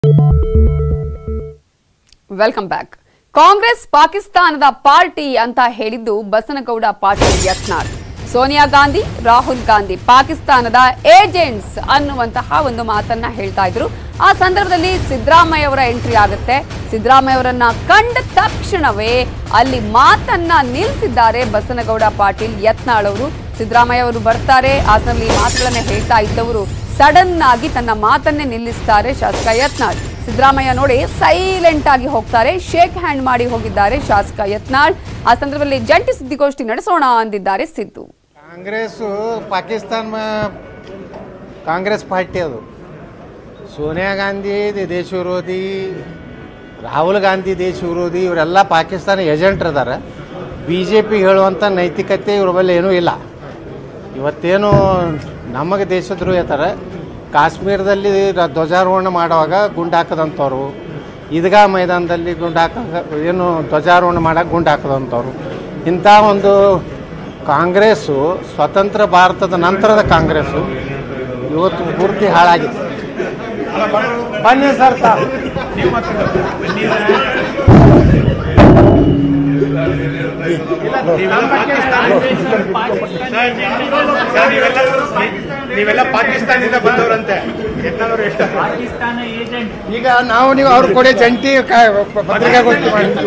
welcome back Congress ಪಾಕಿಸ್ತಾನದ party ಅಂತ ಹೇಳಿದ್ದು ಬಸನಗೌಡ ಪಾಟೀಲ್ ಯತ್ನಾಳ್ ಸೋನಿಯಾ ಗಾಂಧಿ ರಾಹುಲ್ ಗಾಂಧಿ ಪಾಕಿಸ್ತಾನದ ಏಜೆಂಟ್ಸ್ ಅನ್ನುವಂತಹ ಒಂದು ಮಾತನ್ನ ಹೇಳ್ತಾ ಇದ್ರು ಆ ಸಂದರ್ಭದಲ್ಲಿ ಸಿದ್ದರಾಮಯ್ಯ ಅವರ ಎಂಟ್ರಿ ಆಗುತ್ತೆ ಸಿದ್ದರಾಮಯ್ಯ ಅವರನ್ನ ಕಂಡ ತಕ್ಷಣವೇ ಅಲ್ಲಿ ಮಾತನ್ನ ನಿಲ್ಲಿಸಿದ್ದಾರೆ ಬಸನಗೌಡ ಪಾಟೀಲ್ ಯತ್ನಾಳ್ ಅವರು ಸಿದ್ದರಾಮಯ್ಯ ಅವರು ಬರ್ತಾರೆ ಆ ಸಂದರ್ಭದಲ್ಲಿ ಈ ಮಾತುಗಳನ್ನ ಹೇಳ್ತಾ ಇದ್ದವರು ಸಡನ್ ಆಗಿ ತನ್ನ ಮಾತನ್ನೇ ನಿಲ್ಲಿಸ್ತಾರೆ ಶಾಸಕ ಯತ್ನಾಳ್ ಸಿದ್ದರಾಮಯ್ಯ ನೋಡಿ ಸೈಲೆಂಟ್ ಆಗಿ ಹೋಗ್ತಾರೆ ಶೇಕ್ ಹ್ಯಾಂಡ್ ಮಾಡಿ ಹೋಗಿದ್ದಾರೆ ಶಾಸಕ ಯತ್ನಾಳ್ ಆ ಸಂದರ್ಭದಲ್ಲಿ ಜಂಟಿ ಸುದ್ದಿಗೋಷ್ಠಿ ನಡೆಸೋಣ ಅಂದಿದ್ದಾರೆ ಸಿದ್ದು ಕಾಂಗ್ರೆಸ್ಸು ಪಾಕಿಸ್ತಾನ ಮ- ಕಾಂಗ್ರೆಸ್ ಪಾರ್ಟಿ ಅದು ಸೋನಿಯಾ ಗಾಂಧಿ ದೇ- ದೇಶ ವಿರೋಧಿ ರಾಹುಲ್ ಗಾಂಧಿ ದೇಶ ವಿರೋಧಿ ಇವರೆಲ್ಲ ಪಾಕಿಸ್ತಾನ ಏಜೆಂಟ್ ಅದಾರ ಬಿ ಜೆ ಪಿ ಹೇಳುವಂಥ ನೈತಿಕತೆ ಇವ್ರ ಬಳಿ ಏನೂ ಇಲ್ಲ ಇವತ್ತೇನು ನಮಗೆ ದೇಶದ್ರೋಹಿ ಇರ್ತಾರೆ ಕಾಶ್ಮೀರದಲ್ಲಿ ರ- ಧ್ವಜಾರೋಹಣ ಮಾಡುವಾಗ ಗುಂಡು ಹಾಕದಂಥವ್ರು ಈದ್ಗಾ ಮೈದಾನದಲ್ಲಿ ಗುಂಡು ಹಾಕ ಏನು ಧ್ವಜಾರೋಹಣ ಮಾಡಕ್ಕೆ ಗುಂಡು ಹಾಕದಂಥವ್ರು ಇಂಥ ಒಂದು ಕಾಂಗ್ರೆಸ್ಸು ಸ್ವತಂತ್ರ ಭಾರತದ ನಂತರದ ಕಾಂಗ್ರೆಸ್ಸು ಇವತ್ತು ಪೂರ್ತಿ ಹಾಳಾಗಿದೆ ಬನ್ನಿ ಸರ್ ತಾ ನೀವೆಲ್ಲ ಪಾಕಿಸ್ತಾನದಿಂದ ಬಂದವರಂತೆ ಯತ್ನಾಳವ್ರು ಎಷ್ಟು ಪಾಕಿಸ್ತಾನ ಏಜೆಂಟ್ ಈಗ ನಾವು ನೀವು ಅವ್ರ ಕೊಡಿ ಜಂಟಿ ಕ- ಪತ್ರಿಕಾಗೋಷ್ಠಿ ಮಾಡ್ತೀವಿ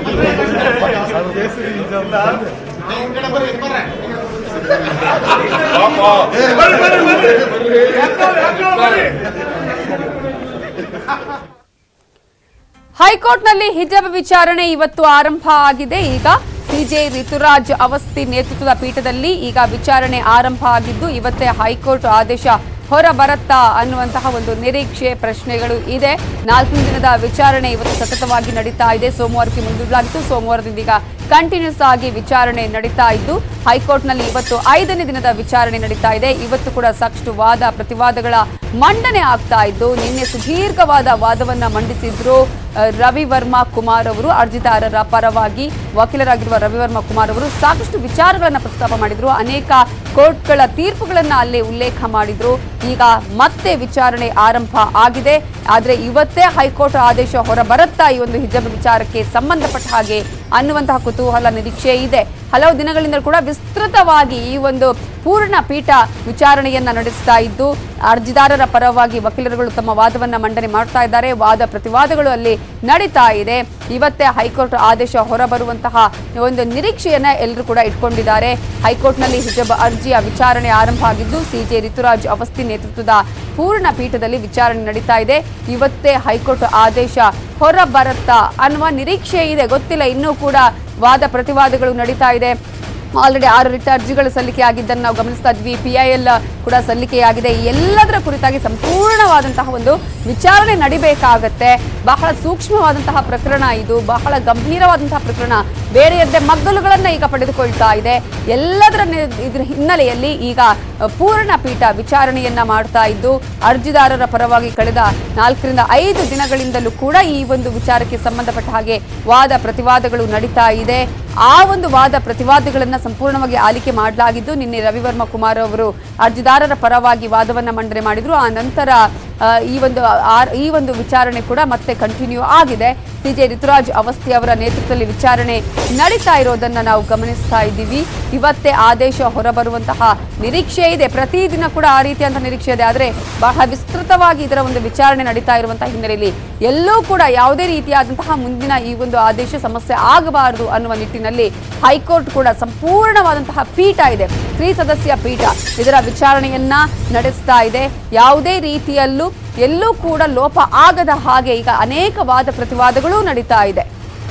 ಹೈಕೋರ್ಟ್ನಲ್ಲಿ ಹಿಜಬ್ ವಿಚಾರಣೆ ಇವತ್ತು ಆರಂಭ ಆಗಿದೆ ಈಗ ಸಿಜೆ ಋತುರಾಜ್ ಅವಸ್ಥಿ ನೇತೃತ್ವದ ಪೀಠದಲ್ಲಿ ಈಗ ವಿಚಾರಣೆ ಆರಂಭ ಆಗಿದ್ದು ಇವತ್ತೇ ಹೈಕೋರ್ಟ್ ಆದೇಶ ಹೊರ ಬರತ್ತಾ ಅನ್ನುವಂತಹ ಒಂದು ನಿರೀಕ್ಷೆ ಪ್ರಶ್ನೆಗಳು ಇದೆ ನಾಲ್ಕು ದಿನದ ವಿಚಾರಣೆ ಇವತ್ತು ಸತತವಾಗಿ ನಡೀತಾ ಇದೆ ಸೋಮವಾರಕ್ಕೆ ಮುಂದೂಡಲಾಗಿತ್ತು ಸೋಮವಾರದಿಂದ ಈಗ ಕಂಟಿನ್ಯೂಸ್ ಆಗಿ ವಿಚಾರಣೆ ನಡೀತಾ ಇದ್ದು ಹೈಕೋರ್ಟ್ನಲ್ಲಿ ಇವತ್ತು ಐದನೇ ದಿನದ ವಿಚಾರಣೆ ನಡೀತಾ ಇದೆ ಇವತ್ತು ಕೂಡ ಸಾಕಷ್ಟು ವಾದ ಪ್ರತಿವಾದಗಳ ಮಂಡನೆ ಆಗ್ತಾ ಇದ್ದು ನಿನ್ನೆ ಸುದೀರ್ಘವಾದ ವಾದವನ್ನ ಮಂಡಿಸಿದ್ರು ಅಹ್, ರವಿ ವರ್ಮಾ ಕುಮಾರ್ ಅವರು ಅರ್ಜಿದಾರರ ಪರವಾಗಿ ವಕೀಲರಾಗಿರುವ ರವಿ ವರ್ಮಾ ಕುಮಾರ್ ಅವರು ಸಾಕಷ್ಟು ವಿಚಾರಗಳನ್ನ ಪ್ರಸ್ತಾಪ ಮಾಡಿದ್ರು ಅನೇಕ ಕೋರ್ಟ್ಗಳ ತೀರ್ಪುಗಳನ್ನ ಅಲ್ಲಿ ಉಲ್ಲೇಖ ಮಾಡಿದ್ರು ಈಗ ಮತ್ತೆ ವಿಚಾರಣೆ ಆರಂಭ ಆಗಿದೆ ಆದ್ರೆ ಇವತ್ತೇ ಹೈಕೋರ್ಟ್ ಆದೇಶ ಹೊರ ಬರುತ್ತಾ ಈ ಒಂದು ಹಿಜಬ್ ವಿಚಾರಕ್ಕೆ ಸಂಬಂಧಪಟ್ಟ ಹಾಗೆ ಅನ್ನುವಂತಹ ಕುತೂಹಲ ನಿರೀಕ್ಷೆ ಇದೆ ಹಲವು ದಿನಗಳಿಂದ ಕೂಡ ವಿಸ್ತೃತವಾಗಿ ಈ ಒಂದು ಪೂರ್ಣ ಪೀಠ ವಿಚಾರಣೆಯನ್ನ ನಡೆಸ್ತಾ ಇದ್ದು ಅರ್ಜಿದಾರರ ಪರವಾಗಿ ವಕೀಲರುಗಳು ತಮ್ಮ ವಾದವನ್ನ ಮಂಡನೆ ಮಾಡ್ತಾ ಇದ್ದಾರೆ ವಾದ ಪ್ರತಿವಾದಗಳು ಅಲ್ಲಿ ನಡೀತಾ ಇದೆ ಇವತ್ತೇ ಹೈಕೋರ್ಟ್ ಆದೇಶ ಹೊರಬರುವಂತಹ ಒಂದು ನಿರೀಕ್ಷೆಯನ್ನ ಎಲ್ಲರೂ ಕೂಡ ಇಟ್ಕೊಂಡಿದ್ದಾರೆ ಹೈಕೋರ್ಟ್ನಲ್ಲಿ ಹಿಜಬ್ ಅರ್ಜಿಯ ವಿಚಾರಣೆ ಆರಂಭ ಆಗಿದ್ದು ಸಿಜೆ ಋತುರಾಜ್ ಅವಸ್ಥಿ ನೇತೃತ್ವದ ಪೂರ್ಣ ಪೀಠದಲ್ಲಿ ವಿಚಾರಣೆ ನಡೀತಾ ಇದೆ ಇವತ್ತೇ ಹೈಕೋರ್ಟ್ ಆದೇಶ ಹೊರ ಬರುತ್ತಾ ಅನ್ನುವ ನಿರೀಕ್ಷೆ ಇದೆ ಗೊತ್ತಿಲ್ಲ ಇನ್ನೂ ಕೂಡ ವಾದ ಪ್ರತಿವಾದಗಳು ನಡೀತಾ ಇದೆ ಆಲ್ರೆಡಿ ಆರು ರಿಟ್ ಅರ್ಜಿಗಳು ಸಲ್ಲಿಕೆ ಆಗಿದ್ದನ್ನು ನಾವು ಗಮನಿಸ್ತಾ ಇದ್ವಿ ಪಿ ಐ ಎಲ್ ಕೂಡ ಸಲ್ಲಿಕೆಯಾಗಿದೆ ಈ ಎಲ್ಲದರ ಕುರಿತಾಗಿ ಸಂಪೂರ್ಣವಾದಂತಹ ಒಂದು ವಿಚಾರಣೆ ನಡಿಬೇಕಾಗತ್ತೆ ಬಹಳ ಸೂಕ್ಷ್ಮವಾದಂತಹ ಪ್ರಕರಣ ಇದು ಬಹಳ ಗಂಭೀರವಾದಂತಹ ಪ್ರಕರಣ ಬೇರೆಯದ್ದೇ ಮಗ್ಗಲುಗಳನ್ನ ಈಗ ಪಡೆದುಕೊಳ್ತಾ ಇದೆ ಎಲ್ಲದರ ನಿ- ಇದ್ರ ಹಿನ್ನೆಲೆಯಲ್ಲಿ ಈಗ ಅ, ಪೂರ್ಣ ಪೀಠ ವಿಚಾರಣೆಯನ್ನ ಮಾಡ್ತಾ ಇದ್ದು ಅರ್ಜಿದಾರರ ಪರವಾಗಿ ಕಳೆದ ನಾಲ್ಕರಿಂದ ಐದು ದಿನಗಳಿಂದಲೂ ಕೂಡ ಈ ಒಂದು ವಿಚಾರಕ್ಕೆ ಸಂಬಂಧಪಟ್ಟ ಹಾಗೆ ವಾದ ಪ್ರತಿವಾದಗಳು ನಡೀತಾ ಇದೆ ಆ ಒಂದು ವಾದ ಪ್ರತಿವಾದಗಳನ್ನ ಸಂಪೂರ್ಣವಾಗಿ ಆಲಿಕೆ ಮಾಡಲಾಗಿದ್ದು ನಿನ್ನೆ ರವಿವರ್ಮ ಕುಮಾರ್ ಅವರು ಅರ್ಜಿದಾರರ ಪರವಾಗಿ ವಾದವನ್ನ ಮಂಡನೆ ಮಾಡಿದ್ರು ಆ ನಂತರ ಆ, ಈ ಒಂದು ಆ- ಈ ಒಂದು ವಿಚಾರಣೆ ಕೂಡ ಮತ್ತೆ ಕಂಟಿನ್ಯೂ ಆಗಿದೆ ಸಿಜೆ ಋತುರಾಜ್ ಅವಸ್ಥಿ ಅವರ ನೇತೃತ್ವದಲ್ಲಿ ವಿಚಾರಣೆ ನಡೀತಾ ಇರೋದನ್ನ ನಾವು ಗಮನಿಸ್ತಾ ಇದ್ದೀವಿ ಇವತ್ತೇ ಆದೇಶ ಹೊರಬರುವಂತಹ ನಿರೀಕ್ಷೆ ಇದೆ ಪ್ರತಿದಿನ ಕೂಡ ಆ ರೀತಿಯಂತಹ ನಿರೀಕ್ಷೆ ಇದೆ ಆದರೆ ಬಹಳ ವಿಸ್ತೃತವಾಗಿ ಇದರ ಒಂದು ವಿಚಾರಣೆ ನಡೀತಾ ಇರುವಂತಹ ಹಿನ್ನೆಲೆಯಲ್ಲಿ ಎಲ್ಲೂ ಕೂಡ ಯಾವುದೇ ರೀತಿಯಾದಂತಹ ಮುಂದಿನ ಈ ಒಂದು ಆದೇಶ ಸಮಸ್ಯೆ ಆಗಬಾರದು ಅನ್ನುವ ನಿಟ್ಟಿನಲ್ಲಿ ಹೈಕೋರ್ಟ್ ಕೂಡ ಸಂಪೂರ್ಣವಾದಂತಹ ಪೀಠ ಇದೆ ತ್ರಿಸದಸ್ಯ ಪೀಠ ಇದರ ವಿಚಾರಣೆಯನ್ನ ನಡೆಸ್ತಾ ಇದೆ ಯಾವುದೇ ರೀತಿಯಲ್ಲೂ ಎಲ್ಲೂ ಕೂಡ ಲೋಪ ಆಗದ ಹಾಗೆ ಈಗ ಅನೇಕ ವಾದ ಪ್ರತಿವಾದಗಳು ನಡೀತಾ ಇದೆ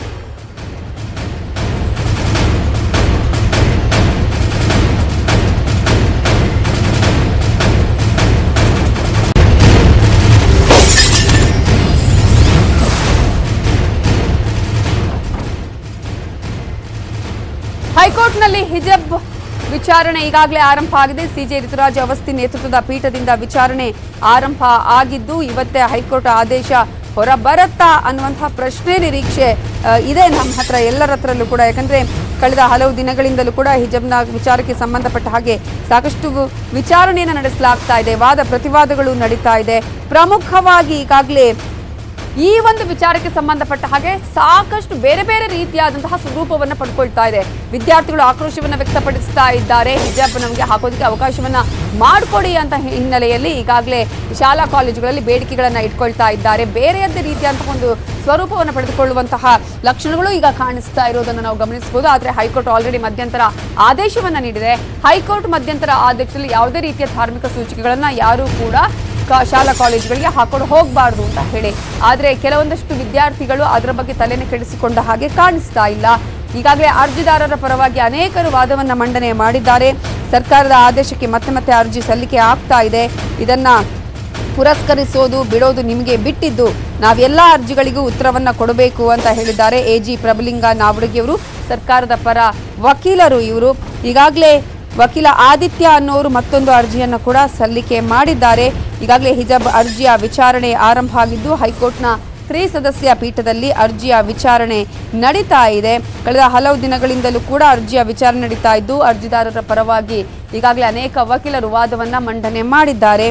ಹೈಕೋರ್ಟ್ನಲ್ಲಿ ಹಿಜಬ್ ವಿಚಾರಣೆ ಈಗಾಗಲೇ ಆರಂಭ ಆಗಿದೆ ಸಿಜೆ ಋತುರಾಜ್ ಅವಸ್ಥಿ ನೇತೃತ್ವದ ಪೀಠದಿಂದ ವಿಚಾರಣೆ ಆರಂಭ ಆಗಿದ್ದು ಇವತ್ತೇ ಹೈಕೋರ್ಟ್ ಆದೇಶ ಹೊರ ಬರುತ್ತಾ ಅನ್ನುವಂತಹ ಪ್ರಶ್ನೆ ನಿರೀಕ್ಷೆ ಆ, ಇದೆ ನಮ್ಮ ಹತ್ರ ಎಲ್ಲರ ಹತ್ರಲ್ಲೂ ಕೂಡ ಯಾಕಂದ್ರೆ ಕಳೆದ ಹಲವು ದಿನಗಳಿಂದಲೂ ಕೂಡ ಹಿಜಬ್ನ ವಿಚಾರಕ್ಕೆ ಸಂಬಂಧಪಟ್ಟ ಹಾಗೆ ಸಾಕಷ್ಟು ವಿಚಾರಣೆಯನ್ನು ನಡೆಸಲಾಗ್ತಾ ಇದೆ ವಾದ ಪ್ರತಿವಾದಗಳು ನಡೀತಾ ಇದೆ ಪ್ರಮುಖವಾಗಿ ಈಗಾಗಲೇ ಈ ಒಂದು ವಿಚಾರಕ್ಕೆ ಸಂಬಂಧಪಟ್ಟ ಹಾಗೆ ಸಾಕಷ್ಟು ಬೇರೆ ಬೇರೆ ರೀತಿಯಾದಂತಹ ಸ್ವರೂಪವನ್ನ ಪಡ್ಕೊಳ್ತಾ ಇದೆ ವಿದ್ಯಾರ್ಥಿಗಳು ಆಕ್ರೋಶವನ್ನ ವ್ಯಕ್ತಪಡಿಸ್ತಾ ಇದ್ದಾರೆ ಹಿಜಾಬ್ ನಮಗೆ ಹಾಕೋದಕ್ಕೆ ಅವಕಾಶವನ್ನ ಮಾಡಿಕೊಡಿ ಅಂತ ಹಿ- ಹಿನ್ನೆಲೆಯಲ್ಲಿ ಈಗಾಗಲೇ ಶಾಲಾ ಕಾಲೇಜುಗಳಲ್ಲಿ ಬೇಡಿಕೆಗಳನ್ನ ಇಟ್ಕೊಳ್ತಾ ಇದ್ದಾರೆ ಬೇರೆಯದ್ದೇ ರೀತಿಯಾದಂತಹ ಒಂದು ಸ್ವರೂಪವನ್ನು ಪಡೆದುಕೊಳ್ಳುವಂತಹ ಲಕ್ಷಣಗಳು ಈಗ ಕಾಣಿಸ್ತಾ ಇರೋದನ್ನು ನಾವು ಗಮನಿಸಬಹುದು ಆದರೆ ಹೈಕೋರ್ಟ್ ಆಲ್ರೆಡಿ ಮಧ್ಯಂತರ ಆದೇಶವನ್ನ ನೀಡಿದೆ ಹೈಕೋರ್ಟ್ ಮಧ್ಯಂತರ ಆದೇಶದಲ್ಲಿ ಯಾವುದೇ ರೀತಿಯ ಧಾರ್ಮಿಕ ಸೂಚಿಕೆಗಳನ್ನ ಯಾರೂ ಕೂಡ ಕ- ಶಾಲಾ ಕಾಲೇಜುಗಳಿಗೆ ಹಾಕೊಂಡು ಹೋಗಬಾರ್ದು ಅಂತ ಹೇಳಿ ಆದರೆ ಕೆಲವೊಂದಷ್ಟು ವಿದ್ಯಾರ್ಥಿಗಳು ಅದರ ಬಗ್ಗೆ ತಲೆನೇ ಕೆಡಿಸಿಕೊಂಡ ಹಾಗೆ ಕಾಣಿಸ್ತಾ ಇಲ್ಲ ಈಗಾಗಲೇ ಅರ್ಜಿದಾರರ ಪರವಾಗಿ ಅನೇಕರು ವಾದವನ್ನ ಮಂಡನೆ ಮಾಡಿದ್ದಾರೆ ಸರ್ಕಾರದ ಆದೇಶಕ್ಕೆ ಮತ್ತೆ ಮತ್ತೆ ಅರ್ಜಿ ಸಲ್ಲಿಕೆ ಆಗ್ತಾ ಇದೆ ಇದನ್ನ ಪುರಸ್ಕರಿಸೋದು ಬಿಡೋದು ನಿಮಗೆ ಬಿಟ್ಟಿದ್ದು ನಾವೆಲ್ಲ ಅರ್ಜಿಗಳಿಗೂ ಉತ್ತರವನ್ನ ಕೊಡಬೇಕು ಅಂತ ಹೇಳಿದ್ದಾರೆ ಎ ಜಿ ಪ್ರಭುಲಿಂಗ ನಾವಡಗಿಯವರು ಸರ್ಕಾರದ ಪರ ವಕೀಲರು ಇವರು ಈಗಾಗಲೇ ವಕೀಲ ಆದಿತ್ಯ ಅನ್ನೋರು ಮತ್ತೊಂದು ಅರ್ಜಿಯನ್ನು ಕೂಡ ಸಲ್ಲಿಕೆ ಮಾಡಿದ್ದಾರೆ ಈಗಾಗಲೇ ಹಿಜಾಬ್ ಅರ್ಜಿಯ ವಿಚಾರಣೆ ಆರಂಭ ಆಗಿದ್ದು ಹೈಕೋರ್ಟ್ನ ತ್ರಿಸದಸ್ಯ ಪೀಠದಲ್ಲಿ ಅರ್ಜಿಯ ವಿಚಾರಣೆ ನಡೀತಾ ಇದೆ ಕಳೆದ ಹಲವು ದಿನಗಳಿಂದಲೂ ಕೂಡ ಅರ್ಜಿಯ ವಿಚಾರಣೆ ನಡೀತಾ ಇದ್ದು ಅರ್ಜಿದಾರರ ಪರವಾಗಿ ಈಗಾಗಲೇ ಅನೇಕ ವಕೀಲರು ವಾದವನ್ನ ಮಂಡನೆ ಮಾಡಿದ್ದಾರೆ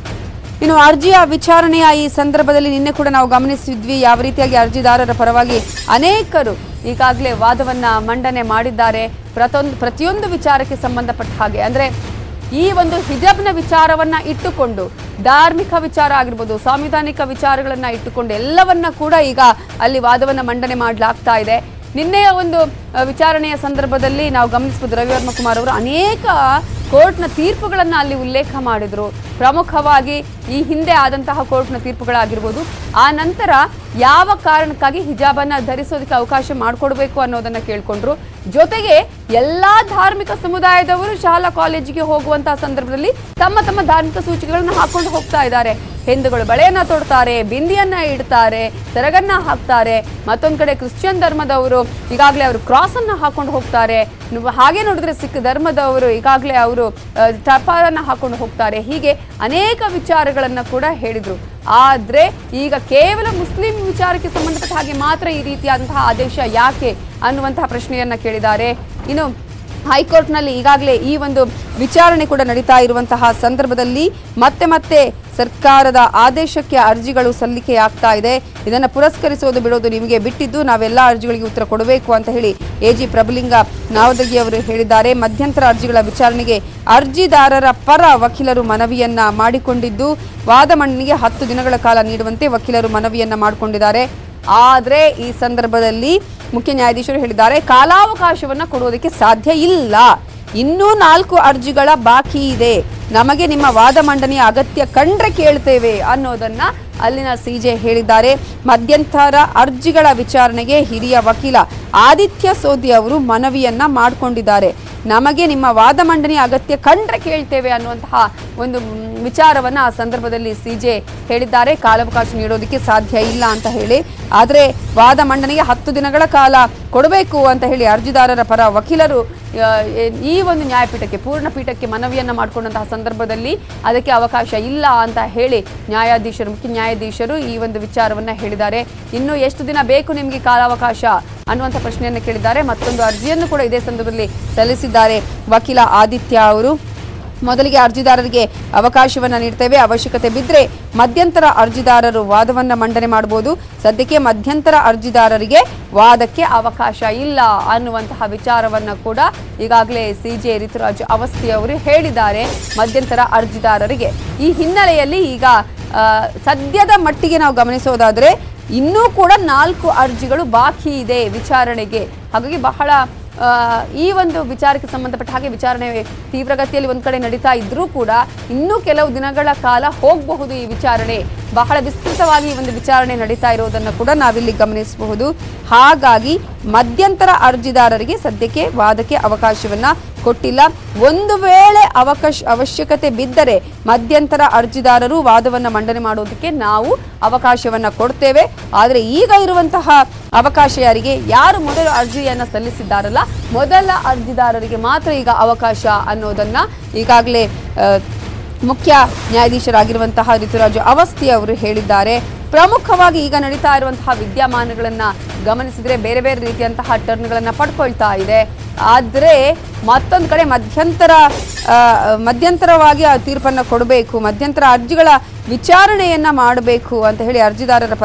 ಇನ್ನು ಅರ್ಜಿಯ ವಿಚಾರಣೆಯ ಈ ಸಂದರ್ಭದಲ್ಲಿ ನಿನ್ನೆ ಕೂಡ ನಾವು ಗಮನಿಸಿದ್ವಿ ಯಾವ ರೀತಿಯಾಗಿ ಅರ್ಜಿದಾರರ ಪರವಾಗಿ ಅನೇಕರು ಈಗಾಗಲೇ ವಾದವನ್ನ ಮಂಡನೆ ಮಾಡಿದ್ದಾರೆ ಪ್ರತೊಂದು ಪ್ರತಿಯೊಂದು ವಿಚಾರಕ್ಕೆ ಸಂಬಂಧಪಟ್ಟ ಹಾಗೆ ಅಂದ್ರೆ ಈ ಒಂದು ಹಿಜಾಬ್ನ ವಿಚಾರವನ್ನ ಇಟ್ಟುಕೊಂಡು ಧಾರ್ಮಿಕ ವಿಚಾರ ಆಗಿರ್ಬೋದು ಸಾಂವಿಧಾನಿಕ ವಿಚಾರಗಳನ್ನ ಇಟ್ಟುಕೊಂಡು ಎಲ್ಲವನ್ನ ಕೂಡ ಈಗ ಅಲ್ಲಿ ವಾದವನ್ನ ಮಂಡನೆ ಮಾಡಲಾಗ್ತಾ ಇದೆ ನಿನ್ನೆಯ ಒಂದು ಅಹ್, ವಿಚಾರಣೆಯ ಸಂದರ್ಭದಲ್ಲಿ ನಾವು ಗಮನಿಸಬಹುದು ರವಿವರ್ಮ ಕುಮಾರ್ ಅವರು ಅನೇಕ ಕೋರ್ಟ್ನ ತೀರ್ಪುಗಳನ್ನು ಅಲ್ಲಿ ಉಲ್ಲೇಖ ಮಾಡಿದ್ರು ಪ್ರಮುಖವಾಗಿ ಈ ಹಿಂದೆ ಆದಂತಹ ಕೋರ್ಟ್ನ ತೀರ್ಪುಗಳಾಗಿರ್ಬೋದು ಆ ನಂತರ ಯಾವ ಕಾರಣಕ್ಕಾಗಿ ಹಿಜಾಬನ್ನ ಧರಿಸೋದಕ್ಕೆ ಅವಕಾಶ ಮಾಡಿಕೊಡ್ಬೇಕು ಅನ್ನೋದನ್ನ ಕೇಳ್ಕೊಂಡ್ರು ಜೊತೆಗೆ ಎಲ್ಲಾ ಧಾರ್ಮಿಕ ಸಮುದಾಯದವರು ಶಾಲಾ ಕಾಲೇಜಿಗೆ ಹೋಗುವಂತಹ ಸಂದರ್ಭದಲ್ಲಿ ತಮ್ಮ ತಮ್ಮ ಧಾರ್ಮಿಕ ಸೂಚಿಕೆಗಳನ್ನ ಹಾಕೊಂಡು ಹೋಗ್ತಾ ಇದ್ದಾರೆ ಹಿಂದೂಗಳು ಬಳೆಯನ್ನ ತೊಡ್ತಾರೆ ಬಿಂದಿಯನ್ನ ಇಡ್ತಾರೆ ಸೆರಗನ್ನ ಹಾಕ್ತಾರೆ ಮತ್ತೊಂದ್ ಕಡೆ ಕ್ರಿಶ್ಚಿಯನ್ ಧರ್ಮದವರು ಈಗಾಗಲೇ ಅವರು ಕ್ರಾಸ್ ಅನ್ನ ಹಾಕೊಂಡು ಹೋಗ್ತಾರೆ ನೀವು ಹಾಗೆ ನೋಡಿದ್ರೆ ಸಿಖ್ ಧರ್ಮದವರು ಈಗಾಗಲೇ ಅವರು ಟಪಾಲನ್ನ ಹಾಕೊಂಡು ಹೋಗ್ತಾರೆ ಹೀಗೆ ಅನೇಕ ವಿಚಾರಗಳನ್ನ ಕೂಡ ಹೇಳಿದ್ರು ಆದ್ರೆ ಈಗ ಕೇವಲ ಮುಸ್ಲಿಂ ವಿಚಾರಕ್ಕೆ ಸಂಬಂಧಪಟ್ಟ ಹಾಗೆ ಮಾತ್ರ ಈ ರೀತಿಯಾದಂತಹ ಆದೇಶ ಯಾಕೆ ಅನ್ನುವಂತಹ ಪ್ರಶ್ನೆಯನ್ನ ಕೇಳಿದ್ದಾರೆ ಇನ್ನು ಹೈಕೋರ್ಟ್ನಲ್ಲಿ ಈಗಾಗಲೇ ಈ ಒಂದು ವಿಚಾರಣೆ ಕೂಡ ನಡೀತಾ ಇರುವಂತಹ ಸಂದರ್ಭದಲ್ಲಿ ಮತ್ತೆ ಮತ್ತೆ ಸರ್ಕಾರದ ಆದೇಶಕ್ಕೆ ಅರ್ಜಿಗಳು ಸಲ್ಲಿಕೆ ಆಗ್ತಾ ಇದೆ ಇದನ್ನು ಪುರಸ್ಕರಿಸೋದು ಬಿಡೋದು ನಿಮಗೆ ಬಿಟ್ಟಿದ್ದು ನಾವೆಲ್ಲ ಅರ್ಜಿಗಳಿಗೆ ಉತ್ತರ ಕೊಡಬೇಕು ಅಂತ ಹೇಳಿ ಎ ಜಿ ಪ್ರಭುಲಿಂಗ ನಾವದಗಿ ಅವರು ಹೇಳಿದ್ದಾರೆ ಮಧ್ಯಂತರ ಅರ್ಜಿಗಳ ವಿಚಾರಣೆಗೆ ಅರ್ಜಿದಾರರ ಪರ ವಕೀಲರು ಮನವಿಯನ್ನ ಮಾಡಿಕೊಂಡಿದ್ದು ವಾದ ಮಂಡನೆಗೆ ಹತ್ತು ದಿನಗಳ ಕಾಲ ನೀಡುವಂತೆ ವಕೀಲರು ಮನವಿಯನ್ನ ಮಾಡಿಕೊಂಡಿದ್ದಾರೆ ಆದರೆ ಈ ಸಂದರ್ಭದಲ್ಲಿ ಮುಖ್ಯ ನ್ಯಾಯಾಧೀಶರು ಹೇಳಿದ್ದಾರೆ ಕಾಲಾವಕಾಶವನ್ನ ಕೊಡುವುದಕ್ಕೆ ಸಾಧ್ಯ ಇಲ್ಲ ಇನ್ನೂ ನಾಲ್ಕು ಅರ್ಜಿಗಳ ಬಾಕಿ ಇದೆ ನಮಗೆ ನಿಮ್ಮ ವಾದ ಮಂಡನೆಯ ಅಗತ್ಯ ಕಂಡ್ರೆ ಕೇಳ್ತೇವೆ ಅನ್ನೋದನ್ನ ಅಲ್ಲಿನ ಸಿಜೆ ಹೇಳಿದ್ದಾರೆ ಮಧ್ಯಂತರ ಅರ್ಜಿಗಳ ವಿಚಾರಣೆಗೆ ಹಿರಿಯ ವಕೀಲ ಆದಿತ್ಯ ಸೋದಿ ಅವರು ಮನವಿಯನ್ನ ಮಾಡಿಕೊಂಡಿದ್ದಾರೆ ನಮಗೆ ನಿಮ್ಮ ವಾದ ಮಂಡನೆಯ ಅಗತ್ಯ ಕಂಡ್ರೆ ಕೇಳ್ತೇವೆ ಅನ್ನುವಂತಹ ಒಂದು ಮ್, ವಿಚಾರವನ್ನ ಆ ಸಂದರ್ಭದಲ್ಲಿ ಸಿಜೆ ಹೇಳಿದ್ದಾರೆ ಕಾಲಾವಕಾಶ ನೀಡೋದಕ್ಕೆ ಸಾಧ್ಯ ಇಲ್ಲ ಅಂತ ಹೇಳಿ ಆದರೆ ವಾದ ಮಂಡನೆಗೆ ಹತ್ತು ದಿನಗಳ ಕಾಲ ಕೊಡಬೇಕು ಅಂತ ಹೇಳಿ ಅರ್ಜಿದಾರರ ಪರ ವಕೀಲರು ಆ, ಏ- ಈ ಒಂದು ನ್ಯಾಯಪೀಠಕ್ಕೆ ಪೂರ್ಣ ಪೀಠಕ್ಕೆ ಮನವಿಯನ್ನ ಮಾಡಿಕೊಂಡಂತಹ ಸಂದರ್ಭದಲ್ಲಿ ಅದಕ್ಕೆ ಅವಕಾಶ ಇಲ್ಲ ಅಂತ ಹೇಳಿ ನ್ಯಾಯಾಧೀಶರು ಮುಖ್ಯ ನ್ಯಾಯಾಧೀಶರು ಈ ಒಂದು ವಿಚಾರವನ್ನ ಹೇಳಿದ್ದಾರೆ ಇನ್ನು ಎಷ್ಟು ದಿನ ಬೇಕು ನಿಮಗೆ ಕಾಲಾವಕಾಶ ಅನ್ನುವಂಥ ಪ್ರಶ್ನೆಯನ್ನು ಕೇಳಿದ್ದಾರೆ ಮತ್ತೊಂದು ಅರ್ಜಿಯನ್ನು ಕೂಡ ಇದೇ ಸಂದರ್ಭದಲ್ಲಿ ಸಲ್ಲಿಸಿದ್ದಾರೆ ವಕೀಲ ಆದಿತ್ಯ ಅವರು ಮೊದಲಿಗೆ ಅರ್ಜಿದಾರರಿಗೆ ಅವಕಾಶವನ್ನ ನೀಡ್ತೇವೆ ಅವಶ್ಯಕತೆ ಬಿದ್ದರೆ ಮಧ್ಯಂತರ ಅರ್ಜಿದಾರರು ವಾದವನ್ನ ಮಂಡನೆ ಮಾಡಬಹುದು ಸದ್ಯಕ್ಕೆ ಮಧ್ಯಂತರ ಅರ್ಜಿದಾರರಿಗೆ ವಾದಕ್ಕೆ ಅವಕಾಶ ಇಲ್ಲ ಅನ್ನುವಂತಹ ವಿಚಾರವನ್ನ ಕೂಡ ಈಗಾಗಲೇ ಸಿಜೆ ಋತುರಾಜ್ ಅವಸ್ಥಿ ಅವರು ಹೇಳಿದ್ದಾರೆ ಮಧ್ಯಂತರ ಅರ್ಜಿದಾರರಿಗೆ ಈ ಹಿನ್ನೆಲೆಯಲ್ಲಿ ಈಗ ಆ, ಸದ್ಯದ ಮಟ್ಟಿಗೆ ನಾವು ಗಮನಿಸೋದಾದ್ರೆ ಇನ್ನೂ ಕೂಡ ನಾಲ್ಕು ಅರ್ಜಿಗಳು ಬಾಕಿ ಇದೆ ವಿಚಾರಣೆಗೆ ಹಾಗಾಗಿ ಬಹಳ ಆ, ಈ ಒಂದು ವಿಚಾರಕ್ಕೆ ಸಂಬಂಧಪಟ್ಟ ಹಾಗೆ ವಿಚಾರಣೆ ತೀವ್ರಗತಿಯಲ್ಲಿ ಒಂದು ಕಡೆ ನಡೀತಾ ಇದ್ರೂ ಕೂಡ ಇನ್ನೂ ಕೆಲವು ದಿನಗಳ ಕಾಲ ಹೋಗಬಹುದು ಈ ವಿಚಾರಣೆ ಬಹಳ ವಿಸ್ತೃತವಾಗಿ ಈ ಒಂದು ವಿಚಾರಣೆ ನಡೀತಾ ಇರೋದನ್ನು ಕೂಡ ನಾವಿಲ್ಲಿ ಗಮನಿಸಬಹುದು ಹಾಗಾಗಿ ಮಧ್ಯಂತರ ಅರ್ಜಿದಾರರಿಗೆ ಸದ್ಯಕ್ಕೆ ವಾದಕ್ಕೆ ಅವಕಾಶವನ್ನ ಕೊಟ್ಟಿಲ್ಲ ಒಂದು ವೇಳೆ ಅವಕಾಶ ಅವಶ್ಯಕತೆ ಬಿದ್ದರೆ ಮಧ್ಯಂತರ ಅರ್ಜಿದಾರರು ವಾದವನ್ನ ಮಂಡನೆ ಮಾಡೋದಕ್ಕೆ ನಾವು ಅವಕಾಶವನ್ನ ಕೊಡ್ತೇವೆ ಆದರೆ ಈಗ ಇರುವಂತಹ ಅವಕಾಶ ಯಾರಿಗೆ ಯಾರು ಮೊದಲು ಅರ್ಜಿಯನ್ನ ಸಲ್ಲಿಸಿದ್ದಾರಲ್ಲ ಮೊದಲ ಅರ್ಜಿದಾರರಿಗೆ ಮಾತ್ರ ಈಗ ಅವಕಾಶ ಅನ್ನೋದನ್ನ ಈಗಾಗಲೇ ಆ, ಮುಖ್ಯ ನ್ಯಾಯಾಧೀಶರಾಗಿರುವಂತಹ ಋತುರಾಜು ಅವಸ್ಥಿ ಅವರು ಹೇಳಿದ್ದಾರೆ ಪ್ರಮುಖವಾಗಿ ಈಗ ನಡೀತಾ ಇರುವಂತಹ ವಿದ್ಯಮಾನಗಳನ್ನ ಗಮನಿಸಿದ್ರೆ ಬೇರೆ ಬೇರೆ ರೀತಿಯಂತಹ ಟರ್ನ್ಗಳನ್ನ ಪಡ್ಕೊಳ್ತಾ ಇದೆ ಆದರೆ ಮತ್ತೊಂದು ಕಡೆ ಮಧ್ಯಂತರ ಆ, ಮಧ್ಯಂತರವಾಗಿ ಆ ತೀರ್ಪನ್ನು ಕೊಡಬೇಕು ಮಧ್ಯಂತರ ಅರ್ಜಿಗಳ ವಿಚಾರಣೆಯನ್ನ ಮಾಡಬೇಕು ಅಂತ ಹೇಳಿ ಅರ್ಜಿದಾರರ ಪರ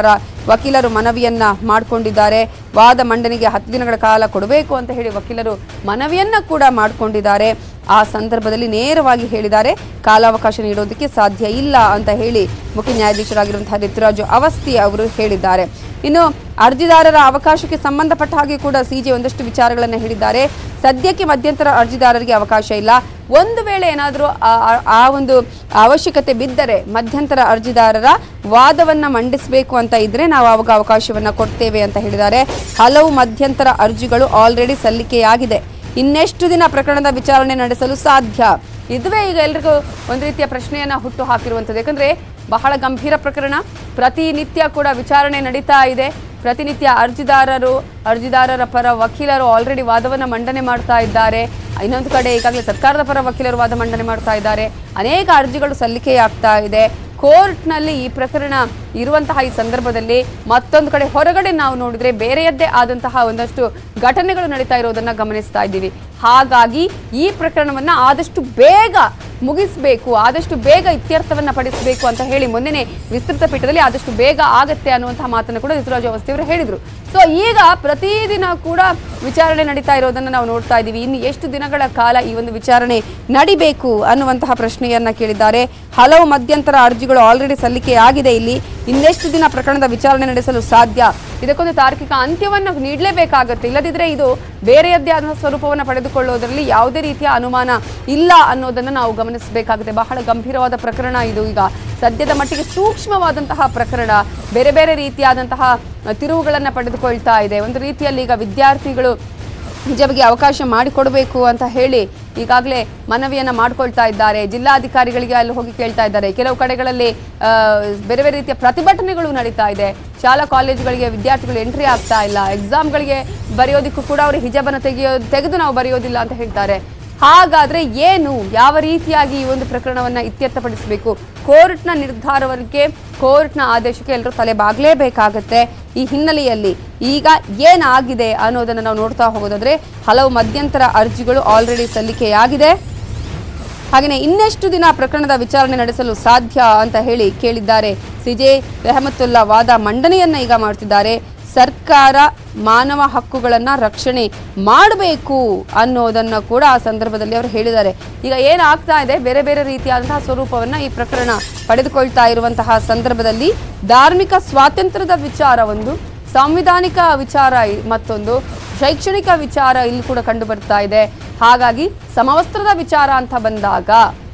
ವಕೀಲರು ಮನವಿಯನ್ನ ಮಾಡಿಕೊಂಡಿದ್ದಾರೆ ವಾದ ಮಂಡನೆಗೆ ಹತ್ತು ದಿನಗಳ ಕಾಲ ಕೊಡಬೇಕು ಅಂತ ಹೇಳಿ ವಕೀಲರು ಮನವಿಯನ್ನ ಕೂಡ ಮಾಡಿಕೊಂಡಿದ್ದಾರೆ ಆ ಸಂದರ್ಭದಲ್ಲಿ ನೇರವಾಗಿ ಹೇಳಿದ್ದಾರೆ ಕಾಲಾವಕಾಶ ನೀಡೋದಕ್ಕೆ ಸಾಧ್ಯ ಇಲ್ಲ ಅಂತ ಹೇಳಿ ಮುಖ್ಯ ನ್ಯಾಯಾಧೀಶರಾಗಿರುವಂತಹ ಋತುರಾಜು ಅವಸ್ಥಿ ಅವರು ಹೇಳಿದ್ದಾರೆ ಇನ್ನು ಅರ್ಜಿದಾರರ ಅವಕಾಶಕ್ಕೆ ಸಂಬಂಧಪಟ್ಟ ಹಾಗೆ ಕೂಡ ಸಿಜೆ ಒಂದಷ್ಟು ವಿಚಾರಗಳನ್ನು ಹೇಳಿದ್ದಾರೆ ಸದ್ಯಕ್ಕೆ ಮಧ್ಯಂತರ ಅರ್ಜಿದಾರರಿಗೆ ಅವಕಾಶ ಇಲ್ಲ ಒಂದು ವೇಳೆ ಏನಾದರೂ ಆ ಒಂದು ಅವಶ್ಯಕತೆ ಬಿದ್ದರೆ ಮಧ್ಯಂತರ ಅರ್ಜಿದಾರರ ವಾದವನ್ನ ಮಂಡಿಸಬೇಕು ಅಂತ ಇದ್ರೆ ನಾವು ಅವಾಗ ಅವಕಾಶವನ್ನ ಕೊಡ್ತೇವೆ ಅಂತ ಹೇಳಿದ್ದಾರೆ ಹಲವು ಮಧ್ಯಂತರ ಅರ್ಜಿಗಳು ಆಲ್ರೆಡಿ ಸಲ್ಲಿಕೆಯಾಗಿದೆ ಇನ್ನೆಷ್ಟು ದಿನ ಪ್ರಕರಣದ ವಿಚಾರಣೆ ನಡೆಸಲು ಸಾಧ್ಯ ಇದುವೇ ಈಗ ಎಲ್ರಿಗೂ ಒಂದು ರೀತಿಯ ಪ್ರಶ್ನೆಯನ್ನ ಹುಟ್ಟು ಹಾಕಿರುವಂಥದ್ದು ಯಾಕಂದ್ರೆ ಬಹಳ ಗಂಭೀರ ಪ್ರಕರಣ ಪ್ರತಿನಿತ್ಯ ಕೂಡ ವಿಚಾರಣೆ ನಡೀತಾ ಇದೆ ಪ್ರತಿನಿತ್ಯ ಅರ್ಜಿದಾರರು ಅರ್ಜಿದಾರರ ಪರ ವಕೀಲರು ಆಲ್ರೆಡಿ ವಾದವನ್ನು ಮಂಡನೆ ಮಾಡ್ತಾ ಇದ್ದಾರೆ ಇನ್ನೊಂದು ಕಡೆ ಈಗಾಗಲೇ ಸರ್ಕಾರದ ಪರ ವಕೀಲರು ವಾದ ಮಂಡನೆ ಮಾಡ್ತಾ ಇದ್ದಾರೆ ಅನೇಕ ಅರ್ಜಿಗಳು ಸಲ್ಲಿಕೆಯಾಗ್ತಾ ಇದೆ ಕೋರ್ಟ್ನಲ್ಲಿ ಈ ಪ್ರಕರಣ ಇರುವಂತಹ ಈ ಸಂದರ್ಭದಲ್ಲಿ ಮತ್ತೊಂದು ಕಡೆ ಹೊರಗಡೆ ನಾವು ನೋಡಿದ್ರೆ ಬೇರೆಯದ್ದೇ ಆದಂತಹ ಒಂದಷ್ಟು ಘಟನೆಗಳು ನಡೀತಾ ಇರೋದನ್ನ ಗಮನಿಸ್ತಾ ಇದ್ದೀವಿ ಹಾಗಾಗಿ ಈ ಪ್ರಕರಣವನ್ನ ಆದಷ್ಟು ಬೇಗ ಮುಗಿಸಬೇಕು ಆದಷ್ಟು ಬೇಗ ಇತ್ಯರ್ಥವನ್ನ ಪಡಿಸಬೇಕು ಅಂತ ಹೇಳಿ ಮೊನ್ನೆನೆ ವಿಸ್ತೃತ ಪೀಠದಲ್ಲಿ ಆದಷ್ಟು ಬೇಗ ಆಗತ್ತೆ ಅನ್ನುವಂತಹ ಮಾತನ್ನು ಕೂಡ ಋತುರಾಜ್ ಅವಸ್ಥಿ ಅವರು ಹೇಳಿದ್ರು ಸೊ ಈಗ ಪ್ರತಿದಿನ ಕೂಡ ವಿಚಾರಣೆ ನಡೀತಾ ಇರೋದನ್ನ ನಾವು ನೋಡ್ತಾ ಇದ್ದೀವಿ ಇನ್ನು ಎಷ್ಟು ದಿನಗಳ ಕಾಲ ಈ ಒಂದು ವಿಚಾರಣೆ ನಡಿಬೇಕು ಅನ್ನುವಂತಹ ಪ್ರಶ್ನೆಯನ್ನ ಕೇಳಿದ್ದಾರೆ ಹಲವು ಮಧ್ಯಂತರ ಅರ್ಜಿಗಳು ಆಲ್ರೆಡಿ ಸಲ್ಲಿಕೆ ಆಗಿದೆ ಇಲ್ಲಿ ಇನ್ನೆಷ್ಟು ದಿನ ಪ್ರಕರಣದ ವಿಚಾರಣೆ ನಡೆಸಲು ಸಾಧ್ಯ ಇದಕ್ಕೊಂದು ತಾರ್ಕಿಕ ಅಂತ್ಯವನ್ನು ನೀಡಲೇಬೇಕಾಗುತ್ತೆ ಇಲ್ಲದಿದ್ರೆ ಇದು ಬೇರೆಯದ್ದೇ ಆದ ಸ್ವರೂಪವನ್ನು ಪಡೆದುಕೊಳ್ಳೋದ್ರಲ್ಲಿ ಯಾವುದೇ ರೀತಿಯ ಅನುಮಾನ ಇಲ್ಲ ಅನ್ನೋದನ್ನು ನಾವು ಗಮನಿಸಬೇಕಾಗುತ್ತೆ ಬಹಳ ಗಂಭೀರವಾದ ಪ್ರಕರಣ ಇದು ಈಗ ಸದ್ಯದ ಮಟ್ಟಿಗೆ ಸೂಕ್ಷ್ಮವಾದಂತಹ ಪ್ರಕರಣ ಬೇರೆ ಬೇರೆ ರೀತಿಯಾದಂತಹ ತಿರುವುಗಳನ್ನು ಪಡೆದುಕೊಳ್ತಾ ಇದೆ ಒಂದು ರೀತಿಯಲ್ಲಿ ಈಗ ವಿದ್ಯಾರ್ಥಿಗಳು ಹಿಜಾಬ್ಗೆ ಅವಕಾಶ ಮಾಡಿಕೊಡಬೇಕು ಅಂತ ಹೇಳಿ ಈಗಾಗಲೇ ಮನವಿಯನ್ನ ಮಾಡ್ಕೊಳ್ತಾ ಇದ್ದಾರೆ ಜಿಲ್ಲಾಧಿಕಾರಿಗಳಿಗೆ ಅಲ್ಲಿ ಹೋಗಿ ಕೇಳ್ತಾ ಇದ್ದಾರೆ ಕೆಲವು ಕಡೆಗಳಲ್ಲಿ ಆ, ಬೇರೆ ಬೇರೆ ರೀತಿಯ ಪ್ರತಿಭಟನೆಗಳು ನಡೀತಾ ಇದೆ ಶಾಲಾ ಕಾಲೇಜುಗಳಿಗೆ ವಿದ್ಯಾರ್ಥಿಗಳು ಎಂಟ್ರಿ ಆಗ್ತಾ ಇಲ್ಲ ಎಕ್ಸಾಮ್ಗಳಿಗೆ ಬರೆಯೋದಕ್ಕೂ ಕೂಡ ಅವರು ಹಿಜಾಬನ್ನು ತೆಗೆಯೋ ತೆಗೆದು ನಾವು ಬರೆಯೋದಿಲ್ಲ ಅಂತ ಹೇಳ್ತಾರೆ ಹಾಗಾದ್ರೆ ಏನು ಯಾವ ರೀತಿಯಾಗಿ ಈ ಒಂದು ಪ್ರಕರಣವನ್ನ ಇತ್ಯರ್ಥಪಡಿಸಬೇಕು ಕೋರ್ಟ್ನ ನಿರ್ಧಾರವಕ್ಕೆ ಕೋರ್ಟ್ನ ಆದೇಶಕ್ಕೆ ಎಲ್ಲರೂ ತಲೆ ಬಾಗ್ಲೇಬೇಕಾಗತ್ತೆ ಈ ಹಿನ್ನೆಲೆಯಲ್ಲಿ ಈಗ ಏನಾಗಿದೆ ಅನ್ನೋದನ್ನ ನಾವು ನೋಡ್ತಾ ಹೋಗೋದಾದ್ರೆ ಹಲವು ಮಧ್ಯಂತರ ಅರ್ಜಿಗಳು ಆಲ್ರೆಡಿ ಸಲ್ಲಿಕೆಯಾಗಿದೆ ಹಾಗೆಯೇ ಇನ್ನೆಷ್ಟು ದಿನ ಪ್ರಕರಣದ ವಿಚಾರಣೆ ನಡೆಸಲು ಸಾಧ್ಯ ಅಂತ ಹೇಳಿ ಕೇಳಿದ್ದಾರೆ ಸಿಜೆ ರೆಹಮತುಲ್ಲಾ ವಾದ ಮಂಡನೆಯನ್ನ ಈಗ ಮಾಡ್ತಿದ್ದಾರೆ ಸರ್ಕಾರ ಮಾನವ ಹಕ್ಕುಗಳನ್ನ ರಕ್ಷಣೆ ಮಾಡಬೇಕು ಅನ್ನೋದನ್ನ ಕೂಡ ಆ ಸಂದರ್ಭದಲ್ಲಿ ಅವರು ಹೇಳಿದ್ದಾರೆ ಈಗ ಏನಾಗ್ತಾ ಇದೆ ಬೇರೆ ಬೇರೆ ರೀತಿಯಾದಂತಹ ಸ್ವರೂಪವನ್ನ ಈ ಪ್ರಕರಣ ಪಡೆದುಕೊಳ್ತಾ ಇರುವಂತಹ ಸಂದರ್ಭದಲ್ಲಿ ಧಾರ್ಮಿಕ ಸ್ವಾತಂತ್ರ್ಯದ ವಿಚಾರ ಒಂದು ಸಾಂವಿಧಾನಿಕ ವಿಚಾರ ಇ- ಮತ್ತೊಂದು ಶೈಕ್ಷಣಿಕ ವಿಚಾರ ಇಲ್ಲಿ ಕೂಡ ಕಂಡು ಬರ್ತಾ ಇದೆ ಹಾಗಾಗಿ ಸಮವಸ್ತ್ರದ ವಿಚಾರ ಅಂತ ಬಂದಾಗ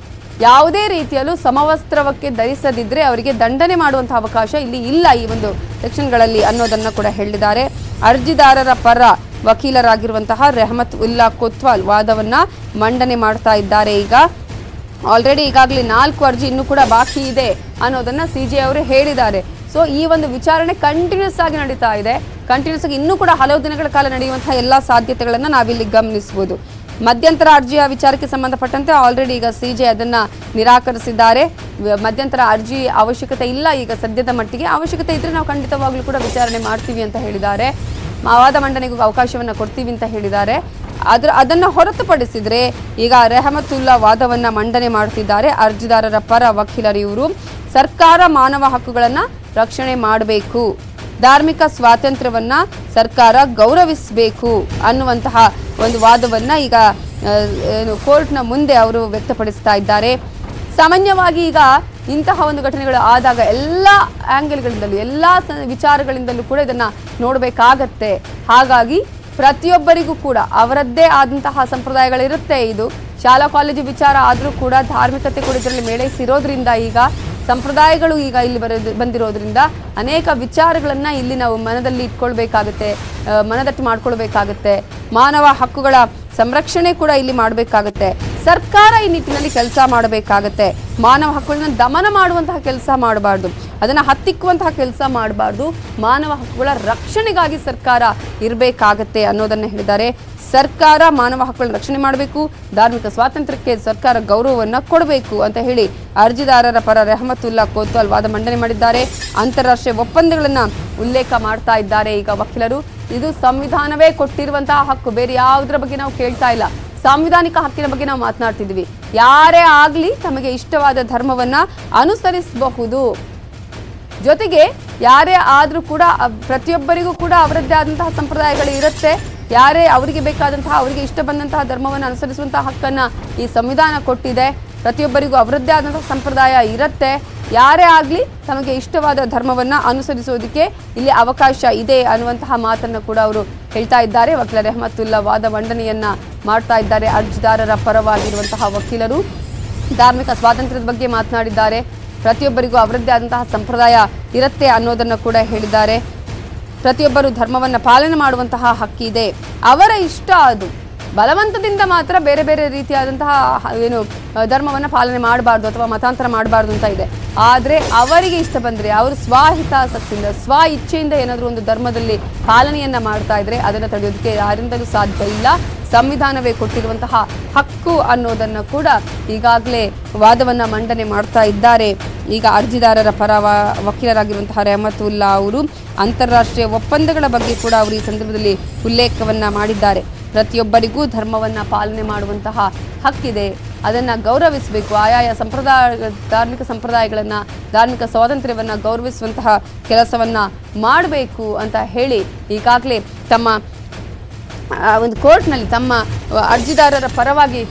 ಯಾವುದೇ ರೀತಿಯಲ್ಲೂ ಸಮವಸ್ತ್ರವಕ್ಕೆ ಧರಿಸದಿದ್ರೆ ಅವರಿಗೆ ದಂಡನೆ ಮಾಡುವಂತಹ ಅವಕಾಶ ಇಲ್ಲಿ ಇಲ್ಲ ಈ ಒಂದು ಸೆಕ್ಷನ್ಗಳಲ್ಲಿ ಅನ್ನೋದನ್ನ ಕೂಡ ಹೇಳಿದ್ದಾರೆ ಅರ್ಜಿದಾರರ ಪರ ವಕೀಲರಾಗಿರುವಂತಹ ರೆಹಮತ್ ಉಲ್ಲಾ ಕೊತ್ವಾಲ್ ವಾದವನ್ನ ಮಂಡನೆ ಮಾಡ್ತಾ ಇದ್ದಾರೆ ಈಗ ಆಲ್ರೆಡಿ ಈಗಾಗಲೇ ನಾಲ್ಕು ಅರ್ಜಿ ಇನ್ನೂ ಕೂಡ ಬಾಕಿ ಇದೆ ಅನ್ನೋದನ್ನ ಸಿ ಜೆ ಅವರು ಹೇಳಿದ್ದಾರೆ ಸೊ ಈ ಒಂದು ವಿಚಾರಣೆ ಕಂಟಿನ್ಯೂಸ್ ಆಗಿ ನಡೀತಾ ಇದೆ ಕಂಟಿನ್ಯೂಸ್ ಆಗಿ ಇನ್ನೂ ಕೂಡ ಹಲವು ದಿನಗಳ ಕಾಲ ನಡೆಯುವಂತಹ ಎಲ್ಲ ಸಾಧ್ಯತೆಗಳನ್ನು ನಾವಿಲ್ಲಿ ಗಮನಿಸಬಹುದು ಮಧ್ಯಂತರ ಅರ್ಜಿಯ ವಿಚಾರಕ್ಕೆ ಸಂಬಂಧಪಟ್ಟಂತೆ ಆಲ್ರೆಡಿ ಈಗ ಸಿ ಜೆ ಅದನ್ನ ನಿರಾಕರಿಸಿದ್ದಾರೆ ವ- ಮಧ್ಯಂತರ ಅರ್ಜಿ ಅವಶ್ಯಕತೆ ಇಲ್ಲ ಈಗ ಸದ್ಯದ ಮಟ್ಟಿಗೆ ಅವಶ್ಯಕತೆ ಇದ್ರೆ ನಾವು ಖಂಡಿತವಾಗ್ಲೂ ಕೂಡ ವಿಚಾರಣೆ ಮಾಡ್ತೀವಿ ಅಂತ ಹೇಳಿದ್ದಾರೆ ವಾದ ಮಂಡನೆಗೂ ಅವಕಾಶವನ್ನು ಕೊಡ್ತೀವಿ ಅಂತ ಹೇಳಿದ್ದಾರೆ ಅದ್ರ ಅದನ್ನ ಹೊರತುಪಡಿಸಿದ್ರೆ ಈಗ ರೆಹಮತುಲ್ಲಾ ವಾದವನ್ನ ಮಂಡನೆ ಮಾಡ್ತಿದ್ದಾರೆ ಅರ್ಜಿದಾರರ ಪರ ವಕೀಲರು ಇವರು ಸರ್ಕಾರ ಮಾನವ ಹಕ್ಕುಗಳನ್ನ ರಕ್ಷಣೆ ಮಾಡಬೇಕು ಧಾರ್ಮಿಕ ಸ್ವಾತಂತ್ರ್ಯವನ್ನ ಸರ್ಕಾರ ಗೌರವಿಸಬೇಕು ಅನ್ನುವಂತಹ ಒಂದು ವಾದವನ್ನ ಈಗ ಆ, ಏನು ಕೋರ್ಟ್ನ ಮುಂದೆ ಅವರು ವ್ಯಕ್ತಪಡಿಸ್ತಾ ಇದ್ದಾರೆ ಸಾಮಾನ್ಯವಾಗಿ ಈಗ ಇಂತಹ ಒಂದು ಘಟನೆಗಳು ಆದಾಗ ಎಲ್ಲ ಆಂಗಲ್ಗಳಿಂದಲೂ ಎಲ್ಲ ಸ- ವಿಚಾರಗಳಿಂದಲೂ ಕೂಡ ಇದನ್ನ ನೋಡಬೇಕಾಗತ್ತೆ ಹಾಗಾಗಿ ಪ್ರತಿಯೊಬ್ಬರಿಗೂ ಕೂಡ ಅವರದ್ದೇ ಆದಂತಹ ಸಂಪ್ರದಾಯಗಳಿರುತ್ತೆ ಇದು ಶಾಲಾ ಕಾಲೇಜು ವಿಚಾರ ಆದರೂ ಕೂಡ ಧಾರ್ಮಿಕತೆ ಕೂಡ ಇದರಲ್ಲಿ ಮೇಳೈಸಿರೋದ್ರಿಂದ ಈಗ ಸಂಪ್ರದಾಯಗಳು ಈಗ ಇಲ್ಲಿ ಬರೋದು ಬಂದಿರೋದ್ರಿಂದ ಅನೇಕ ವಿಚಾರಗಳನ್ನ ಇಲ್ಲಿ ನಾವು ಮನದಲ್ಲಿ ಇಟ್ಕೊಳ್ಬೇಕಾಗುತ್ತೆ ಆ, ಮನದಟ್ಟು ಮಾಡ್ಕೊಳ್ಬೇಕಾಗುತ್ತೆ ಮಾನವ ಹಕ್ಕುಗಳ ಸಂರಕ್ಷಣೆ ಕೂಡ ಇಲ್ಲಿ ಮಾಡಬೇಕಾಗುತ್ತೆ ಸರ್ಕಾರ ಈ ನಿಟ್ಟಿನಲ್ಲಿ ಕೆಲಸ ಮಾಡಬೇಕಾಗತ್ತೆ ಮಾನವ ಹಕ್ಕುಗಳನ್ನ ದಮನ ಮಾಡುವಂತಹ ಕೆಲಸ ಮಾಡಬಾರ್ದು ಅದನ್ನ ಹತ್ತಿಕ್ಕುವಂತಹ ಕೆಲಸ ಮಾಡಬಾರ್ದು ಮಾನವ ಹಕ್ಕುಗಳ ರಕ್ಷಣೆಗಾಗಿ ಸರ್ಕಾರ ಇರಬೇಕಾಗತ್ತೆ ಅನ್ನೋದನ್ನ ಹೇಳಿದ್ದಾರೆ ಸರ್ಕಾರ ಮಾನವ ಹಕ್ಕುಗಳ ರಕ್ಷಣೆ ಮಾಡಬೇಕು ಧಾರ್ಮಿಕ ಸ್ವಾತಂತ್ರ್ಯಕ್ಕೆ ಸರ್ಕಾರ ಗೌರವವನ್ನ ಕೊಡಬೇಕು ಅಂತ ಹೇಳಿ ಅರ್ಜಿದಾರರ ಪರ ರೆಹಮತುಲ್ಲಾ ಕೋತ್ವಾಲ್ ವಾದ ಮಂಡನೆ ಮಾಡಿದ್ದಾರೆ ಅಂತಾರಾಷ್ಟ್ರೀಯ ಒಪ್ಪಂದಗಳನ್ನ ಉಲ್ಲೇಖ ಮಾಡ್ತಾ ಇದ್ದಾರೆ ಈಗ ವಕೀಲರು ಇದು ಸಂವಿಧಾನವೇ ಕೊಟ್ಟಿರುವಂತಹ ಹಕ್ಕು ಬೇರೆ ಯಾವುದರ ಬಗ್ಗೆ ನಾವು ಕೇಳ್ತಾ ಇಲ್ಲ ಸಾಂವಿಧಾನಿಕ ಹಕ್ಕಿನ ಬಗ್ಗೆ ನಾವು ಮಾತನಾಡ್ತಿದ್ವಿ ಯಾರೇ ಆಗ್ಲಿ ತಮಗೆ ಇಷ್ಟವಾದ ಧರ್ಮವನ್ನ ಅನುಸರಿಸಬಹುದು ಜೊತೆಗೆ ಯಾರೇ ಆದರೂ ಕೂಡ ಅ- ಪ್ರತಿಯೊಬ್ಬರಿಗೂ ಕೂಡ ಅವರದ್ದೇ ಆದಂತಹ ಸಂಪ್ರದಾಯಗಳು ಇರುತ್ತೆ ಯಾರೇ ಅವರಿಗೆ ಬೇಕಾದಂತಹ ಅವರಿಗೆ ಇಷ್ಟ ಬಂದಂತಹ ಧರ್ಮವನ್ನು ಅನುಸರಿಸುವಂತಹ ಹಕ್ಕನ್ನು ಈ ಸಂವಿಧಾನ ಕೊಟ್ಟಿದೆ ಪ್ರತಿಯೊಬ್ಬರಿಗೂ ಅವರದ್ದೇ ಆದಂತಹ ಸಂಪ್ರದಾಯ ಇರುತ್ತೆ ಯಾರೇ ಆಗಲಿ ತಮಗೆ ಇಷ್ಟವಾದ ಧರ್ಮವನ್ನು ಅನುಸರಿಸೋದಕ್ಕೆ ಇಲ್ಲಿ ಅವಕಾಶ ಇದೆ ಅನ್ನುವಂತಹ ಮಾತನ್ನು ಕೂಡ ಅವರು ಹೇಳ್ತಾ ಇದ್ದಾರೆ ವಕೀಲ ರೆಹಮತುಲ್ಲಾ ವಾದ ಮಂಡನೆಯನ್ನ ಮಾಡ್ತಾ ಇದ್ದಾರೆ ಅರ್ಜಿದಾರರ ಪರವಾಗಿರುವಂತಹ ವಕೀಲರು ಧಾರ್ಮಿಕ ಸ್ವಾತಂತ್ರ್ಯದ ಬಗ್ಗೆ ಮಾತನಾಡಿದ್ದಾರೆ ಪ್ರತಿಯೊಬ್ಬರಿಗೂ ಅವರದ್ದೇ ಆದಂತಹ ಸಂಪ್ರದಾಯ ಇರುತ್ತೆ ಅನ್ನೋದನ್ನು ಕೂಡ ಹೇಳಿದ್ದಾರೆ ಪ್ರತಿಯೊಬ್ಬರು ಧರ್ಮವನ್ನು ಪಾಲನೆ ಮಾಡುವಂತಹ ಹಕ್ಕಿದೆ ಅವರ ಇಷ್ಟ ಅದು ಬಲವಂತದಿಂದ ಮಾತ್ರ ಬೇರೆ ಬೇರೆ ರೀತಿಯಾದಂತಹ ಹ- ಏನು ಅಹ್, ಧರ್ಮವನ್ನು ಪಾಲನೆ ಮಾಡಬಾರ್ದು ಅಥವಾ ಮತಾಂತರ ಮಾಡಬಾರ್ದು ಅಂತ ಇದೆ ಆದರೆ ಅವರಿಗೆ ಇಷ್ಟ ಬಂದರೆ ಅವರು ಸ್ವಹಿತಾಸಕ್ತಿಯಿಂದ ಸ್ವ ಇಚ್ಛೆಯಿಂದ ಏನಾದರೂ ಒಂದು ಧರ್ಮದಲ್ಲಿ ಪಾಲನೆಯನ್ನ ಮಾಡ್ತಾ ಇದ್ರೆ ಅದನ್ನು ತಡೆಯೋದಕ್ಕೆ ಯಾರಿಂದಲೂ ಸಾಧ್ಯ ಇಲ್ಲ ಸಂವಿಧಾನವೇ ಕೊಟ್ಟಿರುವಂತಹ ಹಕ್ಕು ಅನ್ನೋದನ್ನು ಕೂಡ ಈಗಾಗಲೇ ವಾದವನ್ನ ಮಂಡನೆ ಮಾಡ್ತಾ ಇದ್ದಾರೆ ಈಗ ಅರ್ಜಿದಾರರ ಪರ ವ- ವಕೀಲರಾಗಿರುವಂತಹ ರೆಹಮತುಲ್ಲಾ ಅವರು ಅಂತಾರಾಷ್ಟ್ರೀಯ ಒಪ್ಪಂದಗಳ ಬಗ್ಗೆ ಕೂಡ ಅವರು ಈ ಸಂದರ್ಭದಲ್ಲಿ ಉಲ್ಲೇಖವನ್ನ ಮಾಡಿದ್ದಾರೆ ಪ್ರತಿಯೊಬ್ಬರಿಗೂ ಧರ್ಮವನ್ನ ಪಾಲನೆ ಮಾಡುವಂತಹ ಹಕ್ಕಿದೆ ಅದನ್ನ ಗೌರವಿಸಬೇಕು ಆಯಾಯ ಸಂಪ್ರದಾಯ ಧಾರ್ಮಿಕ ಸಂಪ್ರದಾಯಗಳನ್ನ ಧಾರ್ಮಿಕ ಸ್ವಾತಂತ್ರ್ಯವನ್ನ ಗೌರವಿಸುವಂತಹ ಕೆಲಸವನ್ನ ಮಾಡಬೇಕು ಅಂತ ಹೇಳಿ ಈಗಾಗಲೇ ತಮ್ಮ ಆ, ಒಂದು ಕೋರ್ಟ್ನಲ್ಲಿ ತಮ್ಮ ಅರ್ಜಿದಾರರ ಪರವಾಗಿ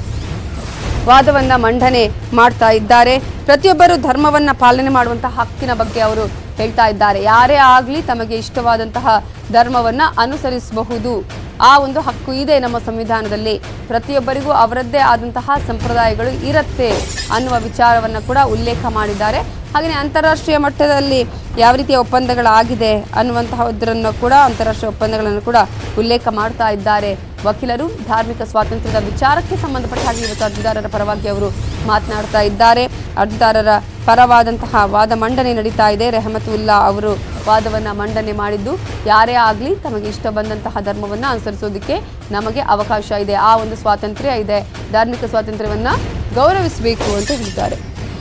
ವಾದವನ್ನ ಮಂಡನೆ ಮಾಡ್ತಾ ಇದ್ದಾರೆ ಪ್ರತಿಯೊಬ್ಬರು ಧರ್ಮವನ್ನ ಪಾಲನೆ ಮಾಡುವಂತಹ ಹಕ್ಕಿನ ಬಗ್ಗೆ ಅವರು ಹೇಳ್ತಾ ಇದ್ದಾರೆ ಯಾರೇ ಆಗಲಿ ತಮಗೆ ಇಷ್ಟವಾದಂತಹ ಧರ್ಮವನ್ನ ಅನುಸರಿಸಬಹುದು ಆ ಒಂದು ಹಕ್ಕು ಇದೆ ನಮ್ಮ ಸಂವಿಧಾನದಲ್ಲಿ ಪ್ರತಿಯೊಬ್ಬರಿಗೂ ಅವರದ್ದೇ ಆದಂತಹ ಸಂಪ್ರದಾಯಗಳು ಇರುತ್ತೆ ಅನ್ನುವ ವಿಚಾರವನ್ನು ಕೂಡ ಉಲ್ಲೇಖ ಮಾಡಿದ್ದಾರೆ ಹಾಗೆಯೇ ಅಂತಾರಾಷ್ಟ್ರೀಯ ಮಟ್ಟದಲ್ಲಿ ಯಾವ ರೀತಿಯ ಒಪ್ಪಂದಗಳಾಗಿದೆ ಅನ್ನುವಂತಹದ್ರನ್ನು ಕೂಡ ಅಂತಾರಾಷ್ಟ್ರೀಯ ಒಪ್ಪಂದಗಳನ್ನು ಕೂಡ ಉಲ್ಲೇಖ ಮಾಡ್ತಾ ಇದ್ದಾರೆ ವಕೀಲರು ಧಾರ್ಮಿಕ ಸ್ವಾತಂತ್ರ್ಯದ ವಿಚಾರಕ್ಕೆ ಸಂಬಂಧಪಟ್ಟ ಹಾಗೆ ಇವತ್ತು ಅರ್ಜಿದಾರರ ಪರವಾಗಿ ಅವರು ಮಾತನಾಡ್ತಾ ಇದ್ದಾರೆ ಅರ್ಜಿದಾರರ ಪರವಾದಂತಹ ವಾದ ಮಂಡನೆ ನಡೀತಾ ಇದೆ ರೆಹಮತುಲ್ಲಾ ಅವರು ವಾದವನ್ನ ಮಂಡನೆ ಮಾಡಿದ್ದು ಯಾರೇ ಆಗಲಿ ತಮಗೆ ಇಷ್ಟ ಬಂದಂತಹ ಧರ್ಮವನ್ನ ಅನುಸರಿಸೋದಕ್ಕೆ ನಮಗೆ ಅವಕಾಶ ಇದೆ ಆ ಒಂದು ಸ್ವಾತಂತ್ರ್ಯ ಇದೆ ಧಾರ್ಮಿಕ ಸ್ವಾತಂತ್ರ್ಯವನ್ನ ಗೌರವಿಸಬೇಕು ಅಂತ ಹೇಳಿದ್ದಾರೆ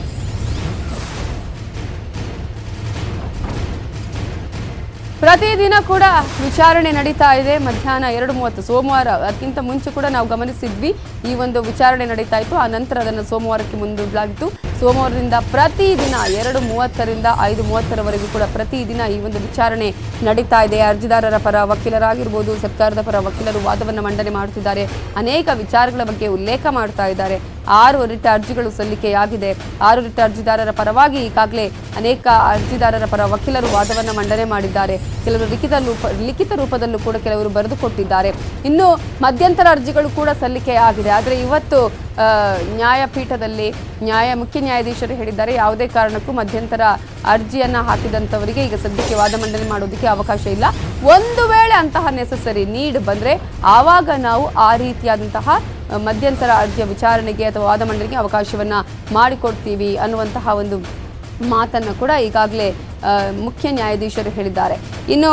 ಪ್ರತಿದಿನ ಕೂಡ ವಿಚಾರಣೆ ನಡೀತಾ ಇದೆ ಮಧ್ಯಾಹ್ನ ಎರಡು ಮೂವತ್ತು ಸೋಮವಾರ ಅದಕ್ಕಿಂತ ಮುಂಚೆ ಕೂಡ ನಾವು ಗಮನಿಸಿದ್ವಿ ಈ ಒಂದು ವಿಚಾರಣೆ ನಡೀತಾ ಇತ್ತು ಆ ನಂತರ ಅದನ್ನು ಸೋಮವಾರಕ್ಕೆ ಮುಂದೂಡಲಾಗಿತ್ತು ಸೋಮವಾರದಿಂದ ಪ್ರತಿದಿನ ಎರಡು ಮೂವತ್ತರಿಂದ ಐದು ಮೂವತ್ತರವರೆಗೂ ಕೂಡ ಪ್ರತಿದಿನ ಈ ಒಂದು ವಿಚಾರಣೆ ನಡೀತಾ ಇದೆ ಅರ್ಜಿದಾರರ ಪರ ವಕೀಲರಾಗಿರ್ಬೋದು ಸರ್ಕಾರದ ಪರ ವಕೀಲರು ವಾದವನ್ನು ಮಂಡನೆ ಮಾಡುತ್ತಿದ್ದಾರೆ ಅನೇಕ ವಿಚಾರಗಳ ಬಗ್ಗೆ ಉಲ್ಲೇಖ ಮಾಡ್ತಾ ಇದ್ದಾರೆ ಆರು ರಿಟ್ ಅರ್ಜಿಗಳು ಸಲ್ಲಿಕೆಯಾಗಿದೆ ಆರು ರಿಟ್ ಅರ್ಜಿದಾರರ ಪರವಾಗಿ ಈಗಾಗಲೇ ಅನೇಕ ಅರ್ಜಿದಾರರ ಪರ ವಕೀಲರು ವಾದವನ್ನು ಮಂಡನೆ ಮಾಡಿದ್ದಾರೆ ಕೆಲವರು ಲಿಖಿತ ರೂಪ ಲಿಖಿತ ರೂಪದಲ್ಲೂ ಕೂಡ ಕೆಲವರು ಬರೆದುಕೊಟ್ಟಿದ್ದಾರೆ ಇನ್ನು ಮಧ್ಯಂತರ ಅರ್ಜಿಗಳು ಕೂಡ ಸಲ್ಲಿಕೆಯಾಗಿದೆ ಆದರೆ ಇವತ್ತು ಆ, ನ್ಯಾಯಪೀಠದಲ್ಲಿ ನ್ಯಾಯ ಮುಖ್ಯ ನ್ಯಾಯಾಧೀಶರು ಹೇಳಿದ್ದಾರೆ ಯಾವುದೇ ಕಾರಣಕ್ಕೂ ಮಧ್ಯಂತರ ಅರ್ಜಿಯನ್ನ ಹಾಕಿದಂಥವರಿಗೆ ಈಗ ಸದ್ಯಕ್ಕೆ ವಾದ ಮಂಡನೆ ಮಾಡೋದಕ್ಕೆ ಅವಕಾಶ ಇಲ್ಲ ಒಂದು ವೇಳೆ ಅಂತಹ ನೆಸಸರಿ ನೀಡ್ ಬಂದ್ರೆ ಆವಾಗ ನಾವು ಆ ರೀತಿಯಾದಂತಹ ಆ, ಮಧ್ಯಂತರ ಅರ್ಜಿಯ ವಿಚಾರಣೆಗೆ ಅಥವಾ ವಾದ ಮಂಡನೆಗೆ ಅವಕಾಶವನ್ನ ಮಾಡಿಕೊಡ್ತೀವಿ ಅನ್ನುವಂತಹ ಒಂದು ಮಾತನ್ನು ಕೂಡ ಈಗಾಗಲೇ ಆ, ಮುಖ್ಯ ನ್ಯಾಯಾಧೀಶರು ಹೇಳಿದ್ದಾರೆ ಇನ್ನು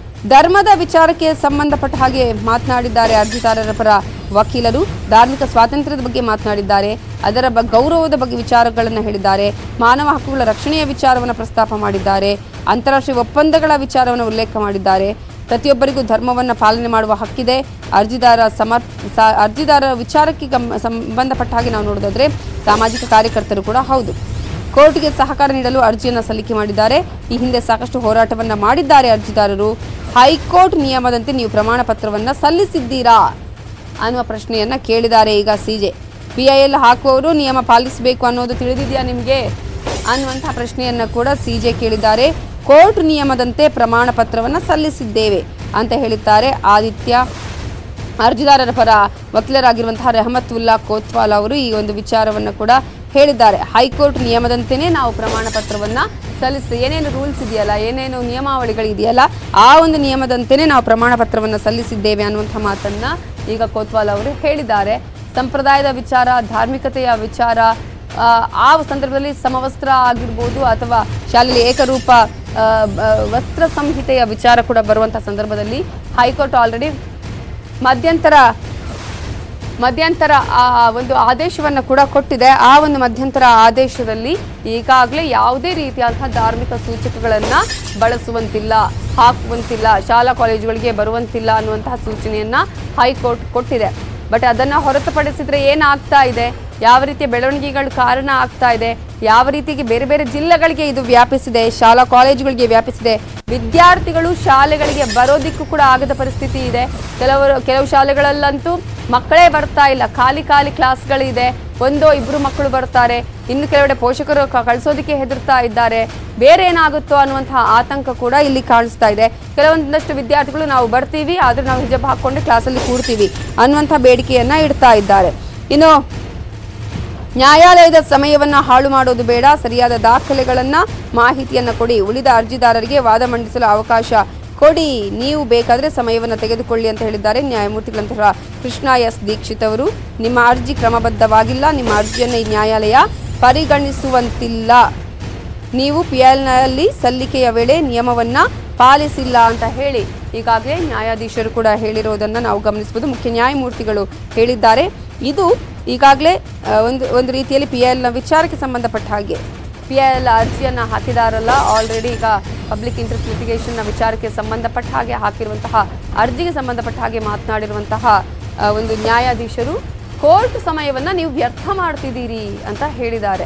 ಧರ್ಮದ ವಿಚಾರಕ್ಕೆ ಸಂಬಂಧಪಟ್ಟ ಹಾಗೆ ಮಾತನಾಡಿದ್ದಾರೆ ಅರ್ಜಿದಾರರ ಪರ ವಕೀಲರು ಧಾರ್ಮಿಕ ಸ್ವಾತಂತ್ರ್ಯದ ಬಗ್ಗೆ ಮಾತನಾಡಿದ್ದಾರೆ ಅದರ ಬ ಗೌರವದ ಬಗ್ಗೆ ವಿಚಾರಗಳನ್ನು ಹೇಳಿದ್ದಾರೆ ಮಾನವ ಹಕ್ಕುಗಳ ರಕ್ಷಣೆಯ ವಿಚಾರವನ್ನು ಪ್ರಸ್ತಾಪ ಮಾಡಿದ್ದಾರೆ ಅಂತಾರಾಷ್ಟ್ರೀಯ ಒಪ್ಪಂದಗಳ ವಿಚಾರವನ್ನು ಉಲ್ಲೇಖ ಮಾಡಿದ್ದಾರೆ ಪ್ರತಿಯೊಬ್ಬರಿಗೂ ಧರ್ಮವನ್ನು ಪಾಲನೆ ಮಾಡುವ ಹಕ್ಕಿದೆ ಅರ್ಜಿದಾರ ಸಮರ್ ಸಾ- ಅರ್ಜಿದಾರರ ವಿಚಾರಕ್ಕೆ ಗಮ್ ಸಂಬಂಧಪಟ್ಟ ಹಾಗೆ ನಾವು ನೋಡೋದಾದ್ರೆ ಸಾಮಾಜಿಕ ಕಾರ್ಯಕರ್ತರು ಕೂಡ ಹೌದು ಕೋರ್ಟ್ಗೆ ಸಹಕಾರ ನೀಡಲು ಅರ್ಜಿಯನ್ನು ಸಲ್ಲಿಕೆ ಮಾಡಿದ್ದಾರೆ ಈ ಹಿಂದೆ ಸಾಕಷ್ಟು ಹೋರಾಟವನ್ನ ಮಾಡಿದ್ದಾರೆ ಅರ್ಜಿದಾರರು ಹೈಕೋರ್ಟ್ ನಿಯಮದಂತೆ ನೀವು ಪ್ರಮಾಣ ಪತ್ರವನ್ನ ಸಲ್ಲಿಸಿದ್ದೀರಾ ಅನ್ನುವ ಪ್ರಶ್ನೆಯನ್ನ ಕೇಳಿದ್ದಾರೆ ಈಗ ಸಿಜೆ ಪಿಐಎಲ್ ಹಾಕುವವರು ನಿಯಮ ಪಾಲಿಸಬೇಕು ಅನ್ನೋದು ತಿಳಿದಿದೆಯಾ ನಿಮಗೆ ಅನ್ನುವಂತಹ ಪ್ರಶ್ನೆಯನ್ನ ಕೂಡ ಸಿಜೆ ಕೇಳಿದ್ದಾರೆ ಕೋರ್ಟ್ ನಿಯಮದಂತೆ ಪ್ರಮಾಣ ಪತ್ರವನ್ನ ಸಲ್ಲಿಸಿದ್ದೇವೆ ಅಂತ ಹೇಳಿದ್ದಾರೆ ಆದಿತ್ಯ ಅರ್ಜಿದಾರರ ಪರ ವಕೀಲರಾಗಿರುವಂತಹ ರೆಹಮತುಲ್ಲಾ ಕೋತ್ವಾಲ್ ಅವರು ಈ ಒಂದು ವಿಚಾರವನ್ನು ಕೂಡ ಹೇಳಿದ್ದಾರೆ ಹೈಕೋರ್ಟ್ ನಿಯಮದಂತೆಯೇ ನಾವು ಪ್ರಮಾಣ ಪತ್ರವನ್ನ ಸಲ್ಲಿಸ್ತೇವೆ ಏನೇನು ರೂಲ್ಸ್ ಇದೆಯಲ್ಲ ಏನೇನು ನಿಯಮಾವಳಿಗಳು ಇದೆಯಲ್ಲ ಆ ಒಂದು ನಿಯಮದಂತೆಯೇ ನಾವು ಪ್ರಮಾಣ ಪತ್ರವನ್ನು ಸಲ್ಲಿಸಿದ್ದೇವೆ ಅನ್ನುವಂಥ ಮಾತನ್ನ ಈಗ ಕೋತ್ವಾಲ್ ಅವರು ಹೇಳಿದ್ದಾರೆ ಸಂಪ್ರದಾಯದ ವಿಚಾರ ಧಾರ್ಮಿಕತೆಯ ವಿಚಾರ ಆ, ಆ ಸಂದರ್ಭದಲ್ಲಿ ಸಮವಸ್ತ್ರ ಆಗಿರ್ಬೋದು ಅಥವಾ ಶಾಲೆಯಲ್ಲಿ ಏಕರೂಪ ಆ, ಬ- ವಸ್ತ್ರ ಸಂಹಿತೆಯ ವಿಚಾರ ಕೂಡ ಬರುವಂಥ ಸಂದರ್ಭದಲ್ಲಿ ಹೈಕೋರ್ಟ್ ಆಲ್ರೆಡಿ ಮಧ್ಯಂತರ ಮಧ್ಯಂತರ ಆ ಒಂದು ಆದೇಶವನ್ನು ಕೂಡ ಕೊಟ್ಟಿದೆ ಆ ಒಂದು ಮಧ್ಯಂತರ ಆದೇಶದಲ್ಲಿ ಈಗಾಗಲೇ ಯಾವುದೇ ರೀತಿಯಾದಂತಹ ಧಾರ್ಮಿಕ ಸೂಚಕಗಳನ್ನ ಬಳಸುವಂತಿಲ್ಲ ಹಾಕುವಂತಿಲ್ಲ ಶಾಲಾ ಕಾಲೇಜುಗಳಿಗೆ ಬರುವಂತಿಲ್ಲ ಅನ್ನುವಂತಹ ಸೂಚನೆಯನ್ನ ಹೈಕೋರ್ಟ್ ಕೊಟ್ಟಿದೆ ಬಟ್ ಅದನ್ನ ಹೊರತುಪಡಿಸಿದ್ರೆ ಏನಾಗ್ತಾ ಇದೆ ಯಾವ ರೀತಿಯ ಬೆಳವಣಿಗೆಗಳು ಕಾರಣ ಆಗ್ತಾ ಇದೆ ಯಾವ ರೀತಿಗೆ ಬೇರೆ ಬೇರೆ ಜಿಲ್ಲೆಗಳಿಗೆ ಇದು ವ್ಯಾಪಿಸಿದೆ ಶಾಲಾ ಕಾಲೇಜುಗಳಿಗೆ ವ್ಯಾಪಿಸಿದೆ ವಿದ್ಯಾರ್ಥಿಗಳು ಶಾಲೆಗಳಿಗೆ ಬರೋದಿಕ್ಕೂ ಕೂಡ ಆಗದ ಪರಿಸ್ಥಿತಿ ಇದೆ ಕೆಲವರು ಕೆಲವು ಶಾಲೆಗಳಲ್ಲಂತೂ ಮಕ್ಕಳೇ ಬರ್ತಾ ಇಲ್ಲ ಖಾಲಿ ಖಾಲಿ ಕ್ಲಾಸ್ಗಳಿದೆ ಒಂದೋ ಇಬ್ರು ಮಕ್ಕಳು ಬರ್ತಾರೆ ಇನ್ನು ಕೆಲವೆಡೆ ಪೋಷಕರು ಕ- ಕಳ್ಸೋದಕ್ಕೆ ಹೆದರ್ತಾ ಇದ್ದಾರೆ ಬೇರೆ ಏನಾಗುತ್ತೋ ಅನ್ನುವಂತಹ ಆತಂಕ ಕೂಡ ಇಲ್ಲಿ ಕಾಣಿಸ್ತಾ ಇದೆ ಕೆಲವೊಂದಷ್ಟು ವಿದ್ಯಾರ್ಥಿಗಳು ನಾವು ಬರ್ತೀವಿ ಆದ್ರೆ ನಾವು ಹಿಜಾಬ್ ಹಾಕೊಂಡು ಕ್ಲಾಸಲ್ಲಿ ಕೂಡ್ತೀವಿ ಅನ್ನುವಂಥ ಬೇಡಿಕೆಯನ್ನ ಇಡ್ತಾ ಇದ್ದಾರೆ ಇನ್ನು ನ್ಯಾಯಾಲಯದ ಸಮಯವನ್ನ ಹಾಳು ಮಾಡೋದು ಬೇಡ ಸರಿಯಾದ ದಾಖಲೆಗಳನ್ನ ಮಾಹಿತಿಯನ್ನ ಕೊಡಿ ಉಳಿದ ಅರ್ಜಿದಾರರಿಗೆ ವಾದ ಮಂಡಿಸಲು ಅವಕಾಶ ಕೊಡಿ ನೀವು ಬೇಕಾದ್ರೆ ಸಮಯವನ್ನು ತೆಗೆದುಕೊಳ್ಳಿ ಅಂತ ಹೇಳಿದ್ದಾರೆ ನ್ಯಾಯಮೂರ್ತಿಗಳಂತಹ ಕೃಷ್ಣ ಎಸ್ ದೀಕ್ಷಿತ್ ಅವರು ನಿಮ್ಮ ಅರ್ಜಿ ಕ್ರಮಬದ್ಧವಾಗಿಲ್ಲ ನಿಮ್ಮ ಅರ್ಜಿಯನ್ನು ಈ ನ್ಯಾಯಾಲಯ ಪರಿಗಣಿಸುವಂತಿಲ್ಲ ನೀವು ಪಿಎಲ್ನಲ್ಲಿ ಸಲ್ಲಿಕೆಯ ವೇಳೆ ನಿಯಮವನ್ನ ಪಾಲಿಸಿಲ್ಲ ಅಂತ ಹೇಳಿ ಈಗಾಗಲೇ ನ್ಯಾಯಾಧೀಶರು ಕೂಡ ಹೇಳಿರೋದನ್ನ ನಾವು ಗಮನಿಸಬಹುದು ಮುಖ್ಯ ನ್ಯಾಯಮೂರ್ತಿಗಳು ಹೇಳಿದ್ದಾರೆ ಇದು ಈಗಾಗಲೇ ಆ, ಒಂದು ಒಂದು ರೀತಿಯಲ್ಲಿ ಪಿ ಎಲ್ನ ವಿಚಾರಕ್ಕೆ ಸಂಬಂಧಪಟ್ಟ ಹಾಗೆ ಪಿ ಎಲ್ ಅರ್ಜಿಯನ್ನು ಹಾಕಿದಾರಲ್ಲ ಆಲ್ರೆಡಿ ಈಗ ಪಬ್ಲಿಕ್ ಇಂಟ್ರೆಸ್ಟ್ ಲಿಟಿಗೇಷನ್ನ ವಿಚಾರಕ್ಕೆ ಸಂಬಂಧಪಟ್ಟ ಹಾಗೆ ಹಾಕಿರುವಂತಹ ಅರ್ಜಿಗೆ ಸಂಬಂಧಪಟ್ಟ ಹಾಗೆ ಮಾತನಾಡಿರುವಂತಹ ಆ, ಒಂದು ನ್ಯಾಯಾಧೀಶರು ಕೋರ್ಟ್ ಸಮಯವನ್ನು ನೀವು ವ್ಯರ್ಥ ಮಾಡ್ತಿದ್ದೀರಿ ಅಂತ ಹೇಳಿದ್ದಾರೆ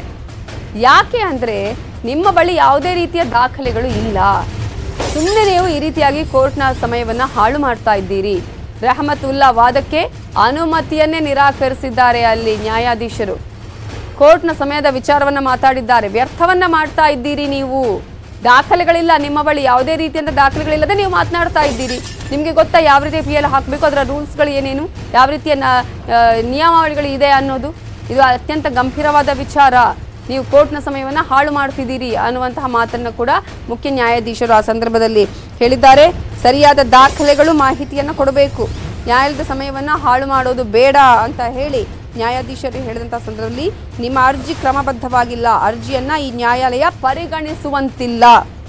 ಯಾಕೆ ಅಂದರೆ ನಿಮ್ಮ ಬಳಿ ಯಾವುದೇ ರೀತಿಯ ದಾಖಲೆಗಳು ಇಲ್ಲ ಸುಮ್ಮನೆ ನೀವು ಈ ರೀತಿಯಾಗಿ ಕೋರ್ಟ್ನ ಸಮಯವನ್ನು ಹಾಳು ಮಾಡ್ತಾ ಇದ್ದೀರಿ ರೆಹಮತುಲ್ಲಾ ವಾದಕ್ಕೆ ಅನುಮತಿಯನ್ನೇ ನಿರಾಕರಿಸಿದ್ದಾರೆ ಅಲ್ಲಿ ನ್ಯಾಯಾಧೀಶರು ಕೋರ್ಟ್ನ ಸಮಯದ ವಿಚಾರವನ್ನ ಮಾತಾಡಿದ್ದಾರೆ ವ್ಯರ್ಥವನ್ನ ಮಾಡ್ತಾ ಇದ್ದೀರಿ ನೀವು ದಾಖಲೆಗಳಿಲ್ಲ ನಿಮ್ಮ ಬಳಿ ಯಾವುದೇ ರೀತಿಯಿಂದ ದಾಖಲೆಗಳಿಲ್ಲದೆ ನೀವು ಮಾತನಾಡ್ತಾ ಇದ್ದೀರಿ ನಿಮಗೆ ಗೊತ್ತಾ ಯಾವ ರೀತಿ ಪಿ ಎಲ್ ಹಾಕಬೇಕು ಅದರ ರೂಲ್ಸ್ಗಳು ಏನೇನು ಯಾವ ರೀತಿಯ ನ- ಆ, ನಿಯಮಾವಳಿಗಳು ಇದೆ ಅನ್ನೋದು ಇದು ಅತ್ಯಂತ ಗಂಭೀರವಾದ ವಿಚಾರ ನೀವು ಕೋರ್ಟ್ನ ಸಮಯವನ್ನು ಹಾಳು ಮಾಡ್ತಿದ್ದೀರಿ ಅನ್ನುವಂತಹ ಮಾತನ್ನು ಕೂಡ ಮುಖ್ಯ ನ್ಯಾಯಾಧೀಶರು ಆ ಸಂದರ್ಭದಲ್ಲಿ ಹೇಳಿದ್ದಾರೆ ಸರಿಯಾದ ದಾಖಲೆಗಳು ಮಾಹಿತಿಯನ್ನು ಕೊಡಬೇಕು ನ್ಯಾಯಾಲಯದ ಸಮಯವನ್ನು ಹಾಳು ಮಾಡೋದು ಬೇಡ ಅಂತ ಹೇಳಿ ನ್ಯಾಯಾಧೀಶರು ಹೇಳಿದಂಥ ಸಂದರ್ಭದಲ್ಲಿ ನಿಮ್ಮ ಅರ್ಜಿ ಕ್ರಮಬದ್ಧವಾಗಿಲ್ಲ ಅರ್ಜಿಯನ್ನ ಈ ನ್ಯಾಯಾಲಯ ಪರಿಗಣಿಸುವಂತಿಲ್ಲ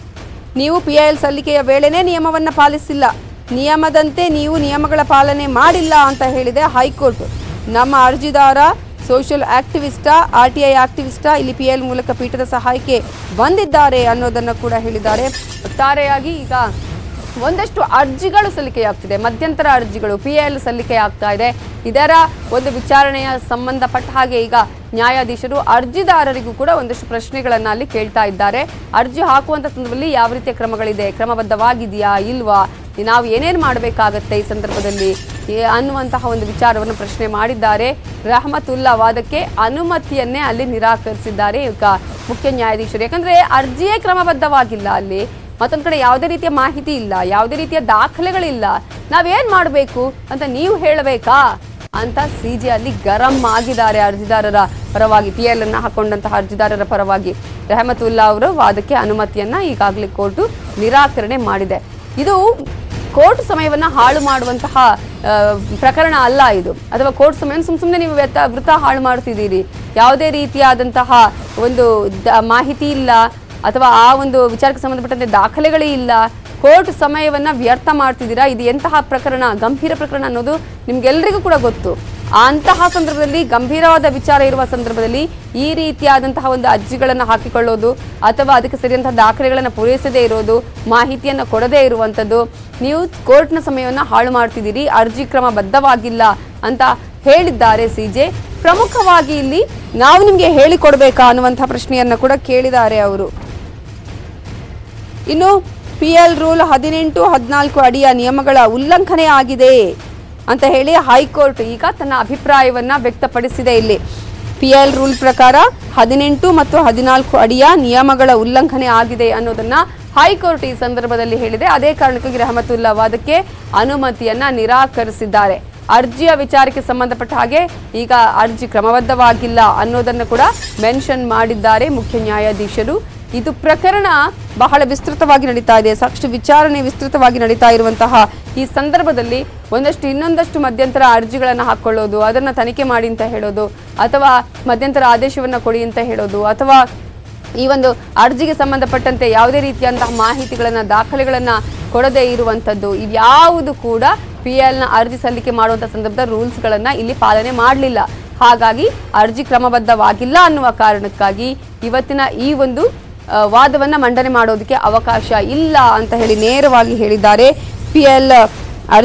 ನೀವು ಪಿ ಎಲ್ ಸಲ್ಲಿಕೆಯ ವೇಳೆನೇ ನಿಯಮವನ್ನು ಪಾಲಿಸಿಲ್ಲ ನಿಯಮದಂತೆ ನೀವು ನಿಯಮಗಳ ಪಾಲನೆ ಮಾಡಿಲ್ಲ ಅಂತ ಹೇಳಿದೆ ಹೈಕೋರ್ಟ್ ನಮ್ಮ ಅರ್ಜಿದಾರ ಸೋಷಿಯಲ್ ಆಕ್ಟಿವಿಸ್ಟಾ ಆರ್ ಟಿ ಐ ಆಕ್ಟಿವಿಸ್ಟಾ ಇಲ್ಲಿ ಪಿ ಎಲ್ ಮೂಲಕ ಪೀಠದ ಸಹಾಯಕ್ಕೆ ಬಂದಿದ್ದಾರೆ ಅನ್ನೋದನ್ನು ಕೂಡ ಹೇಳಿದ್ದಾರೆ ಒಟ್ಟಾರೆಯಾಗಿ ಈಗ ಒಂದಷ್ಟು ಅರ್ಜಿಗಳು ಸಲ್ಲಿಕೆಯಾಗ್ತಿದೆ ಮಧ್ಯಂತರ ಅರ್ಜಿಗಳು ಪಿ ಎಲ್ ಸಲ್ಲಿಕೆ ಆಗ್ತಾ ಇದೆ ಇದರ ಒಂದು ವಿಚಾರಣೆಯ ಸಂಬಂಧಪಟ್ಟ ಹಾಗೆ ಈಗ ನ್ಯಾಯಾಧೀಶರು ಅರ್ಜಿದಾರರಿಗೂ ಕೂಡ ಒಂದಷ್ಟು ಪ್ರಶ್ನೆಗಳನ್ನು ಅಲ್ಲಿ ಕೇಳ್ತಾ ಇದ್ದಾರೆ ಅರ್ಜಿ ಹಾಕುವಂಥ ಸಂದರ್ಭದಲ್ಲಿ ಯಾವ ರೀತಿಯ ಕ್ರಮಗಳಿದೆ ಕ್ರಮಬದ್ಧವಾಗಿದೆಯಾ ಇಲ್ವಾ ನಾವು ಏನೇನು ಮಾಡಬೇಕಾಗತ್ತೆ ಈ ಸಂದರ್ಭದಲ್ಲಿ ಏ- ಅನ್ನುವಂತಹ ಒಂದು ವಿಚಾರವನ್ನು ಪ್ರಶ್ನೆ ಮಾಡಿದ್ದಾರೆ ರಹಮತುಲ್ಲಾ ವಾದಕ್ಕೆ ಅನುಮತಿಯನ್ನೇ ಅಲ್ಲಿ ನಿರಾಕರಿಸಿದ್ದಾರೆ ಈಗ ಮುಖ್ಯ ನ್ಯಾಯಾಧೀಶರು ಯಾಕಂದ್ರೆ ಅರ್ಜಿಯೇ ಕ್ರಮಬದ್ಧವಾಗಿಲ್ಲ ಅಲ್ಲಿ ಮತ್ತೊಂದು ಕಡೆ ಯಾವುದೇ ರೀತಿಯ ಮಾಹಿತಿ ಇಲ್ಲ ಯಾವುದೇ ರೀತಿಯ ದಾಖಲೆಗಳಿಲ್ಲ ನಾವೇನ್ ಮಾಡಬೇಕು ಅಂತ ನೀವು ಹೇಳಬೇಕಾ ಅಂತ ಸಿ ಜೆ ಅಲ್ಲಿ ಗರಂ ಆಗಿದ್ದಾರೆ ಅರ್ಜಿದಾರರ ಪರವಾಗಿ ಪಿ ಎಲ್ ಅನ್ನ ಹಾಕೊಂಡಂತಹ ಅರ್ಜಿದಾರರ ಪರವಾಗಿ ರೆಹಮತುಲ್ಲಾ ಅವರ ವಾದಕ್ಕೆ ಅನುಮತಿಯನ್ನ ಈಗಾಗಲೇ ಕೋರ್ಟು ನಿರಾಕರಣೆ ಮಾಡಿದೆ ಇದು ಕೋರ್ಟ್ ಸಮಯವನ್ನ ಹಾಳು ಮಾಡುವಂತಹ ಆ, ಪ್ರಕರಣ ಅಲ್ಲ ಇದು ಅಥವಾ ಕೋರ್ಟ್ ಸಮಯ ಸುಮ್ ಸುಮ್ಮನೆ ನೀವು ವ್ಯರ್ಥ ವೃಥ ಹಾಳು ಮಾಡ್ತಿದ್ದೀರಿ ಯಾವುದೇ ರೀತಿಯಾದಂತಹ ಒಂದು ದ- ಮಾಹಿತಿ ಇಲ್ಲ ಅಥವಾ ಆ ಒಂದು ವಿಚಾರಕ್ಕೆ ಸಂಬಂಧಪಟ್ಟಂತೆ ದಾಖಲೆಗಳೇ ಇಲ್ಲ ಕೋರ್ಟ್ ಸಮಯವನ್ನ ವ್ಯರ್ಥ ಮಾಡ್ತಿದ್ದೀರಾ ಇದು ಎಂತಹ ಪ್ರಕರಣ ಗಂಭೀರ ಪ್ರಕರಣ ಅನ್ನೋದು ನಿಮ್ಗೆಲ್ರಿಗೂ ಕೂಡ ಗೊತ್ತು ಅಂತಹ ಸಂದರ್ಭದಲ್ಲಿ ಗಂಭೀರವಾದ ವಿಚಾರ ಇರುವ ಸಂದರ್ಭದಲ್ಲಿ ಈ ರೀತಿಯಾದಂತಹ ಒಂದು ಅರ್ಜಿಗಳನ್ನು ಹಾಕಿಕೊಳ್ಳೋದು ಅಥವಾ ಅದಕ್ಕೆ ಸರಿಯಂತಹ ದಾಖಲೆಗಳನ್ನು ಪೂರೈಸದೇ ಇರೋದು ಮಾಹಿತಿಯನ್ನು ಕೊಡದೇ ಇರುವಂಥದ್ದು ನೀವು ಕೋರ್ಟ್ನ ಸಮಯವನ್ನು ಹಾಳು ಮಾಡ್ತಿದ್ದೀರಿ ಅರ್ಜಿ ಕ್ರಮ ಬದ್ಧವಾಗಿಲ್ಲ ಅಂತ ಹೇಳಿದ್ದಾರೆ ಸಿಜೆ ಪ್ರಮುಖವಾಗಿ ಇಲ್ಲಿ ನಾವು ನಿಮಗೆ ಹೇಳಿಕೊಡ್ಬೇಕಾ ಅನ್ನುವಂತಹ ಪ್ರಶ್ನೆಯನ್ನ ಕೂಡ ಕೇಳಿದ್ದಾರೆ ಅವರು ಇನ್ನು ಪಿ ಎಲ್ ರೂಲ್ ಹದಿನೆಂಟು ಹದಿನಾಲ್ಕು ಅಡಿಯ ನಿಯಮಗಳ ಉಲ್ಲಂಘನೆ ಆಗಿದೆ ಅಂತ ಹೇಳಿ ಹೈಕೋರ್ಟ್ ಈಗ ತನ್ನ ಅಭಿಪ್ರಾಯವನ್ನ ವ್ಯಕ್ತಪಡಿಸಿದೆ ಇಲ್ಲಿ ಪಿ ಎಲ್ ರೂಲ್ ಪ್ರಕಾರ ಹದಿನೆಂಟು ಮತ್ತು ಹದಿನಾಲ್ಕು ಅಡಿಯ ನಿಯಮಗಳ ಉಲ್ಲಂಘನೆ ಆಗಿದೆ ಅನ್ನೋದನ್ನ ಹೈಕೋರ್ಟ್ ಈ ಸಂದರ್ಭದಲ್ಲಿ ಹೇಳಿದೆ ಅದೇ ಕಾರಣಕ್ಕಾಗಿ ರಹಮತುಲ್ಲಾ ವಾದಕ್ಕೆ ಅನುಮತಿಯನ್ನ ನಿರಾಕರಿಸಿದ್ದಾರೆ ಅರ್ಜಿಯ ವಿಚಾರಕ್ಕೆ ಸಂಬಂಧಪಟ್ಟ ಹಾಗೆ ಈಗ ಅರ್ಜಿ ಕ್ರಮಬದ್ಧವಾಗಿಲ್ಲ ಅನ್ನೋದನ್ನು ಕೂಡ ಮೆನ್ಷನ್ ಮಾಡಿದ್ದಾರೆ ಮುಖ್ಯ ನ್ಯಾಯಾಧೀಶರು ಇದು ಪ್ರಕರಣ ಬಹಳ ವಿಸ್ತೃತವಾಗಿ ನಡೀತಾ ಇದೆ ಸಾಕಷ್ಟು ವಿಚಾರಣೆ ವಿಸ್ತೃತವಾಗಿ ನಡೀತಾ ಇರುವಂತಹ ಈ ಸಂದರ್ಭದಲ್ಲಿ ಒಂದಷ್ಟು ಇನ್ನೊಂದಷ್ಟು ಮಧ್ಯಂತರ ಅರ್ಜಿಗಳನ್ನು ಹಾಕೊಳ್ಳೋದು ಅದನ್ನು ತನಿಖೆ ಮಾಡಿ ಅಂತ ಹೇಳೋದು ಅಥವಾ ಮಧ್ಯಂತರ ಆದೇಶವನ್ನು ಕೊಡಿ ಅಂತ ಹೇಳೋದು ಅಥವಾ ಈ ಒಂದು ಅರ್ಜಿಗೆ ಸಂಬಂಧಪಟ್ಟಂತೆ ಯಾವುದೇ ರೀತಿಯಂತಹ ಮಾಹಿತಿಗಳನ್ನು ದಾಖಲೆಗಳನ್ನು ಕೊಡದೇ ಇರುವಂಥದ್ದು ಇವ್ಯಾವುದು ಕೂಡ ಪಿ ಎಲ್ನ ಅರ್ಜಿ ಸಲ್ಲಿಕೆ ಮಾಡುವಂಥ ಸಂದರ್ಭದ ರೂಲ್ಸ್ಗಳನ್ನು ಇಲ್ಲಿ ಪಾಲನೆ ಮಾಡಲಿಲ್ಲ ಹಾಗಾಗಿ ಅರ್ಜಿ ಕ್ರಮಬದ್ಧವಾಗಿಲ್ಲ ಅನ್ನುವ ಕಾರಣಕ್ಕಾಗಿ ಇವತ್ತಿನ ಈ ಒಂದು ಆ, ವಾದವನ್ನ ಮಂಡನೆ ಮಾಡೋದಕ್ಕೆ ಅವಕಾಶ ಇಲ್ಲ ಅಂತ ಹೇಳಿ ನೇರವಾಗಿ ಹೇಳಿದ್ದಾರೆ ಪಿ ಎಲ್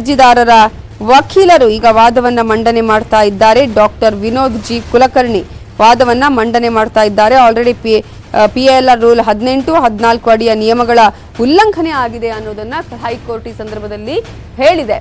ಅರ್ಜಿದಾರರ ವಕೀಲರು ಈಗ ವಾದವನ್ನ ಮಂಡನೆ ಮಾಡ್ತಾ ಇದ್ದಾರೆ ಡಾಕ್ಟರ್ ವಿನೋದ್ ಜಿ ಕುಲಕರ್ಣಿ ವಾದವನ್ನ ಮಂಡನೆ ಮಾಡ್ತಾ ಇದ್ದಾರೆ already P P L R rule ಹದಿನೆಂಟು ಹದಿನಾಲ್ಕು ಅಡಿಯ ನಿಯಮಗಳ ಉಲ್ಲಂಘನೆ ಆಗಿದೆ ಅನ್ನೋದನ್ನ ಹೈಕೋರ್ಟ್ ಈ ಸಂದರ್ಭದಲ್ಲಿ ಹೇಳಿದೆ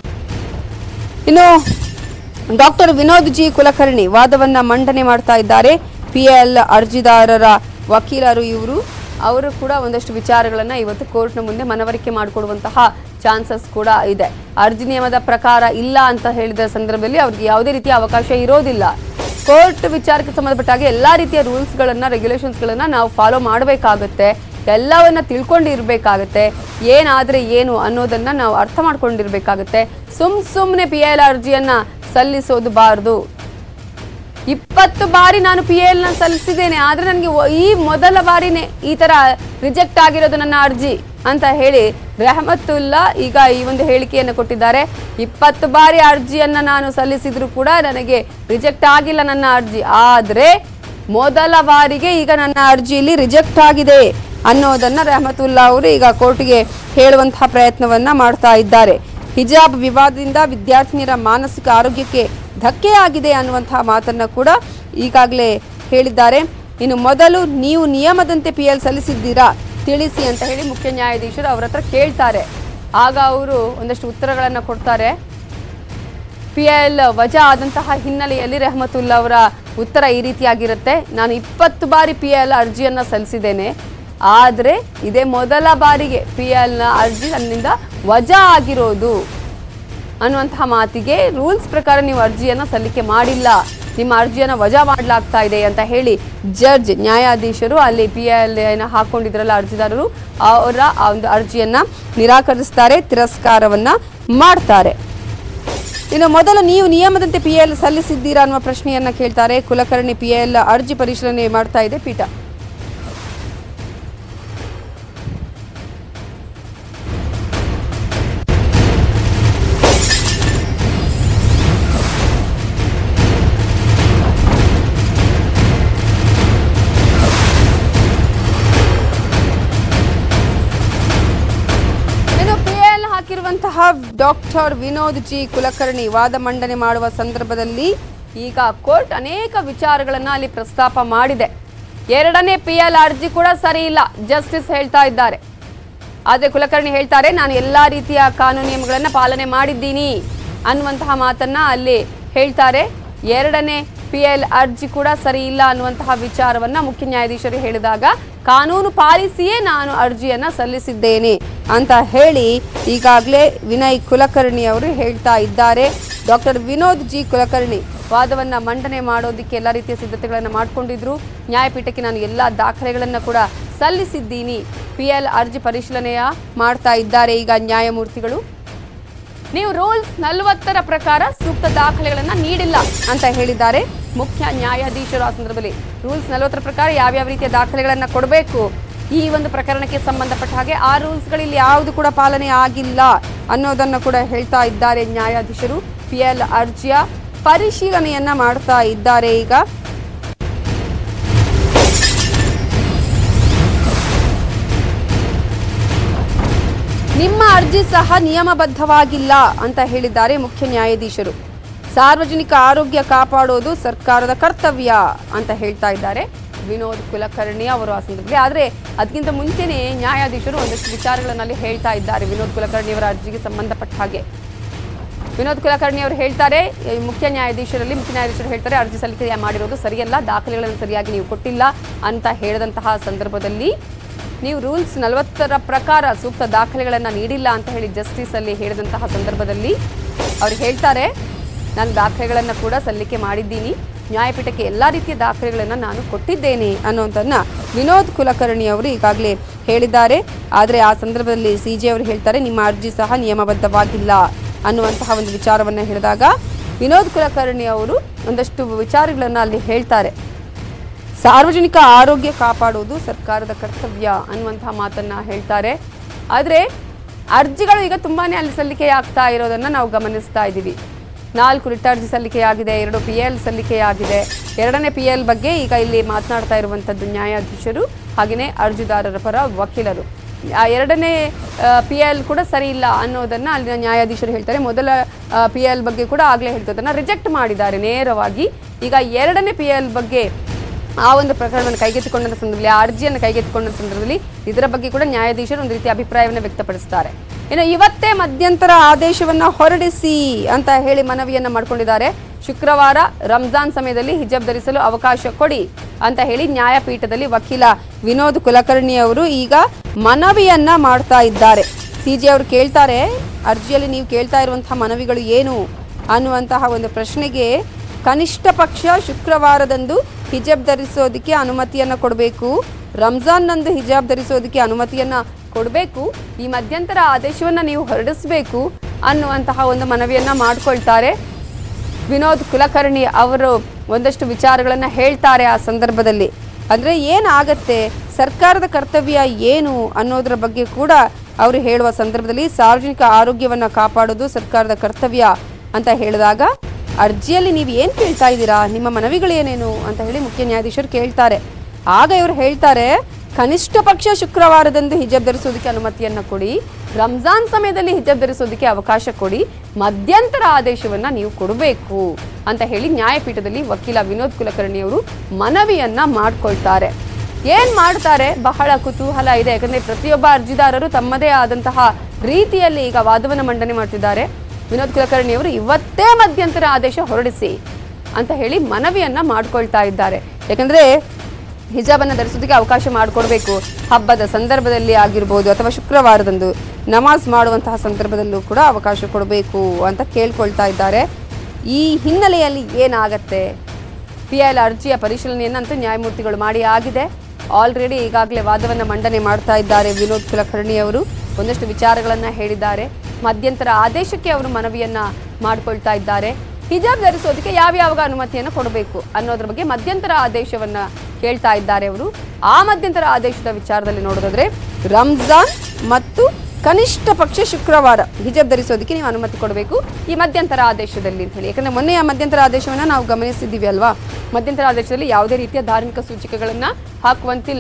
ಇನ್ನು ಡಾಕ್ಟರ್ ವಿನೋದ್ ಜಿ ಕುಲಕರ್ಣಿ ವಾದವನ್ನ ಮಂಡನೆ ಮಾಡ್ತಾ ಇದ್ದಾರೆ ಪಿಎಲ್ ಅರ್ಜಿದಾರರ ವಕೀಲರು ಇವರು ಅವರು ಕೂಡ ಒಂದಷ್ಟು ವಿಚಾರಗಳನ್ನ ಇವತ್ತು ಕೋರ್ಟ್ನ ಮುಂದೆ ಮನವರಿಕೆ ಮಾಡಿಕೊಡುವಂತಹ ಚಾನ್ಸಸ್ ಕೂಡ ಇದೆ ಅರ್ಜಿ ನಿಯಮದ ಪ್ರಕಾರ ಇಲ್ಲ ಅಂತ ಹೇಳಿದ ಸಂದರ್ಭದಲ್ಲಿ ಅವ್ರಿಗೆ ಯಾವುದೇ ರೀತಿಯ ಅವಕಾಶ ಇರೋದಿಲ್ಲ ಕೋರ್ಟ್ ವಿಚಾರಕ್ಕೆ ಸಂಬಂಧಪಟ್ಟ ಹಾಗೆ ಎಲ್ಲಾ ರೀತಿಯ ರೂಲ್ಸ್ಗಳನ್ನ ರೆಗ್ಯುಲೇಷನ್ಸ್ಗಳನ್ನ ನಾವು ಫಾಲೋ ಮಾಡಬೇಕಾಗುತ್ತೆ ಎಲ್ಲವನ್ನ ತಿಳ್ಕೊಂಡಿರ್ಬೇಕಾಗತ್ತೆ ಏನಾದ್ರೆ ಏನು ಅನ್ನೋದನ್ನ ನಾವು ಅರ್ಥ ಮಾಡ್ಕೊಂಡಿರ್ಬೇಕಾಗತ್ತೆ ಸುಮ್ ಸುಮ್ಮನೆ ಪಿ ಎಲ್ ಅರ್ಜಿಯನ್ನ ಸಲ್ಲಿಸೋದು ಬಾರದು ಇಪ್ಪತ್ತು ಬಾರಿ ನಾನು ಪಿ ಎಲ್ ನ ಸಲ್ಲಿಸಿದ್ದೇನೆ ಆದ್ರೆ ನನಗೆ ಈ ಮೊದಲ ಬಾರಿನೇ ಈ ತರ ರಿಜೆಕ್ಟ್ ಆಗಿರೋದು ನನ್ನ ಅರ್ಜಿ ಅಂತ ಹೇಳಿ ರೆಹಮತುಲ್ಲಾ ಈಗ ಈ ಒಂದು ಹೇಳಿಕೆಯನ್ನು ಕೊಟ್ಟಿದ್ದಾರೆ ಇಪ್ಪತ್ತು ಬಾರಿ ಅರ್ಜಿಯನ್ನ ನಾನು ಸಲ್ಲಿಸಿದ್ರು ಕೂಡ ನನಗೆ ರಿಜೆಕ್ಟ್ ಆಗಿಲ್ಲ ನನ್ನ ಅರ್ಜಿ ಆದ್ರೆ ಮೊದಲ ಬಾರಿಗೆ ಈಗ ನನ್ನ ಅರ್ಜಿಯಲ್ಲಿ ರಿಜೆಕ್ಟ್ ಆಗಿದೆ ಅನ್ನೋದನ್ನ ರೆಹಮತುಲ್ಲಾ ಅವರು ಈಗ ಕೋರ್ಟ್ಗೆ ಹೇಳುವಂತಹ ಪ್ರಯತ್ನವನ್ನ ಮಾಡ್ತಾ ಇದ್ದಾರೆ ಹಿಜಾಬ್ ವಿವಾದದಿಂದ ವಿದ್ಯಾರ್ಥಿನಿಯರ ಮಾನಸಿಕ ಆರೋಗ್ಯಕ್ಕೆ ಧಕ್ಕೆಯಾಗಿದೆ ಅನ್ನುವಂತಹ ಮಾತನ್ನ ಕೂಡ ಈಗಾಗಲೇ ಹೇಳಿದ್ದಾರೆ ಇನ್ನು ಮೊದಲು ನೀವು ನಿಯಮದಂತೆ ಪಿ ಎಲ್ ಸಲ್ಲಿಸಿದ್ದೀರಾ ತಿಳಿಸಿ ಅಂತ ಹೇಳಿ ಮುಖ್ಯ ನ್ಯಾಯಾಧೀಶರು ಅವ್ರ ಹತ್ರ ಕೇಳ್ತಾರೆ ಆಗ ಅವರು ಒಂದಷ್ಟು ಉತ್ತರಗಳನ್ನು ಕೊಡ್ತಾರೆ ಪಿ ಎಲ್ ವಜಾ ಆದಂತಹ ಹಿನ್ನೆಲೆಯಲ್ಲಿ ರೆಹಮತುಲ್ಲಾ ಅವರ ಉತ್ತರ ಈ ರೀತಿಯಾಗಿರುತ್ತೆ ನಾನು ಇಪ್ಪತ್ತು ಬಾರಿ ಪಿ ಎಲ್ ಅರ್ಜಿಯನ್ನು ಸಲ್ಲಿಸಿದ್ದೇನೆ ಆದರೆ ಇದೇ ಮೊದಲ ಬಾರಿಗೆ ಪಿ ಎಲ್ನ ಅರ್ಜಿ ನನ್ನಿಂದ ವಜಾ ಆಗಿರೋದು ಅನ್ನುವಂತಹ ಮಾತಿಗೆ ರೂಲ್ಸ್ ಪ್ರಕಾರ ನೀವು ಅರ್ಜಿಯನ್ನು ಸಲ್ಲಿಕೆ ಮಾಡಿಲ್ಲ ನಿಮ್ಮ ಅರ್ಜಿಯನ್ನು ವಜಾ ಮಾಡಲಾಗ್ತಾ ಇದೆ ಅಂತ ಹೇಳಿ ಜಡ್ಜ್ ನ್ಯಾಯಾಧೀಶರು ಅಲ್ಲಿ ಪಿ ಎಲ್ ಹಾಕೊಂಡಿದ್ರಲ್ಲ ಅರ್ಜಿದಾರರು ಅವರ ಆ ಒಂದು ಅರ್ಜಿಯನ್ನ ನಿರಾಕರಿಸ್ತಾರೆ ತಿರಸ್ಕಾರವನ್ನ ಮಾಡ್ತಾರೆ ಇನ್ನು ಮೊದಲು ನೀವು ನಿಯಮದಂತೆ ಪಿ ಎಲ್ ಸಲ್ಲಿಸಿದ್ದೀರಾ ಅನ್ನುವ ಪ್ರಶ್ನೆಯನ್ನ ಕೇಳ್ತಾರೆ ಕುಲಕರ್ಣಿ ಪಿ ಎಲ್ ಅರ್ಜಿ ಪರಿಶೀಲನೆ ಮಾಡ್ತಾ ಇದೆ ಪೀಠ ಇನ್ನು ಪಿಎಲ್ ಹಾಕಿರುವಂತಹ ಡಾಕ್ಟರ್ ವಿನೋದ್ ಜಿ ಕುಲಕರ್ಣಿ ವಾದ ಮಂಡನೆ ಮಾಡುವ ಸಂದರ್ಭದಲ್ಲಿ ಈಗ ಕೋರ್ಟ್ ಅನೇಕ ವಿಚಾರಗಳನ್ನ ಅಲ್ಲಿ ಪ್ರಸ್ತಾಪ ಮಾಡಿದೆ ಎರಡನೇ ಪಿಎಲ್ ಅರ್ಜಿ ಕೂಡ ಸರಿ ಇಲ್ಲ ಜಸ್ಟಿಸ್ ಹೇಳ್ತಾ ಇದ್ದಾರೆ ಆದರೆ ಕುಲಕರ್ಣಿ ಹೇಳ್ತಾರೆ ನಾನು ಎಲ್ಲಾ ರೀತಿಯ ಕಾನೂನು ನಿಯಮಗಳನ್ನ ಪಾಲನೆ ಮಾಡಿದ್ದೀನಿ ಅನ್ನುವಂತಹ ಮಾತನ್ನ ಅಲ್ಲಿ ಹೇಳ್ತಾರೆ ಎರಡನೇ ಪಿ ಎಲ್ ಅರ್ಜಿ ಕೂಡ ಸರಿ ಇಲ್ಲ ಅನ್ನುವಂತಹ ವಿಚಾರವನ್ನ ಮುಖ್ಯ ನ್ಯಾಯಾಧೀಶರು ಹೇಳಿದಾಗ ಕಾನೂನು ಪಾಲಿಸಿಯೇ ನಾನು ಅರ್ಜಿಯನ್ನ ಸಲ್ಲಿಸಿದ್ದೇನೆ ಅಂತ ಹೇಳಿ ಈಗಾಗಲೇ ವಿನಯ್ ಕುಲಕರ್ಣಿ ಅವರು ಹೇಳ್ತಾ ಇದ್ದಾರೆ ಡಾಕ್ಟರ್ ವಿನೋದ್ ಜಿ ಕುಲಕರ್ಣಿ ವಾದವನ್ನ ಮಂಡನೆ ಮಾಡೋದಕ್ಕೆ ಎಲ್ಲ ರೀತಿಯ ಸಿದ್ಧತೆಗಳನ್ನು ಮಾಡಿಕೊಂಡಿದ್ರು ನ್ಯಾಯಪೀಠಕ್ಕೆ ನಾನು ಎಲ್ಲ ದಾಖಲೆಗಳನ್ನು ಕೂಡ ಸಲ್ಲಿಸಿದ್ದೀನಿ ಪಿ ಎಲ್ ಅರ್ಜಿ ಪರಿಶೀಲನೆಯ ಮಾಡ್ತಾ ಇದ್ದಾರೆ ಈಗ ನ್ಯಾಯಮೂರ್ತಿಗಳು ನೀವು ರೂಲ್ಸ್ ನಲವತ್ತರ ಪ್ರಕಾರ ಸೂಕ್ತ ದಾಖಲೆಗಳನ್ನ ನೀಡಿಲ್ಲ ಅಂತ ಹೇಳಿದ್ದಾರೆ ಮುಖ್ಯ ನ್ಯಾಯಾಧೀಶರು ಆ ಸಂದರ್ಭದಲ್ಲಿ ರೂಲ್ಸ್ ನಲವತ್ತರ ಪ್ರಕಾರ ಯಾವ್ಯಾವ ರೀತಿಯ ದಾಖಲೆಗಳನ್ನ ಕೊಡಬೇಕು ಈ ಒಂದು ಪ್ರಕರಣಕ್ಕೆ ಸಂಬಂಧಪಟ್ಟ ಹಾಗೆ ಆ ರೂಲ್ಸ್ಗಳಲ್ಲಿ ಯಾವುದು ಕೂಡ ಪಾಲನೆ ಆಗಿಲ್ಲ ಅನ್ನೋದನ್ನು ಕೂಡ ಹೇಳ್ತಾ ಇದ್ದಾರೆ ನ್ಯಾಯಾಧೀಶರು ಪಿ ಎಲ್ ಅರ್ಜಿಯ ಪರಿಶೀಲನೆಯನ್ನ ಮಾಡ್ತಾ ಇದ್ದಾರೆ ಈಗ ನಿಮ್ಮ ಅರ್ಜಿ ಸಹ ನಿಯಮಬದ್ಧವಾಗಿಲ್ಲ ಅಂತ ಹೇಳಿದ್ದಾರೆ ಮುಖ್ಯ ನ್ಯಾಯಾಧೀಶರು ಸಾರ್ವಜನಿಕ ಆರೋಗ್ಯ ಕಾಪಾಡೋದು ಸರ್ಕಾರದ ಕರ್ತವ್ಯ ಅಂತ ಹೇಳ್ತಾ ಇದ್ದಾರೆ ವಿನೋದ್ ಕುಲಕರ್ಣಿ ಅವರು ಆ ಸಂದರ್ಭದಲ್ಲಿ ಆದರೆ ಅದಕ್ಕಿಂತ ಮುಂಚೆನೇ ನ್ಯಾಯಾಧೀಶರು ಒಂದಷ್ಟು ವಿಚಾರಗಳನ್ನಲ್ಲಿ ಹೇಳ್ತಾ ಇದ್ದಾರೆ ವಿನೋದ್ ಕುಲಕರ್ಣಿ ಅವರ ಅರ್ಜಿಗೆ ಸಂಬಂಧಪಟ್ಟ ಹಾಗೆ ವಿನೋದ್ ಕುಲಕರ್ಣಿ ಅವರು ಹೇಳ್ತಾರೆ ಈ ಮುಖ್ಯ ನ್ಯಾಯಾಧೀಶರಲ್ಲಿ ಮುಖ್ಯ ನ್ಯಾಯಾಧೀಶರು ಹೇಳ್ತಾರೆ ಅರ್ಜಿ ಸಲ್ಲಿಕೆ ಮಾಡಿರೋದು ಸರಿಯಲ್ಲ ದಾಖಲೆಗಳನ್ನು ಸರಿಯಾಗಿ ನೀವು ಕೊಟ್ಟಿಲ್ಲ ಅಂತ ಹೇಳಿದಂತಹ ಸಂದರ್ಭದಲ್ಲಿ ನೀವು ರೂಲ್ಸ್ ನಲವತ್ತರ ಪ್ರಕಾರ ಸೂಕ್ತ ದಾಖಲೆಗಳನ್ನು ನೀಡಿಲ್ಲ ಅಂತ ಹೇಳಿ ಜಸ್ಟಿಸ್ ಅಲ್ಲಿ ಹೇಳಿದಂತಹ ಸಂದರ್ಭದಲ್ಲಿ ಅವ್ರು ಹೇಳ್ತಾರೆ ನಾನು ದಾಖಲೆಗಳನ್ನು ಕೂಡ ಸಲ್ಲಿಕೆ ಮಾಡಿದ್ದೀನಿ ನ್ಯಾಯಪೀಠಕ್ಕೆ ಎಲ್ಲ ರೀತಿಯ ದಾಖಲೆಗಳನ್ನು ನಾನು ಕೊಟ್ಟಿದ್ದೇನೆ ಅನ್ನೋದನ್ನ ವಿನೋದ್ ಕುಲಕರ್ಣಿ ಅವರು ಈಗಾಗಲೇ ಹೇಳಿದ್ದಾರೆ ಆದರೆ ಆ ಸಂದರ್ಭದಲ್ಲಿ ಸಿ ಜೆ ಅವರು ಹೇಳ್ತಾರೆ ನಿಮ್ಮ ಅರ್ಜಿ ಸಹ ನಿಯಮಬದ್ಧವಾಗಿಲ್ಲ ಅನ್ನುವಂತಹ ಒಂದು ವಿಚಾರವನ್ನು ಹೇಳಿದಾಗ ವಿನೋದ್ ಕುಲಕರ್ಣಿ ಅವರು ಒಂದಷ್ಟು ವಿಚಾರಗಳನ್ನು ಅಲ್ಲಿ ಹೇಳ್ತಾರೆ ಸಾರ್ವಜನಿಕ ಆರೋಗ್ಯ ಕಾಪಾಡುವುದು ಸರ್ಕಾರದ ಕರ್ತವ್ಯ ಅನ್ನುವಂತಹ ಮಾತನ್ನ ಹೇಳ್ತಾರೆ ಆದರೆ ಅರ್ಜಿಗಳು ಈಗ ತುಂಬಾನೇ ಅಲ್ಲಿ ಸಲ್ಲಿಕೆ ಆಗ್ತಾ ಇರೋದನ್ನ ನಾವು ಗಮನಿಸ್ತಾ ಇದ್ದೀವಿ ನಾಲ್ಕು ರಿಟ್ ಅರ್ಜಿ ಸಲ್ಲಿಕೆಯಾಗಿದೆ ಎರಡು ಪಿ ಎಲ್ ಸಲ್ಲಿಕೆಯಾಗಿದೆ ಎರಡನೇ ಪಿ ಎಲ್ ಬಗ್ಗೆ ಈಗ ಇಲ್ಲಿ ಮಾತನಾಡ್ತಾ ಇರುವಂಥದ್ದು ನ್ಯಾಯಾಧೀಶರು ಹಾಗೆಯೇ ಅರ್ಜಿದಾರರ ಪರ ವಕೀಲರು ಆ ಎರಡನೇ ಪಿ ಎಲ್ ಕೂಡ ಸರಿ ಇಲ್ಲ ಅನ್ನೋದನ್ನ ಅಲ್ಲಿನ ನ್ಯಾಯಾಧೀಶರು ಹೇಳ್ತಾರೆ ಮೊದಲ ಪಿ ಎಲ್ ಬಗ್ಗೆ ಕೂಡ ಆಗಲೇ ಹೇಳ್ತದನ್ನ ರಿಜೆಕ್ಟ್ ಮಾಡಿದ್ದಾರೆ ನೇರವಾಗಿ ಈಗ ಎರಡನೇ ಪಿ ಎಲ್ ಬಗ್ಗೆ ಆ ಒಂದು ಪ್ರಕರಣವನ್ನು ಕೈಗೆತ್ತಿಕೊಂಡ ಸಂದರ್ಭದಲ್ಲಿ ಆ ಅರ್ಜಿಯನ್ನು ಕೈಗೆತ್ತಿಕೊಂಡ ಸಂದರ್ಭದಲ್ಲಿ ಇದರ ಬಗ್ಗೆ ಕೂಡ ನ್ಯಾಯಾಧೀಶರು ಒಂದು ರೀತಿ ಅಭಿಪ್ರಾಯವನ್ನು ವ್ಯಕ್ತಪಡಿಸ್ತಾರೆ ಇನ್ನು ಇವತ್ತೇ ಮಧ್ಯಂತರ ಆದೇಶವನ್ನ ಹೊರಡಿಸಿ ಅಂತ ಹೇಳಿ ಮನವಿಯನ್ನ ಮಾಡ್ಕೊಂಡಿದ್ದಾರೆ ಶುಕ್ರವಾರ ರಂಜಾನ್ ಸಮಯದಲ್ಲಿ ಹಿಜಾಬ್ ಧರಿಸಲು ಅವಕಾಶ ಕೊಡಿ ಅಂತ ಹೇಳಿ ನ್ಯಾಯಪೀಠದಲ್ಲಿ ವಕೀಲ ವಿನೋದ್ ಕುಲಕರ್ಣಿ ಅವರು ಈಗ ಮನವಿಯನ್ನ ಮಾಡ್ತಾ ಇದ್ದಾರೆ ಸಿಜೆ ಅವರು ಕೇಳ್ತಾರೆ ಅರ್ಜಿಯಲ್ಲಿ ನೀವು ಕೇಳ್ತಾ ಇರುವಂತಹ ಮನವಿಗಳು ಏನು ಅನ್ನುವಂತಹ ಒಂದು ಪ್ರಶ್ನೆಗೆ ಕನಿಷ್ಠ ಪಕ್ಷ ಶುಕ್ರವಾರದಂದು ಹಿಜಾಬ್ ಧರಿಸೋದಕ್ಕೆ ಅನುಮತಿಯನ್ನು ಕೊಡಬೇಕು ರಂಜಾನ್ನಂದು ಹಿಜಾಬ್ ಧರಿಸೋದಕ್ಕೆ ಅನುಮತಿಯನ್ನು ಕೊಡಬೇಕು ಈ ಮಧ್ಯಂತರ ಆದೇಶವನ್ನು ನೀವು ಹೊರಡಿಸಬೇಕು ಅನ್ನುವಂತಹ ಒಂದು ಮನವಿಯನ್ನು ಮಾಡ್ಕೊಳ್ತಾರೆ ವಿನೋದ್ ಕುಲಕರ್ಣಿ ಅವರು ಒಂದಷ್ಟು ವಿಚಾರಗಳನ್ನು ಹೇಳ್ತಾರೆ ಆ ಸಂದರ್ಭದಲ್ಲಿ ಅಂದರೆ ಏನಾಗತ್ತೆ ಸರ್ಕಾರದ ಕರ್ತವ್ಯ ಏನು ಅನ್ನೋದರ ಬಗ್ಗೆ ಕೂಡ ಅವರು ಹೇಳುವ ಸಂದರ್ಭದಲ್ಲಿ ಸಾರ್ವಜನಿಕ ಆರೋಗ್ಯವನ್ನು ಕಾಪಾಡೋದು ಸರ್ಕಾರದ ಕರ್ತವ್ಯ ಅಂತ ಹೇಳಿದಾಗ ಅರ್ಜಿಯಲ್ಲಿ ನೀವು ಏನು ಕೇಳ್ತಾ ಇದ್ದೀರಾ ನಿಮ್ಮ ಮನವಿಗಳೇನೇನು ಅಂತ ಹೇಳಿ ಮುಖ್ಯ ನ್ಯಾಯಾಧೀಶರು ಕೇಳ್ತಾರೆ ಆಗ ಇವರು ಹೇಳ್ತಾರೆ ಕನಿಷ್ಠ ಪಕ್ಷ ಶುಕ್ರವಾರದಂದು ಹಿಜಾಬ್ ಧರಿಸೋದಕ್ಕೆ ಅನುಮತಿಯನ್ನು ಕೊಡಿ ರಂಜಾನ್ ಸಮಯದಲ್ಲಿ ಹಿಜಾಬ್ ಧರಿಸೋದಕ್ಕೆ ಅವಕಾಶ ಕೊಡಿ ಮಧ್ಯಂತರ ಆದೇಶವನ್ನ ನೀವು ಕೊಡಬೇಕು ಅಂತ ಹೇಳಿ ನ್ಯಾಯಪೀಠದಲ್ಲಿ ವಕೀಲ ವಿನೋದ್ ಕುಲಕರ್ಣಿ ಅವರು ಮನವಿಯನ್ನ ಮಾಡ್ಕೊಳ್ತಾರೆ ಏನ್ ಮಾಡ್ತಾರೆ ಬಹಳ ಕುತೂಹಲ ಇದೆ ಯಾಕಂದ್ರೆ ಪ್ರತಿಯೊಬ್ಬ ಅರ್ಜಿದಾರರು ತಮ್ಮದೇ ಆದಂತಹ ರೀತಿಯಲ್ಲಿ ಈಗ ವಾದವನ್ನು ಮಂಡನೆ ಮಾಡ್ತಿದ್ದಾರೆ ವಿನೋದ್ ಕುಲಕರ್ಣಿ ಅವರು ಇವತ್ತೇ ಮಧ್ಯಂತರ ಆದೇಶ ಹೊರಡಿಸಿ ಅಂತ ಹೇಳಿ ಮನವಿಯನ್ನ ಮಾಡ್ಕೊಳ್ತಾ ಇದ್ದಾರೆ ಯಾಕಂದ್ರೆ ಹಿಜಾಬನ್ನು ಧರಿಸೋದಕ್ಕೆ ಅವಕಾಶ ಮಾಡಿಕೊಡ್ಬೇಕು ಹಬ್ಬದ ಸಂದರ್ಭದಲ್ಲಿ ಆಗಿರ್ಬೋದು ಅಥವಾ ಶುಕ್ರವಾರದಂದು ನಮಾಜ್ ಮಾಡುವಂತಹ ಸಂದರ್ಭದಲ್ಲೂ ಕೂಡ ಅವಕಾಶ ಕೊಡಬೇಕು ಅಂತ ಕೇಳ್ಕೊಳ್ತಾ ಇದ್ದಾರೆ ಈ ಹಿನ್ನೆಲೆಯಲ್ಲಿ ಏನಾಗತ್ತೆ ಪಿ ಎಲ್ ಅರ್ಜಿಯ ಪರಿಶೀಲನೆಯನ್ನಂತೂ ನ್ಯಾಯಮೂರ್ತಿಗಳು ಮಾಡಿ ಆಗಿದೆ ಆಲ್ರೆಡಿ ಈಗಾಗಲೇ ವಾದವನ್ನು ಮಂಡನೆ ಮಾಡ್ತಾ ಇದ್ದಾರೆ ವಿನೋದ್ ಕುಲಕರ್ಣಿ ಅವರು ಒಂದಷ್ಟು ವಿಚಾರಗಳನ್ನು ಹೇಳಿದ್ದಾರೆ ಮಧ್ಯಂತರ ಆದೇಶಕ್ಕೆ ಅವರು ಮನವಿಯನ್ನ ಮಾಡ್ಕೊಳ್ತಾ ಇದ್ದಾರೆ ಹಿಜಾಬ್ ಧರಿಸೋದಕ್ಕೆ ಯಾವ್ಯಾವ ಅನುಮತಿಯನ್ನು ಕೊಡಬೇಕು ಅನ್ನೋದ್ರ ಬಗ್ಗೆ ಮಧ್ಯಂತರ ಆದೇಶವನ್ನ ಕೇಳ್ತಾ ಇದ್ದಾರೆ ಅವರು ಆ ಮಧ್ಯಂತರ ಆದೇಶದ ವಿಚಾರದಲ್ಲಿ ನೋಡೋದಾದ್ರೆ ರಂಜಾನ್ ಮತ್ತು ಕನಿಷ್ಠ ಪಕ್ಷ ಶುಕ್ರವಾರ ಹಿಜಾಬ್ ಧರಿಸೋದಕ್ಕೆ ನೀವು ಅನುಮತಿ ಕೊಡಬೇಕು ಈ ಮಧ್ಯಂತರ ಆದೇಶದಲ್ಲಿ ಅಂತ ಹೇಳಿ ಯಾಕಂದ್ರೆ ಮೊನ್ನೆ ಆ ಮಧ್ಯಂತರ ಆದೇಶವನ್ನ ನಾವು ಗಮನಿಸಿದ್ದೀವಿ ಅಲ್ವಾ ಮಧ್ಯಂತರ ಆದೇಶದಲ್ಲಿ ಯಾವುದೇ ರೀತಿಯ ಧಾರ್ಮಿಕ ಸೂಚಕಗಳನ್ನ ಹಾಕುವಂತಿಲ್ಲ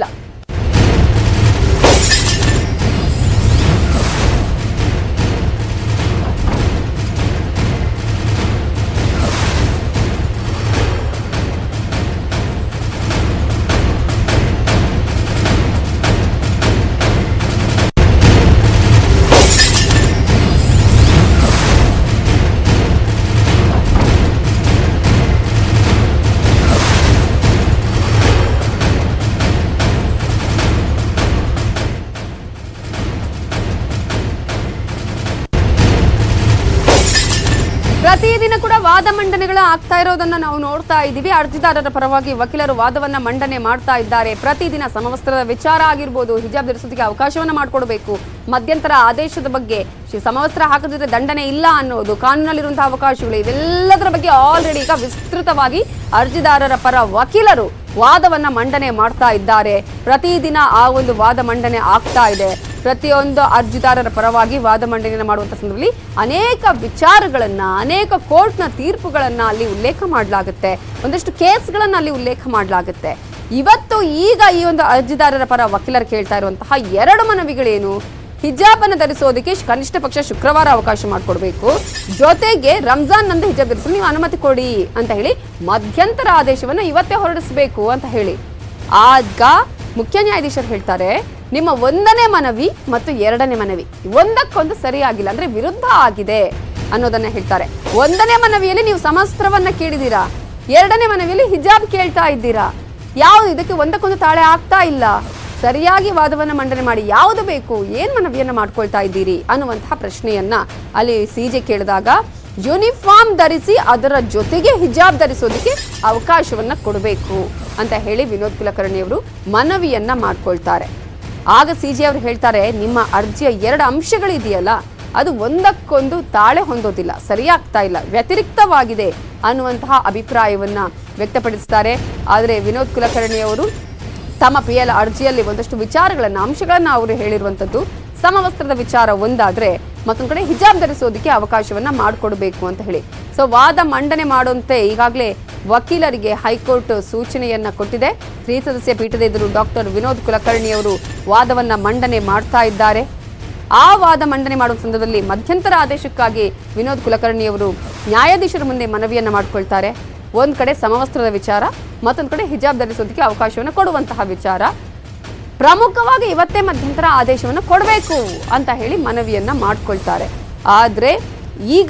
ಪ್ರತಿದಿನ ಕೂಡ ವಾದ ಮಂಡನೆಗಳು ಆಗ್ತಾ ಇರೋದನ್ನ ನಾವು ನೋಡ್ತಾ ಇದ್ದೀವಿ ಅರ್ಜಿದಾರರ ಪರವಾಗಿ ವಕೀಲರು ವಾದವನ್ನ ಮಂಡನೆ ಮಾಡ್ತಾ ಇದ್ದಾರೆ ಪ್ರತಿದಿನ ಸಮವಸ್ತ್ರದ ವಿಚಾರ ಆಗಿರ್ಬೋದು ಹಿಜಾಬ್ ಧರಿಸೋದಕ್ಕೆ ಅವಕಾಶವನ್ನ ಮಾಡಿಕೊಡ್ಬೇಕು ಮಧ್ಯಂತರ ಆದೇಶದ ಬಗ್ಗೆ ಶಿ- ಸಮವಸ್ತ್ರ ಹಾಕದಿದ್ರೆ ದಂಡನೆ ಇಲ್ಲ ಅನ್ನೋದು ಕಾನೂನಲ್ಲಿರುವಂತಹ ಅವಕಾಶಗಳು ಇವೆಲ್ಲದರ ಬಗ್ಗೆ ಆಲ್ರೆಡಿ ಈಗ ವಿಸ್ತೃತವಾಗಿ ಅರ್ಜಿದಾರರ ಪರ ವಕೀಲರು ವಾದವನ್ನ ಮಂಡನೆ ಮಾಡ್ತಾ ಇದ್ದಾರೆ ಪ್ರತಿದಿನ ಆ ಒಂದು ವಾದ ಮಂಡನೆ ಆಗ್ತಾ ಇದೆ ಪ್ರತಿಯೊಂದು ಅರ್ಜಿದಾರರ ಪರವಾಗಿ ವಾದ ಮಂಡನೆಯನ್ನು ಮಾಡುವಂಥ ಸಂದರ್ಭದಲ್ಲಿ ಅನೇಕ ವಿಚಾರಗಳನ್ನ ಅನೇಕ ಕೋರ್ಟ್ನ ತೀರ್ಪುಗಳನ್ನ ಅಲ್ಲಿ ಉಲ್ಲೇಖ ಮಾಡಲಾಗುತ್ತೆ ಒಂದಷ್ಟು ಕೇಸ್ಗಳನ್ನ ಅಲ್ಲಿ ಉಲ್ಲೇಖ ಮಾಡಲಾಗುತ್ತೆ ಇವತ್ತು ಈಗ ಈ ಒಂದು ಅರ್ಜಿದಾರರ ಪರ ವಕೀಲರು ಕೇಳ್ತಾ ಇರುವಂತಹ ಎರಡು ಮನವಿಗಳೇನು ಹಿಜಾಬ್ ಅನ್ನು ಧರಿಸೋದಕ್ಕೆ ಶ್- ಕನಿಷ್ಠ ಪಕ್ಷ ಶುಕ್ರವಾರ ಅವಕಾಶ ಮಾಡಿಕೊಡ್ಬೇಕು ಜೊತೆಗೆ ರಂಜಾನ್ ನಂದು ಹಿಜಾಬ್ ಧರಿಸಲು ನೀವು ಅನುಮತಿ ಕೊಡಿ ಅಂತ ಹೇಳಿ ಮಧ್ಯಂತರ ಆದೇಶವನ್ನು ಇವತ್ತೇ ಹೊರಡಿಸಬೇಕು ಅಂತ ಹೇಳಿ ಆಗ ಮುಖ್ಯ ನ್ಯಾಯಾಧೀಶರು ಹೇಳ್ತಾರೆ ನಿಮ್ಮ ಒಂದನೇ ಮನವಿ ಮತ್ತು ಎರಡನೇ ಮನವಿ ಒಂದಕ್ಕೊಂದು ಸರಿಯಾಗಿಲ್ಲ ಅಂದ್ರೆ ವಿರುದ್ಧ ಆಗಿದೆ ಅನ್ನೋದನ್ನ ಹೇಳ್ತಾರೆ ಒಂದನೇ ಮನವಿಯಲ್ಲಿ ನೀವು ಸಮಸ್ತ್ರವನ್ನ ಕೇಳಿದೀರಾ ಎರಡನೇ ಮನವಿಯಲ್ಲಿ ಹಿಜಾಬ್ ಕೇಳ್ತಾ ಇದ್ದೀರಾ ಯಾವುದು ಇದಕ್ಕೆ ಒಂದಕ್ಕೊಂದು ತಾಳೆ ಆಗ್ತಾ ಇಲ್ಲ ಸರಿಯಾಗಿ ವಾದವನ್ನ ಮಂಡನೆ ಮಾಡಿ ಯಾವುದು ಬೇಕು ಏನ್ ಮನವಿಯನ್ನ ಮಾಡ್ಕೊಳ್ತಾ ಇದ್ದೀರಿ ಅನ್ನುವಂತಹ ಪ್ರಶ್ನೆಯನ್ನ ಅಲ್ಲಿ ಸಿಜೆ ಕೇಳಿದಾಗ ಯೂನಿಫಾರ್ಮ್ ಧರಿಸಿ ಅದರ ಜೊತೆಗೆ ಹಿಜಾಬ್ ಧರಿಸೋದಕ್ಕೆ ಅವಕಾಶವನ್ನ ಕೊಡಬೇಕು ಅಂತ ಹೇಳಿ ವಿನೋದ್ ಕುಲಕರ್ಣಿ ಅವರು ಮನವಿಯನ್ನ ಮಾಡ್ಕೊಳ್ತಾರೆ ಆಗ ಸಿಜೆ ಅವರು ಹೇಳ್ತಾರೆ ನಿಮ್ಮ ಅರ್ಜಿಯ ಎರಡು ಅಂಶಗಳಿದೆಯಲ್ಲ ಅದು ಒಂದಕ್ಕೊಂದು ತಾಳೆ ಹೊಂದೋದಿಲ್ಲ ಸರಿಯಾಗ್ತಾ ಇಲ್ಲ ವ್ಯತಿರಿಕ್ತವಾಗಿದೆ ಅನ್ನುವಂತಹ ಅಭಿಪ್ರಾಯವನ್ನ ವ್ಯಕ್ತಪಡಿಸ್ತಾರೆ ಆದರೆ ವಿನೋದ್ ಕುಲಕರ್ಣಿ ಅವರು ತಮ್ಮ ಪಿ ಎಲ್ ಅರ್ಜಿಯಲ್ಲಿ ಒಂದಷ್ಟು ವಿಚಾರಗಳನ್ನು ಅಂಶಗಳನ್ನು ಅವರು ಹೇಳಿರುವಂಥದ್ದು ಸಮವಸ್ತ್ರದ ವಿಚಾರ ಒಂದಾದ್ರೆ ಮತ್ತೊಂದು ಕಡೆ ಹಿಜಾಬ್ ಧರಿಸೋದಕ್ಕೆ ಅವಕಾಶವನ್ನ ಮಾಡಿಕೊಡ್ಬೇಕು ಅಂತ ಹೇಳಿ ಸೊ ವಾದ ಮಂಡನೆ ಮಾಡುವಂತೆ ಈಗಾಗಲೇ ವಕೀಲರಿಗೆ ಹೈಕೋರ್ಟ್ ಸೂಚನೆಯನ್ನ ಕೊಟ್ಟಿದೆ ತ್ರಿಸದಸ್ಯ ಪೀಠದ ಎದುರು ಡಾಕ್ಟರ್ ವಿನೋದ್ ಕುಲಕರ್ಣಿ ಅವರು ವಾದವನ್ನ ಮಂಡನೆ ಮಾಡ್ತಾ ಇದ್ದಾರೆ ಆ ವಾದ ಮಂಡನೆ ಮಾಡುವ ಸಂದರ್ಭದಲ್ಲಿ ಮಧ್ಯಂತರ ಆದೇಶಕ್ಕಾಗಿ ವಿನೋದ್ ಕುಲಕರ್ಣಿ ಅವರು ನ್ಯಾಯಾಧೀಶರ ಮುಂದೆ ಮನವಿಯನ್ನ ಮಾಡ್ಕೊಳ್ತಾರೆ ಒಂದ್ ಕಡೆ ಸಮವಸ್ತ್ರದ ವಿಚಾರ ಮತ್ತೊಂದು ಕಡೆ ಹಿಜಾಬ್ ಧರಿಸೋದಕ್ಕೆ ಅವಕಾಶವನ್ನು ಕೊಡುವಂತಹ ವಿಚಾರ ಪ್ರಮುಖವಾಗಿ ಇವತ್ತೇ ಮಧ್ಯಂತರ ಆದೇಶವನ್ನು ಕೊಡಬೇಕು ಅಂತ ಹೇಳಿ ಮನವಿಯನ್ನ ಮಾಡ್ಕೊಳ್ತಾರೆ ಆದ್ರೆ ಈಗ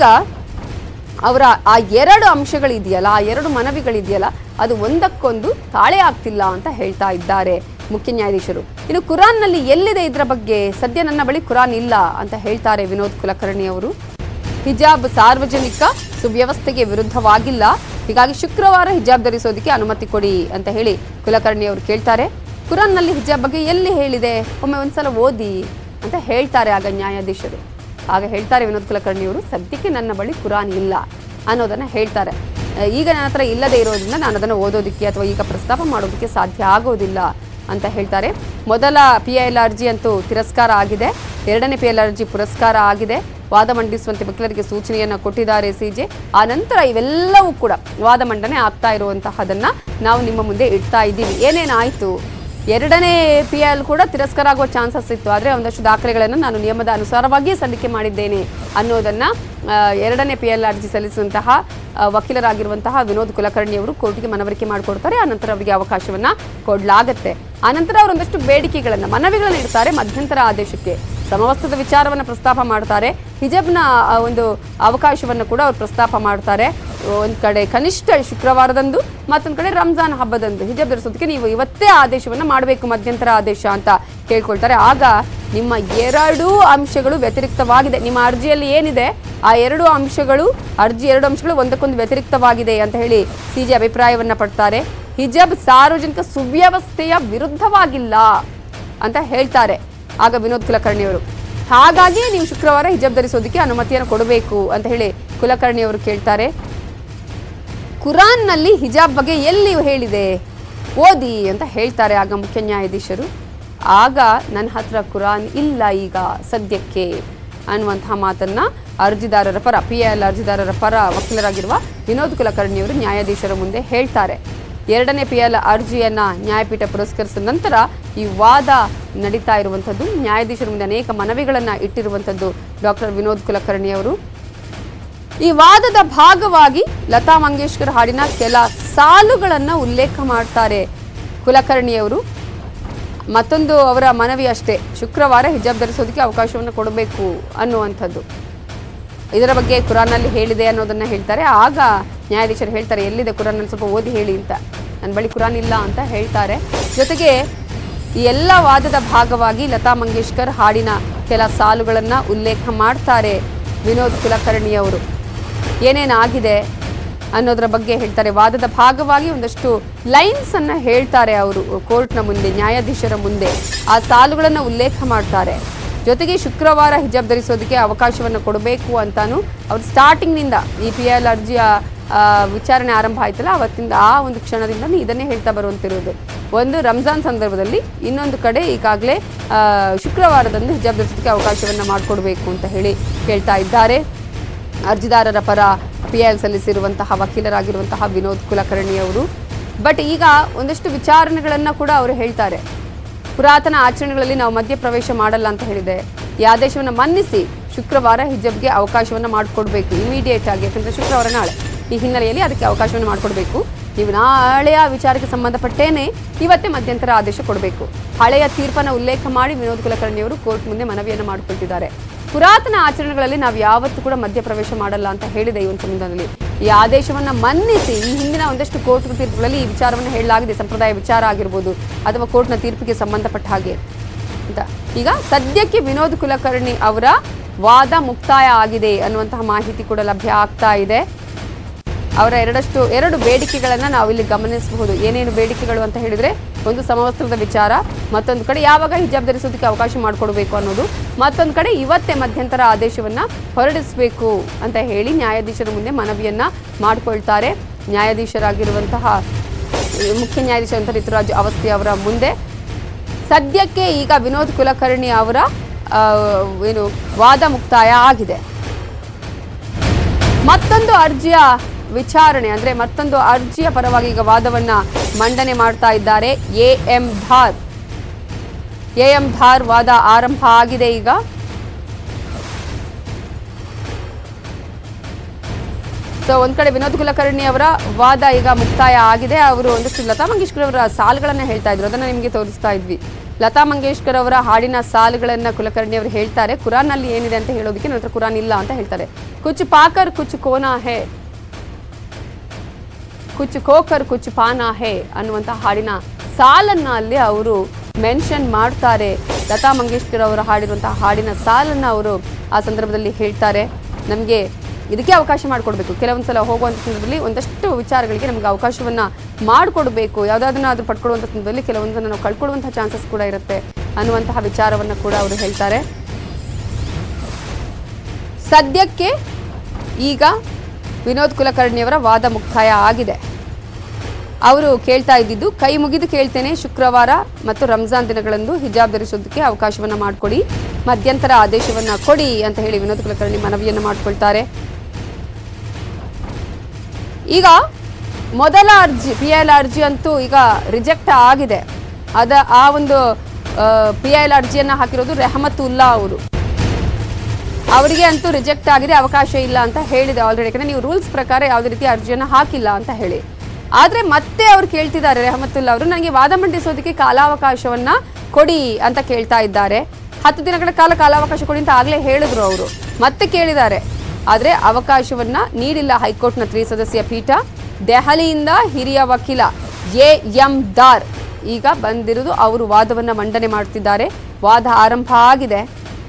ಅವರ ಆ ಎರಡು ಅಂಶಗಳಿದೆಯಲ್ಲ ಆ ಎರಡು ಮನವಿಗಳಿದೆಯಲ್ಲ ಅದು ಒಂದಕ್ಕೊಂದು ತಾಳೆ ಆಗ್ತಿಲ್ಲ ಅಂತ ಹೇಳ್ತಾ ಇದ್ದಾರೆ ಮುಖ್ಯ ನ್ಯಾಯಾಧೀಶರು ಇನ್ನು ಕುರಾನ್ನಲ್ಲಿ ಎಲ್ಲಿದೆ ಇದರ ಬಗ್ಗೆ ಸದ್ಯ ನನ್ನ ಬಳಿ ಕುರಾನ್ ಇಲ್ಲ ಅಂತ ಹೇಳ್ತಾರೆ ವಿನೋದ್ ಕುಲಕರ್ಣಿ ಅವರು ಹಿಜಾಬ್ ಸಾರ್ವಜನಿಕ ಸುವ್ಯವಸ್ಥೆಗೆ ವಿರುದ್ಧವಾಗಿಲ್ಲ ಹೀಗಾಗಿ ಶುಕ್ರವಾರ ಹಿಜಾಬ್ ಧರಿಸೋದಕ್ಕೆ ಅನುಮತಿ ಕೊಡಿ ಅಂತ ಹೇಳಿ ಕುಲಕರ್ಣಿ ಅವರು ಕೇಳ್ತಾರೆ ಕುರಾನ್ನಲ್ಲಿ ಹಿಜಾಬ್ ಬಗ್ಗೆ ಎಲ್ಲಿ ಹೇಳಿದೆ ಒಮ್ಮೆ ಒಂದ್ಸಲ ಓದಿ ಅಂತ ಹೇಳ್ತಾರೆ ಆಗ ನ್ಯಾಯಾಧೀಶರು ಆಗ ಹೇಳ್ತಾರೆ ವಿನೋದ್ ಕುಲಕರ್ಣಿ ಅವರು ಸದ್ಯಕ್ಕೆ ನನ್ನ ಬಳಿ ಕುರಾನ್ ಇಲ್ಲ ಅನ್ನೋದನ್ನ ಹೇಳ್ತಾರೆ ಅಹ್, ಈಗ ನನ್ನ ಹತ್ರ ಇಲ್ಲದೆ ಇರೋದ್ರಿಂದ ನಾನು ಅದನ್ನು ಓದೋದಕ್ಕೆ ಅಥವಾ ಈಗ ಪ್ರಸ್ತಾಪ ಮಾಡೋದಕ್ಕೆ ಸಾಧ್ಯ ಆಗೋದಿಲ್ಲ ಅಂತ ಹೇಳ್ತಾರೆ ಮೊದಲ ಪಿ ಎಲ್ ಅರ್ಜಿ ಅಂತೂ ತಿರಸ್ಕಾರ ಆಗಿದೆ ಎರಡನೇ ಪಿ ಎಲ್ ಅರ್ಜಿ ಪುರಸ್ಕಾರ ಆಗಿದೆ ವಾದ ಮಂಡಿಸುವಂತೆ ವಕೀಲರಿಗೆ ಸೂಚನೆಯನ್ನ ಕೊಟ್ಟಿದ್ದಾರೆ ಸಿಜೆ ಆ ನಂತರ ಇವೆಲ್ಲವೂ ಕೂಡ ವಾದ ಮಂಡನೆ ಆಗ್ತಾ ಇರುವಂತಹದನ್ನ ನಾವು ನಿಮ್ಮ ಮುಂದೆ ಇಡ್ತಾ ಇದ್ದೀವಿ ಏನೇನಾಯ್ತು ಎರಡನೇ ಪಿ ಎಲ್ ಕೂಡ ತಿರಸ್ಕಾರ ಆಗುವ ಚಾನ್ಸಸ್ ಇತ್ತು ಆದರೆ ಒಂದಷ್ಟು ದಾಖಲೆಗಳನ್ನು ನಾನು ನಿಯಮದ ಅನುಸಾರವಾಗಿಯೇ ಸಲ್ಲಿಕೆ ಮಾಡಿದ್ದೇನೆ ಅನ್ನೋದನ್ನ ಆ, ಎರಡನೇ ಪಿ ಎಲ್ ಅರ್ಜಿ ಸಲ್ಲಿಸುವಂತಹ ಆ, ವಕೀಲರಾಗಿರುವಂತಹ ವಿನೋದ್ ಕುಲಕರ್ಣಿ ಅವರು ಕೋರ್ಟ್ಗೆ ಮನವರಿಕೆ ಮಾಡಿಕೊಡ್ತಾರೆ ಆನಂತರ ಅವರಿಗೆ ಅವಕಾಶವನ್ನ ಕೊಡಲಾಗತ್ತೆ ಆನಂತರ ಅವರು ಒಂದಷ್ಟು ಬೇಡಿಕೆಗಳನ್ನು ಮನವಿಗಳನ್ನು ಇಡ್ತಾರೆ ಮಧ್ಯಂತರ ಆದೇಶಕ್ಕೆ ಸಮವಸ್ತ್ರದ ವಿಚಾರವನ್ನು ಪ್ರಸ್ತಾಪ ಮಾಡ್ತಾರೆ ಹಿಜಬ್ನ ಆ, ಒಂದು ಅವಕಾಶವನ್ನು ಕೂಡ ಅವರು ಪ್ರಸ್ತಾಪ ಮಾಡ್ತಾರೆ ಒಂದು ಕಡೆ ಕನಿಷ್ಠ ಶುಕ್ರವಾರದಂದು ಮತ್ತೊಂದು ಕಡೆ ರಂಜಾನ್ ಹಬ್ಬದಂದು ಹಿಜಬ್ ಧರಿಸೋದಕ್ಕೆ ನೀವು ಇವತ್ತೇ ಆದೇಶವನ್ನು ಮಾಡಬೇಕು ಮಧ್ಯಂತರ ಆದೇಶ ಅಂತ ಕೇಳ್ಕೊಳ್ತಾರೆ ಆಗ ನಿಮ್ಮ ಎರಡೂ ಅಂಶಗಳು ವ್ಯತಿರಿಕ್ತವಾಗಿದೆ ನಿಮ್ಮ ಅರ್ಜಿಯಲ್ಲಿ ಏನಿದೆ ಆ ಎರಡು ಅಂಶಗಳು ಅರ್ಜಿ ಎರಡು ಅಂಶಗಳು ಒಂದಕ್ಕೊಂದು ವ್ಯತಿರಿಕ್ತವಾಗಿದೆ ಅಂತ ಹೇಳಿ ಸಿಜಿ ಅಭಿಪ್ರಾಯವನ್ನ ಪಡ್ತಾರೆ ಹಿಜಬ್ ಸಾರ್ವಜನಿಕ ಸುವ್ಯವಸ್ಥೆಯ ವಿರುದ್ಧವಾಗಿಲ್ಲ ಅಂತ ಹೇಳ್ತಾರೆ ಆಗ ವಿನೋದ್ ಕುಲಕರ್ಣಿ ಅವರು ಹಾಗಾಗಿ ನೀವು ಶುಕ್ರವಾರ ಹಿಜಬ್ ಧರಿಸೋದಕ್ಕೆ ಅನುಮತಿಯನ್ನು ಕೊಡಬೇಕು ಅಂತ ಹೇಳಿ ಕುಲಕರ್ಣಿ ಅವರು ಕೇಳ್ತಾರೆ ಕುರಾನ್ನಲ್ಲಿ ಹಿಜಾಬ್ ಬಗ್ಗೆ ಎಲ್ಲಿ ಹೇಳಿದೆ ಓದಿ ಅಂತ ಹೇಳ್ತಾರೆ ಆಗ ಮುಖ್ಯ ನ್ಯಾಯಾಧೀಶರು ಆಗ ನನ್ನ ಹತ್ರ ಕುರಾನ್ ಇಲ್ಲ ಈಗ ಸದ್ಯಕ್ಕೆ ಅನ್ನುವಂತಹ ಮಾತನ್ನ ಅರ್ಜಿದಾರರ ಪರ ಪಿ ಎಲ್ ಅರ್ಜಿದಾರರ ಪರ ವಕೀಲರಾಗಿರುವ ವಿನೋದ್ ಕುಲಕರ್ಣಿಯವರು ನ್ಯಾಯಾಧೀಶರ ಮುಂದೆ ಹೇಳ್ತಾರೆ ಎರಡನೇ ಪಿ ಎಲ್ ಅರ್ಜಿಯನ್ನ ನ್ಯಾಯಪೀಠ ಪುರಸ್ಕರಿಸಿದ ನಂತರ ಈ ವಾದ ನಡೀತಾ ಇರುವಂಥದ್ದು ನ್ಯಾಯಾಧೀಶರ ಮುಂದೆ ಅನೇಕ ಮನವಿಗಳನ್ನ ಇಟ್ಟಿರುವಂಥದ್ದು ಡಾಕ್ಟರ್ ವಿನೋದ್ ಕುಲಕರ್ಣಿ ಅವರು ಈ ವಾದದ ಭಾಗವಾಗಿ ಲತಾ ಮಂಗೇಶ್ಕರ್ ಹಾಡಿನ ಕೆಲ ಸಾಲುಗಳನ್ನ ಉಲ್ಲೇಖ ಮಾಡ್ತಾರೆ ಕುಲಕರ್ಣಿಯವರು ಮತ್ತೊಂದು ಅವರ ಮನವಿ ಅಷ್ಟೇ ಶುಕ್ರವಾರ ಹಿಜಾಬ್ ಧರಿಸೋದಕ್ಕೆ ಅವಕಾಶವನ್ನು ಕೊಡಬೇಕು ಅನ್ನುವಂಥದ್ದು ಇದರ ಬಗ್ಗೆ ಕುರಾನಲ್ಲಿ ಹೇಳಿದೆ ಅನ್ನೋದನ್ನ ಹೇಳ್ತಾರೆ ಆಗ ನ್ಯಾಯಾಧೀಶರು ಹೇಳ್ತಾರೆ ಎಲ್ಲಿದೆ ಕುರಾನಲ್ಲಿ ಸ್ವಲ್ಪ ಓದಿ ಹೇಳಿ ಅಂತ ನನ್ನ ಬಳಿ ಕುರಾನ್ ಇಲ್ಲ ಅಂತ ಹೇಳ್ತಾರೆ ಜೊತೆಗೆ ಈ ಎಲ್ಲ ವಾದದ ಭಾಗವಾಗಿ ಲತಾ ಮಂಗೇಶ್ಕರ್ ಹಾಡಿನ ಕೆಲ ಸಾಲುಗಳನ್ನ ಉಲ್ಲೇಖ ಮಾಡ್ತಾರೆ ವಿನೋದ್ ಕುಲಕರ್ಣಿ ಅವರು ಏನೇನಾಗಿದೆ ಅನ್ನೋದರ ಬಗ್ಗೆ ಹೇಳ್ತಾರೆ ವಾದದ ಭಾಗವಾಗಿ ಒಂದಷ್ಟು ಲೈನ್ಸ್ ಅನ್ನ ಹೇಳ್ತಾರೆ ಅವರು ಕೋರ್ಟ್ನ ಮುಂದೆ ನ್ಯಾಯಾಧೀಶರ ಮುಂದೆ ಆ ಸಾಲುಗಳನ್ನು ಉಲ್ಲೇಖ ಮಾಡ್ತಾರೆ ಜೊತೆಗೆ ಶುಕ್ರವಾರ ಹಿಜಾಬ್ ಧರಿಸೋದಕ್ಕೆ ಅವಕಾಶವನ್ನು ಕೊಡಬೇಕು ಅಂತಾನು ಅವರು ಸ್ಟಾರ್ಟಿಂಗ್ನಿಂದ ಈ ಪಿ ಎಲ್ ಅರ್ಜಿಯ ಆ, ವಿಚಾರಣೆ ಆರಂಭ ಆಯ್ತಲ್ಲ ಅವತ್ತಿಂದ ಆ ಒಂದು ಕ್ಷಣದಿಂದ ಇದನ್ನೇ ಹೇಳ್ತಾ ಬರುವಂತಿರೋದು ಒಂದು ರಂಜಾನ್ ಸಂದರ್ಭದಲ್ಲಿ ಇನ್ನೊಂದು ಕಡೆ ಈಗಾಗಲೇ ಆ, ಶುಕ್ರವಾರದಂದು ಹಿಜಾಬ್ ಧರಿಸೋದಕ್ಕೆ ಅವಕಾಶವನ್ನು ಮಾಡಿಕೊಡ್ಬೇಕು ಅಂತ ಹೇಳಿ ಕೇಳ್ತಾ ಇದ್ದಾರೆ ಅರ್ಜಿದಾರರ ಪರ ಪಿ ಎಲ್ ಸಲ್ಲಿಸಿರುವಂತಹ ವಕೀಲರಾಗಿರುವಂತಹ ವಿನೋದ್ ಕುಲಕರ್ಣಿ ಅವರು ಬಟ್ ಈಗ ಒಂದಷ್ಟು ವಿಚಾರಣೆಗಳನ್ನ ಕೂಡ ಅವರು ಹೇಳ್ತಾರೆ ಪುರಾತನ ಆಚರಣೆಗಳಲ್ಲಿ ನಾವು ಮಧ್ಯಪ್ರವೇಶ ಮಾಡಲ್ಲ ಅಂತ ಹೇಳಿದೆ ಈ ಆದೇಶವನ್ನು ಮನ್ನಿಸಿ ಶುಕ್ರವಾರ ಹಿಜಬ್ಗೆ ಅವಕಾಶವನ್ನು ಮಾಡಿಕೊಡ್ಬೇಕು ಇಮಿಡಿಯೇಟ್ ಆಗಿ ಯಾಕಂದ್ರೆ ಶುಕ್ರವಾರ ನಾಳೆ ಈ ಹಿನ್ನೆಲೆಯಲ್ಲಿ ಅದಕ್ಕೆ ಅವಕಾಶವನ್ನು ಮಾಡಿಕೊಡ್ಬೇಕು ನೀವು ನಾಳೆಯ ವಿಚಾರಕ್ಕೆ ಸಂಬಂಧಪಟ್ಟೇನೆ ಇವತ್ತೇ ಮಧ್ಯಂತರ ಆದೇಶ ಕೊಡಬೇಕು ಹಳೆಯ ತೀರ್ಪನ್ನು ಉಲ್ಲೇಖ ಮಾಡಿ ವಿನೋದ್ ಕುಲಕರ್ಣಿ ಅವರು ಕೋರ್ಟ್ ಮುಂದೆ ಮನವಿಯನ್ನು ಮಾಡಿಕೊಳ್ತಿದ್ದಾರೆ ಪುರಾತನ ಆಚರಣೆಗಳಲ್ಲಿ ನಾವು ಯಾವತ್ತೂ ಕೂಡ ಮಧ್ಯಪ್ರವೇಶ ಮಾಡಲ್ಲ ಅಂತ ಹೇಳಿದೆ ಈ ಒಂದು ಸಂವಿಧಾನದಲ್ಲಿ ಈ ಆದೇಶವನ್ನ ಮನ್ನಿಸಿ ಈ ಹಿಂದಿನ ಒಂದಷ್ಟು ಕೋರ್ಟ್ ತೀರ್ಪುಗಳಲ್ಲಿ ಈ ವಿಚಾರವನ್ನು ಹೇಳಲಾಗಿದೆ ಸಂಪ್ರದಾಯ ವಿಚಾರ ಆಗಿರ್ಬೋದು ಅಥವಾ ಕೋರ್ಟ್ನ ತೀರ್ಪಿಗೆ ಸಂಬಂಧಪಟ್ಟ ಹಾಗೆ ಅಂತ ಈಗ ಸದ್ಯಕ್ಕೆ ವಿನೋದ್ ಕುಲಕರ್ಣಿ ಅವರ ವಾದ ಮುಕ್ತಾಯ ಆಗಿದೆ ಅನ್ನುವಂತಹ ಮಾಹಿತಿ ಕೂಡ ಲಭ್ಯ ಆಗ್ತಾ ಇದೆ ಅವರ ಎರಡಷ್ಟು ಎರಡು ಬೇಡಿಕೆಗಳನ್ನು ನಾವು ಇಲ್ಲಿ ಗಮನಿಸಬಹುದು ಏನೇನು ಬೇಡಿಕೆಗಳು ಅಂತ ಹೇಳಿದ್ರೆ ಒಂದು ಸಮವಸ್ತ್ರದ ವಿಚಾರ ಮತ್ತೊಂದು ಕಡೆ ಯಾವಾಗ ಹಿಜಾಬ್ ಧರಿಸೋದಕ್ಕೆ ಅವಕಾಶ ಮಾಡಿಕೊಡ್ಬೇಕು ಅನ್ನೋದು ಮತ್ತೊಂದು ಕಡೆ ಇವತ್ತೇ ಮಧ್ಯಂತರ ಆದೇಶವನ್ನ ಹೊರಡಿಸಬೇಕು ಅಂತ ಹೇಳಿ ನ್ಯಾಯಾಧೀಶರ ಮುಂದೆ ಮನವಿಯನ್ನ ಮಾಡಿಕೊಳ್ತಾರೆ ನ್ಯಾಯಾಧೀಶರಾಗಿರುವಂತಹ ಈ ಮುಖ್ಯ ನ್ಯಾಯಾಧೀಶ ಋತುರಾಜ್ ಅವಸ್ಥಿ ಅವರ ಮುಂದೆ ಸದ್ಯಕ್ಕೆ ಈಗ ವಿನೋದ್ ಕುಲಕರ್ಣಿ ಅವರ ಆ, ಏನು ವಾದ ಮುಕ್ತಾಯ ಆಗಿದೆ ಮತ್ತೊಂದು ಅರ್ಜಿಯ ವಿಚಾರಣೆ ಅಂದ್ರೆ ಮತ್ತೊಂದು ಅರ್ಜಿಯ ಪರವಾಗಿ ಈಗ ವಾದವನ್ನ ಮಂಡನೆ ಮಾಡ್ತಾ ಇದ್ದಾರೆ A M Dhar A M Dhar ವಾದ ಆರಂಭ ಆಗಿದೆ ಈಗ ಸೊ ಒಂದ್ ಕಡೆ ವಿನೋದ್ ಕುಲಕರ್ಣಿ ಅವರ ವಾದ ಈಗ ಮುಕ್ತಾಯ ಆಗಿದೆ ಅವರು ಒಂದಷ್ಟು ಲತಾ ಮಂಗೇಶ್ಕರ್ ಅವರ ಸಾಲುಗಳನ್ನ ಹೇಳ್ತಾ ಇದ್ರು ಅದನ್ನ ನಿಮಗೆ ತೋರಿಸ್ತಾ ಇದ್ವಿ ಲತಾ ಮಂಗೇಶ್ಕರ್ ಅವರ ಹಾಡಿನ ಸಾಲುಗಳನ್ನ ಕುಲಕರ್ಣಿ ಅವರು ಹೇಳ್ತಾರೆ ಕುರಾನ್ ನಲ್ಲಿ ಏನಿದೆ ಅಂತ ಹೇಳೋದಕ್ಕೆ ನಂತರ ಕುರಾನ್ ಇಲ್ಲ ಅಂತ ಹೇಳ್ತಾರೆ ಕುಚ್ ಪಾಕರ್ ಕುಚ್ ಕೋನಾ ಹೇ ಕುಚ್ ಕೋಕರ್ ಕುಚ್ ಪಾನಾ ಹೇ ಅನ್ನುವಂಥ ಹಾಡಿನ ಸಾಲನ್ನ ಅಲ್ಲಿ ಅವರು ಮೆನ್ಷನ್ ಮಾಡ್ತಾರೆ ಲತಾ ಮಂಗೇಶ್ಕರ್ ಅವರು ಹಾಡಿರುವಂತಹ ಹಾಡಿನ ಸಾಲನ್ನ ಅವರು ಆ ಸಂದರ್ಭದಲ್ಲಿ ಹೇಳ್ತಾರೆ ನಮಗೆ ಇದಕ್ಕೆ ಅವಕಾಶ ಮಾಡಿಕೊಡ್ಬೇಕು ಕೆಲವೊಂದು ಸಲ ಹೋಗುವಂಥ ಸಂದರ್ಭದಲ್ಲಿ ಒಂದಷ್ಟು ವಿಚಾರಗಳಿಗೆ ನಮಗೆ ಅವಕಾಶವನ್ನ ಮಾಡಿಕೊಡ್ಬೇಕು ಯಾವುದಾದನ್ನಾದ್ರೂ ಪಡ್ಕೊಳ್ಳುವಂಥ ಸಂದರ್ಭದಲ್ಲಿ ಕೆಲವೊಂದನ್ನು ನಾವು ಕಳ್ಕೊಳ್ಳುವಂಥ ಚಾನ್ಸಸ್ ಕೂಡ ಇರುತ್ತೆ ಅನ್ನುವಂತಹ ವಿಚಾರವನ್ನ ಕೂಡ ಅವರು ಹೇಳ್ತಾರೆ ಸದ್ಯಕ್ಕೆ ಈಗ ವಿನೋದ್ ಕುಲಕರ್ಣಿಯವರ ವಾದ ಮುಕ್ತಾಯ ಆಗಿದೆ ಅವರು ಕೇಳ್ತಾ ಇದ್ದಿದ್ದು ಕೈ ಮುಗಿದು ಕೇಳ್ತೇನೆ ಶುಕ್ರವಾರ ಮತ್ತು ರಂಜಾನ್ ದಿನಗಳಂದು ಹಿಜಾಬ್ ಧರಿಸೋದಕ್ಕೆ ಅವಕಾಶವನ್ನ ಮಾಡಿಕೊಡಿ ಮಧ್ಯಂತರ ಆದೇಶವನ್ನ ಕೊಡಿ ಅಂತ ಹೇಳಿ ವಿನೋದ್ ಕುಲಕರ್ಣಿ ಮನವಿಯನ್ನು ಮಾಡಿಕೊಳ್ತಾರೆ ಈಗ ಮೊದಲ ಅರ್ಜಿ ಪಿ ಎಲ್ ಅರ್ಜಿ ಅಂತೂ ಈಗ ರಿಜೆಕ್ಟ್ ಆಗಿದೆ ಅದ ಆ ಒಂದು ಪಿ ಎಲ್ ಅರ್ಜಿಯನ್ನ ಹಾಕಿರೋದು ರೆಹಮತುಲ್ಲಾ ಅವರು ಅವರಿಗೆ ಅಂತೂ ರಿಜೆಕ್ಟ್ ಆಗಿದೆ ಅವಕಾಶ ಇಲ್ಲ ಅಂತ ಹೇಳಿದೆ ಆಲ್ರೆಡಿ ಯಾಕಂದ್ರೆ ನೀವು ರೂಲ್ಸ್ ಪ್ರಕಾರ ಯಾವುದೇ ರೀತಿ ಅರ್ಜಿಯನ್ನು ಹಾಕಿಲ್ಲ ಅಂತ ಹೇಳಿ ಆದ್ರೆ ಮತ್ತೆ ಅವ್ರು ಕೇಳ್ತಿದ್ದಾರೆ ರೆಹಮತುಲ್ಲಾ ಅವರು ನನಗೆ ವಾದ ಮಂಡಿಸೋದಕ್ಕೆ ಕಾಲಾವಕಾಶವನ್ನ ಕೊಡಿ ಅಂತ ಕೇಳ್ತಾ ಇದ್ದಾರೆ ಹತ್ತು ದಿನಗಳ ಕಾಲ ಕಾಲಾವಕಾಶ ಕೊಡಿ ಅಂತ ಆಗ್ಲೇ ಹೇಳಿದ್ರು ಅವರು ಮತ್ತೆ ಕೇಳಿದ್ದಾರೆ ಆದ್ರೆ ಅವಕಾಶವನ್ನ ನೀಡಿಲ್ಲ ಹೈಕೋರ್ಟ್ನ ತ್ರಿಸದಸ್ಯ ಪೀಠ ದೆಹಲಿಯಿಂದ ಹಿರಿಯ ವಕೀಲ ಎ ಎಂ ದಾರ್ ಈಗ ಬಂದಿರುವುದು ಅವರು ವಾದವನ್ನ ಮಂಡನೆ ಮಾಡ್ತಿದ್ದಾರೆ ವಾದ ಆರಂಭ ಆಗಿದೆ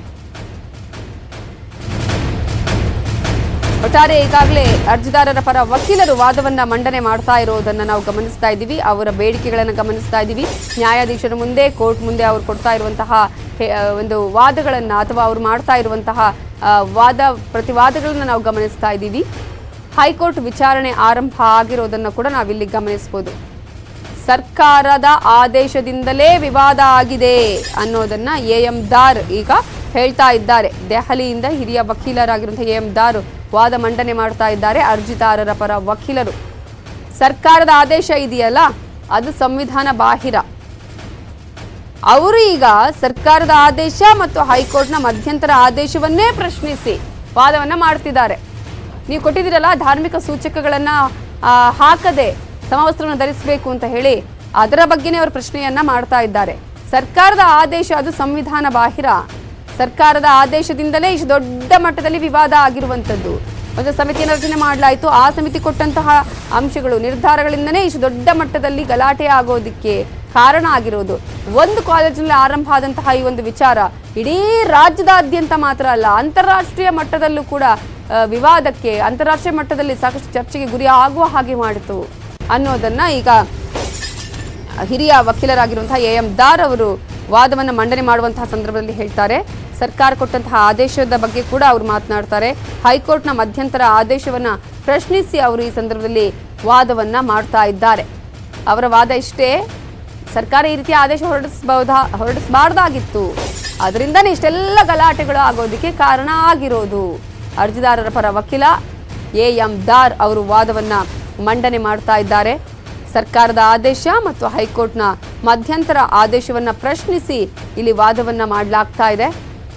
ಒಟ್ಟಾರೆ ಈಗಾಗಲೇ ಅರ್ಜಿದಾರರ ಪರ ವಕೀಲರು ವಾದವನ್ನ ಮಂಡನೆ ಮಾಡ್ತಾ ಇರೋದನ್ನ ನಾವು ಗಮನಿಸ್ತಾ ಇದ್ದೀವಿ ಅವರ ಬೇಡಿಕೆಗಳನ್ನು ಗಮನಿಸ್ತಾ ಇದ್ದೀವಿ ನ್ಯಾಯಾಧೀಶರ ಮುಂದೆ ಕೋರ್ಟ್ ಮುಂದೆ ಅವರು ಕೊಡ್ತಾ ಇರುವಂತಹ ಹೆ- ಆ, ಒಂದು ವಾದಗಳನ್ನ ಅಥವಾ ಅವರು ಮಾಡ್ತಾ ಇರುವಂತಹ ಆ, ವಾದ ಪ್ರತಿವಾದಗಳನ್ನ ನಾವು ಗಮನಿಸ್ತಾ ಇದ್ದೀವಿ ಹೈಕೋರ್ಟ್ ವಿಚಾರಣೆ ಆರಂಭ ಆಗಿರೋದನ್ನು ಕೂಡ ನಾವಿಲ್ಲಿ ಗಮನಿಸಬಹುದು ಸರ್ಕಾರದ ಆದೇಶದಿಂದಲೇ ವಿವಾದ ಆಗಿದೆ ಅನ್ನೋದನ್ನ ಎ ಎಂ ದಾರ್ ಈಗ ಹೇಳ್ತಾ ಇದ್ದಾರೆ ದೆಹಲಿಯಿಂದ ಹಿರಿಯ ವಕೀಲರಾಗಿರುವಂತಹ ಎ ಎಂ ದಾರ್ ವಾದ ಮಂಡನೆ ಮಾಡ್ತಾ ಇದ್ದಾರೆ ಅರ್ಜಿದಾರರ ಪರ ವಕೀಲರು ಸರ್ಕಾರದ ಆದೇಶ ಇದೆಯಲ್ಲ ಅದು ಸಂವಿಧಾನ ಬಾಹಿರ ಅವರು ಈಗ ಸರ್ಕಾರದ ಆದೇಶ ಮತ್ತು ಹೈಕೋರ್ಟ್ನ ಮಧ್ಯಂತರ ಆದೇಶವನ್ನೇ ಪ್ರಶ್ನಿಸಿ ವಾದವನ್ನ ಮಾಡ್ತಿದ್ದಾರೆ ನೀವು ಕೊಟ್ಟಿದ್ದೀರಲ್ಲ ಧಾರ್ಮಿಕ ಸೂಚಕಗಳನ್ನ ಆ, ಹಾಕದೆ ಸಮವಸ್ತ್ರವನ್ನು ಧರಿಸಬೇಕು ಅಂತ ಹೇಳಿ ಅದರ ಬಗ್ಗೆನೇ ಅವರು ಪ್ರಶ್ನೆಯನ್ನ ಮಾಡ್ತಾ ಇದ್ದಾರೆ ಸರ್ಕಾರದ ಆದೇಶ ಅದು ಸಂವಿಧಾನ ಬಾಹಿರ ಸರ್ಕಾರದ ಆದೇಶದಿಂದಲೇ ಇಷ್ಟು ದೊಡ್ಡ ಮಟ್ಟದಲ್ಲಿ ವಿವಾದ ಆಗಿರುವಂಥದ್ದು ಒಂದು ಸಮಿತಿಯನ್ನು ರಚನೆ ಮಾಡಲಾಯಿತು ಆ ಸಮಿತಿ ಕೊಟ್ಟಂತಹ ಅಂಶಗಳು ನಿರ್ಧಾರಗಳಿಂದನೇ ಇಷ್ಟು ದೊಡ್ಡ ಮಟ್ಟದಲ್ಲಿ ಗಲಾಟೆ ಆಗೋದಕ್ಕೆ ಕಾರಣ ಆಗಿರೋದು ಒಂದು ಕಾಲೇಜಿನಲ್ಲಿ ಆರಂಭ ಆದಂತಹ ಈ ಒಂದು ವಿಚಾರ ಇಡೀ ರಾಜ್ಯದಾದ್ಯಂತ ಮಾತ್ರ ಅಲ್ಲ ಅಂತಾರಾಷ್ಟ್ರೀಯ ಮಟ್ಟದಲ್ಲೂ ಕೂಡ ಆ, ವಿವಾದಕ್ಕೆ ಅಂತಾರಾಷ್ಟ್ರೀಯ ಮಟ್ಟದಲ್ಲಿ ಸಾಕಷ್ಟು ಚರ್ಚೆಗೆ ಗುರಿ ಆಗುವ ಹಾಗೆ ಮಾಡಿತು ಅನ್ನೋದನ್ನ ಈಗ ಹಿರಿಯ ವಕೀಲರಾಗಿರುವಂತಹ ಎ ಎಂ ದಾರ್ ಅವರು ವಾದವನ್ನು ಮಂಡನೆ ಮಾಡುವಂತಹ ಸಂದರ್ಭದಲ್ಲಿ ಹೇಳ್ತಾರೆ ಸರ್ಕಾರ ಕೊಟ್ಟಂತಹ ಆದೇಶದ ಬಗ್ಗೆ ಕೂಡ ಅವರು ಮಾತನಾಡ್ತಾರೆ ಹೈಕೋರ್ಟ್ನ ಮಧ್ಯಂತರ ಆದೇಶವನ್ನ ಪ್ರಶ್ನಿಸಿ ಅವರು ಈ ಸಂದರ್ಭದಲ್ಲಿ ವಾದವನ್ನ ಮಾಡ್ತಾ ಇದ್ದಾರೆ ಅವರ ವಾದ ಇಷ್ಟೇ ಸರ್ಕಾರ ಈ ರೀತಿಯ ಆದೇಶ ಹೊರಡಿಸಬಹುದಾ ಹೊರಡಿಸಬಾರ್ದಾಗಿತ್ತು ಅದರಿಂದನೇ ಇಷ್ಟೆಲ್ಲ ಗಲಾಟೆಗಳು ಆಗೋದಕ್ಕೆ ಕಾರಣ ಆಗಿರೋದು ಅರ್ಜಿದಾರರ ಪರ ವಕೀಲ ಎ ಎಂ ದಾರ್ ಅವರು ವಾದವನ್ನ ಮಂಡನೆ ಮಾಡ್ತಾ ಇದ್ದಾರೆ ಸರ್ಕಾರದ ಆದೇಶ ಮತ್ತು ಹೈಕೋರ್ಟ್ನ ಮಧ್ಯಂತರ ಆದೇಶವನ್ನ ಪ್ರಶ್ನಿಸಿ ಇಲ್ಲಿ ವಾದವನ್ನ ಮಾಡಲಾಗ್ತಾ ಇದೆ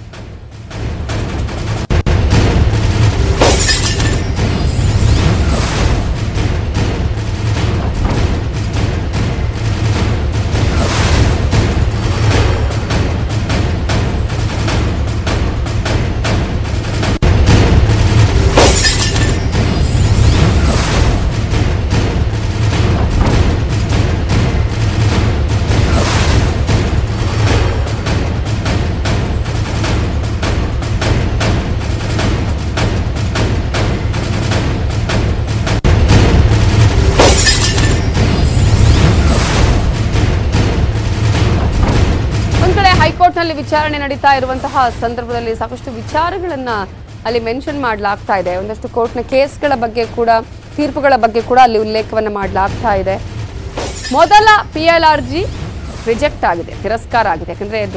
ಒಂದ್ ಕಡೆ ಹೈಕೋರ್ಟ್ನಲ್ಲಿ ವಿಚಾರಣೆ ನಡೀತಾ ಇರುವಂತಹ ಸಂದರ್ಭದಲ್ಲಿ ಸಾಕಷ್ಟು ವಿಚಾರಗಳನ್ನ ಅಲ್ಲಿ ಮೆನ್ಷನ್ ಮಾಡಲಾಗ್ತಾ ಇದೆ ಒಂದಷ್ಟು ಕೋರ್ಟ್ನ ಕೇಸ್ಗಳ ಬಗ್ಗೆ ಕೂಡ ತೀರ್ಪುಗಳ ಬಗ್ಗೆ ಕೂಡ ಅಲ್ಲಿ ಉಲ್ಲೇಖವನ್ನ ಮಾಡಲಾಗ್ತಾ ಇದೆ ಮೊದಲ ಪಿ ಎಲ್ ಆರ್ ಜಿ ರಿಜೆಕ್ಟ್ ಆಗಿದೆ ತಿರಸ್ಕಾರ ಆಗಿದೆ ಯಾಕಂದ್ರೆ ಅದು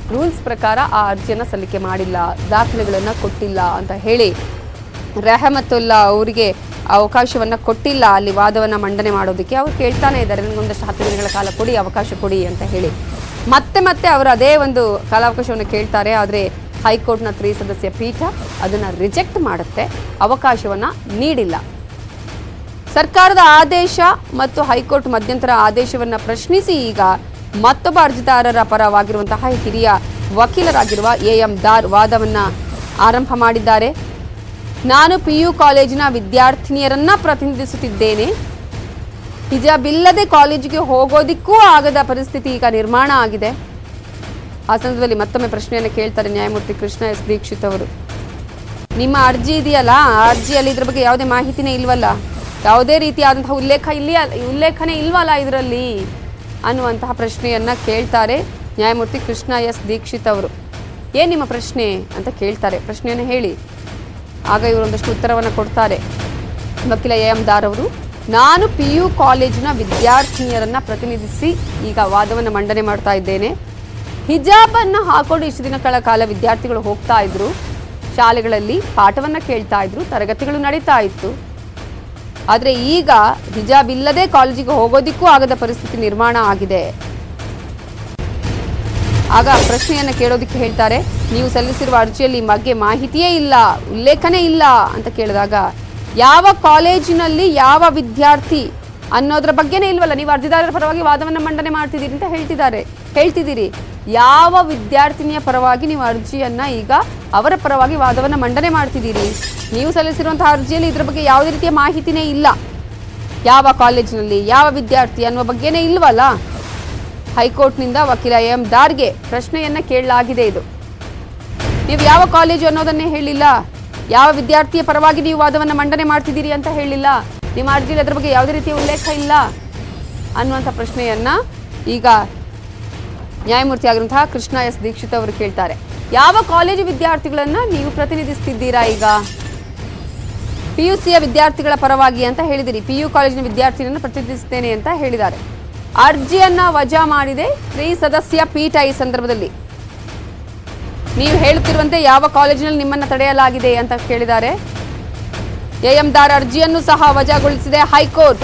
ರೂಲ್ಸ್ ಪ್ರಕಾರ ಆ ಅರ್ಜಿಯನ್ನು ಸಲ್ಲಿಕೆ ಮಾಡಿಲ್ಲ ದಾಖಲೆಗಳನ್ನು ಕೊಟ್ಟಿಲ್ಲ ಅಂತ ಹೇಳಿ ರೆಹಮತುಲ್ಲಾ ಅವರಿಗೆ ಅವಕಾಶವನ್ನು ಕೊಟ್ಟಿಲ್ಲ ಅಲ್ಲಿ ವಾದವನ್ನು ಮಂಡನೆ ಮಾಡೋದಕ್ಕೆ ಅವ್ರು ಕೇಳ್ತಾನೆ ಇದ್ದಾರೆ ನನಗೊಂದಷ್ಟು ಹತ್ತು ದಿನಗಳ ಕಾಲ ಕೊಡಿ ಅವಕಾಶ ಕೊಡಿ ಅಂತ ಹೇಳಿ ಮತ್ತೆ ಮತ್ತೆ ಅವರು ಅದೇ ಒಂದು ಕಾಲಾವಕಾಶವನ್ನು ಕೇಳ್ತಾರೆ ಆದರೆ ಹೈಕೋರ್ಟ್ನ ತ್ರಿ ಸದಸ್ಯ ಪೀಠ ಅದನ್ನು ರಿಜೆಕ್ಟ್ ಮಾಡುತ್ತೆ ಅವಕಾಶವನ್ನು ನೀಡಿಲ್ಲ ಸರ್ಕಾರದ ಆದೇಶ ಮತ್ತು ಹೈಕೋರ್ಟ್ ಮಧ್ಯಂತರ ಆದೇಶವನ್ನ ಪ್ರಶ್ನಿಸಿ ಈಗ ಮತ್ತೊಬ್ಬ ಅರ್ಜಿದಾರರ ಪರವಾಗಿರುವಂತಹ ಹಿರಿಯ ವಕೀಲರಾಗಿರುವ ಎ ಎಂ ದಾರ್ ವಾದವನ್ನ ಆರಂಭ ಮಾಡಿದ್ದಾರೆ ನಾನು ಪಿ ಯು ಕಾಲೇಜಿನ ವಿದ್ಯಾರ್ಥಿನಿಯರನ್ನ ಪ್ರತಿನಿಧಿಸುತ್ತಿದ್ದೇನೆ ಹಿಜಾಬ್ ಇಲ್ಲದೆ ಕಾಲೇಜಿಗೆ ಹೋಗೋದಿಕ್ಕೂ ಆಗದ ಪರಿಸ್ಥಿತಿ ಈಗ ನಿರ್ಮಾಣ ಆಗಿದೆ ಆ ಸಂದರ್ಭದಲ್ಲಿ ಮತ್ತೊಮ್ಮೆ ಪ್ರಶ್ನೆಯನ್ನು ಕೇಳ್ತಾರೆ ನ್ಯಾಯಮೂರ್ತಿ ಕೃಷ್ಣ ಎಸ್ ದೀಕ್ಷಿತ್ ಅವರು ನಿಮ್ಮ ಅರ್ಜಿ ಇದೆಯಲ್ಲ ಆ ಅರ್ಜಿಯಲ್ಲಿ ಇದ್ರ ಬಗ್ಗೆ ಯಾವುದೇ ಮಾಹಿತಿನೇ ಇಲ್ವಲ್ಲ ಯಾವುದೇ ರೀತಿಯಾದಂತಹ ಉಲ್ಲೇಖ ಇಲ್ಲಿ ಉಲ್ಲೇಖನೆ ಇಲ್ವಲ್ಲ ಇದರಲ್ಲಿ ಅನ್ನುವಂತಹ ಪ್ರಶ್ನೆಯನ್ನ ಕೇಳ್ತಾರೆ ನ್ಯಾಯಮೂರ್ತಿ ಕೃಷ್ಣ ಎಸ್ ದೀಕ್ಷಿತ್ ಅವರು ಏನು ನಿಮ್ಮ ಪ್ರಶ್ನೆ ಅಂತ ಕೇಳ್ತಾರೆ ಪ್ರಶ್ನೆಯನ್ನು ಹೇಳಿ ಆಗ ಇವರೊಂದಷ್ಟು ಉತ್ತರವನ್ನು ಕೊಡ್ತಾರೆ ವಕೀಲ ಎ ಎಂ ದಾರ್ ಅವರು ನಾನು ಪಿ ಯು ಕಾಲೇಜಿನ ವಿದ್ಯಾರ್ಥಿನಿಯರನ್ನ ಪ್ರತಿನಿಧಿಸಿ ಈಗ ವಾದವನ್ನು ಮಂಡನೆ ಮಾಡ್ತಾ ಇದ್ದೇನೆ ಹಿಜಾಬನ್ನು ಹಾಕೊಂಡು ಇಷ್ಟು ದಿನಗಳ ಕಾಲ ವಿದ್ಯಾರ್ಥಿಗಳು ಹೋಗ್ತಾ ಇದ್ರು ಶಾಲೆಗಳಲ್ಲಿ ಪಾಠವನ್ನ ಕೇಳ್ತಾ ಇದ್ರು ತರಗತಿಗಳು ನಡೀತಾ ಇತ್ತು ಆದರೆ ಈಗ ಹಿಜಾಬ್ ಇಲ್ಲದೆ ಕಾಲೇಜಿಗೆ ಹೋಗೋದಿಕ್ಕೂ ಆಗದ ಪರಿಸ್ಥಿತಿ ನಿರ್ಮಾಣ ಆಗಿದೆ ಆಗ ಪ್ರಶ್ನೆಯನ್ನು ಕೇಳೋದಕ್ಕೆ ಹೇಳ್ತಾರೆ ನೀವು ಸಲ್ಲಿಸಿರುವ ಅರ್ಜಿಯಲ್ಲಿ ಈ ಬಗ್ಗೆ ಮಾಹಿತಿಯೇ ಇಲ್ಲ ಉಲ್ಲೇಖನೇ ಇಲ್ಲ ಅಂತ ಕೇಳಿದಾಗ ಯಾವ ಕಾಲೇಜಿನಲ್ಲಿ ಯಾವ ವಿದ್ಯಾರ್ಥಿ ಅನ್ನೋದ್ರ ಬಗ್ಗೆನೇ ಇಲ್ವಲ್ಲ ನೀವು ಅರ್ಜಿದಾರರ ಪರವಾಗಿ ವಾದವನ್ನು ಮಂಡನೆ ಮಾಡ್ತಿದ್ದೀರಿ ಅಂತ ಹೇಳ್ತಿದ್ದಾರೆ ಹೇಳ್ತಿದ್ದೀರಿ ಯಾವ ವಿದ್ಯಾರ್ಥಿನಿಯ ಪರವಾಗಿ ನೀವು ಅರ್ಜಿಯನ್ನ ಈಗ ಅವರ ಪರವಾಗಿ ವಾದವನ್ನು ಮಂಡನೆ ಮಾಡ್ತಿದ್ದೀರಿ ನೀವು ಸಲ್ಲಿಸಿರುವಂತಹ ಅರ್ಜಿಯಲ್ಲಿ ಇದ್ರ ಬಗ್ಗೆ ಯಾವುದೇ ರೀತಿಯ ಮಾಹಿತಿನೇ ಇಲ್ಲ ಯಾವ ಕಾಲೇಜಿನಲ್ಲಿ ಯಾವ ವಿದ್ಯಾರ್ಥಿ ಅನ್ನುವ ಬಗ್ಗೆನೇ ಇಲ್ವಲ್ಲ ಹೈಕೋರ್ಟ್ನಿಂದ ವಕೀಲ ಎಂ ದಾರ್ಗೆ ಪ್ರಶ್ನೆಯನ್ನ ಕೇಳಲಾಗಿದೆ ಇದು ನೀವು ಯಾವ ಕಾಲೇಜು ಅನ್ನೋದನ್ನೇ ಹೇಳಿಲ್ಲ ಯಾವ ವಿದ್ಯಾರ್ಥಿಯ ಪರವಾಗಿ ನೀವು ವಾದವನ್ನು ಮಂಡನೆ ಮಾಡ್ತಿದ್ದೀರಿ ಅಂತ ಹೇಳಿಲ್ಲ ನಿಮ್ಮ ಅರ್ಜಿಯಲ್ಲಿ ಅದ್ರ ಬಗ್ಗೆ ಯಾವುದೇ ರೀತಿಯ ಉಲ್ಲೇಖ ಇಲ್ಲ ಅನ್ನುವಂಥ ಪ್ರಶ್ನೆಯನ್ನ ಈಗ ನ್ಯಾಯಮೂರ್ತಿ ಆಗಿರುವಂತಹ ಕೃಷ್ಣ ಎಸ್ ದೀಕ್ಷಿತ್ ಅವರು ಕೇಳ್ತಾರೆ ಯಾವ ಕಾಲೇಜು ವಿದ್ಯಾರ್ಥಿಗಳನ್ನ ನೀವು ಪ್ರತಿನಿಧಿಸ್ತಿದ್ದೀರಾ ಈಗ ಪಿ ಯು ಸಿಯ ವಿದ್ಯಾರ್ಥಿಗಳ ಪರವಾಗಿ ಅಂತ ಹೇಳಿದಿರಿ ಪಿ ಯು ಕಾಲೇಜಿನ ವಿದ್ಯಾರ್ಥಿಗಳನ್ನು ಪ್ರತಿನಿಧಿಸುತ್ತೇನೆ ಅಂತ ಹೇಳಿದ್ದಾರೆ ಅರ್ಜಿಯನ್ನ ವಜಾ ಮಾಡಿದೆ ತ್ರಿ ಸದಸ್ಯ ಪೀಠ ಈ ಸಂದರ್ಭದಲ್ಲಿ ನೀವು ಹೇಳುತ್ತಿರುವಂತೆ ಯಾವ ಕಾಲೇಜಿನಲ್ಲಿ ನಿಮ್ಮನ್ನ ತಡೆಯಲಾಗಿದೆ ಅಂತ ಕೇಳಿದ್ದಾರೆ ಎ ಎಂ ದಾರ್ ಅರ್ಜಿಯನ್ನು ಸಹ ವಜಾಗೊಳಿಸಿದೆ ಹೈಕೋರ್ಟ್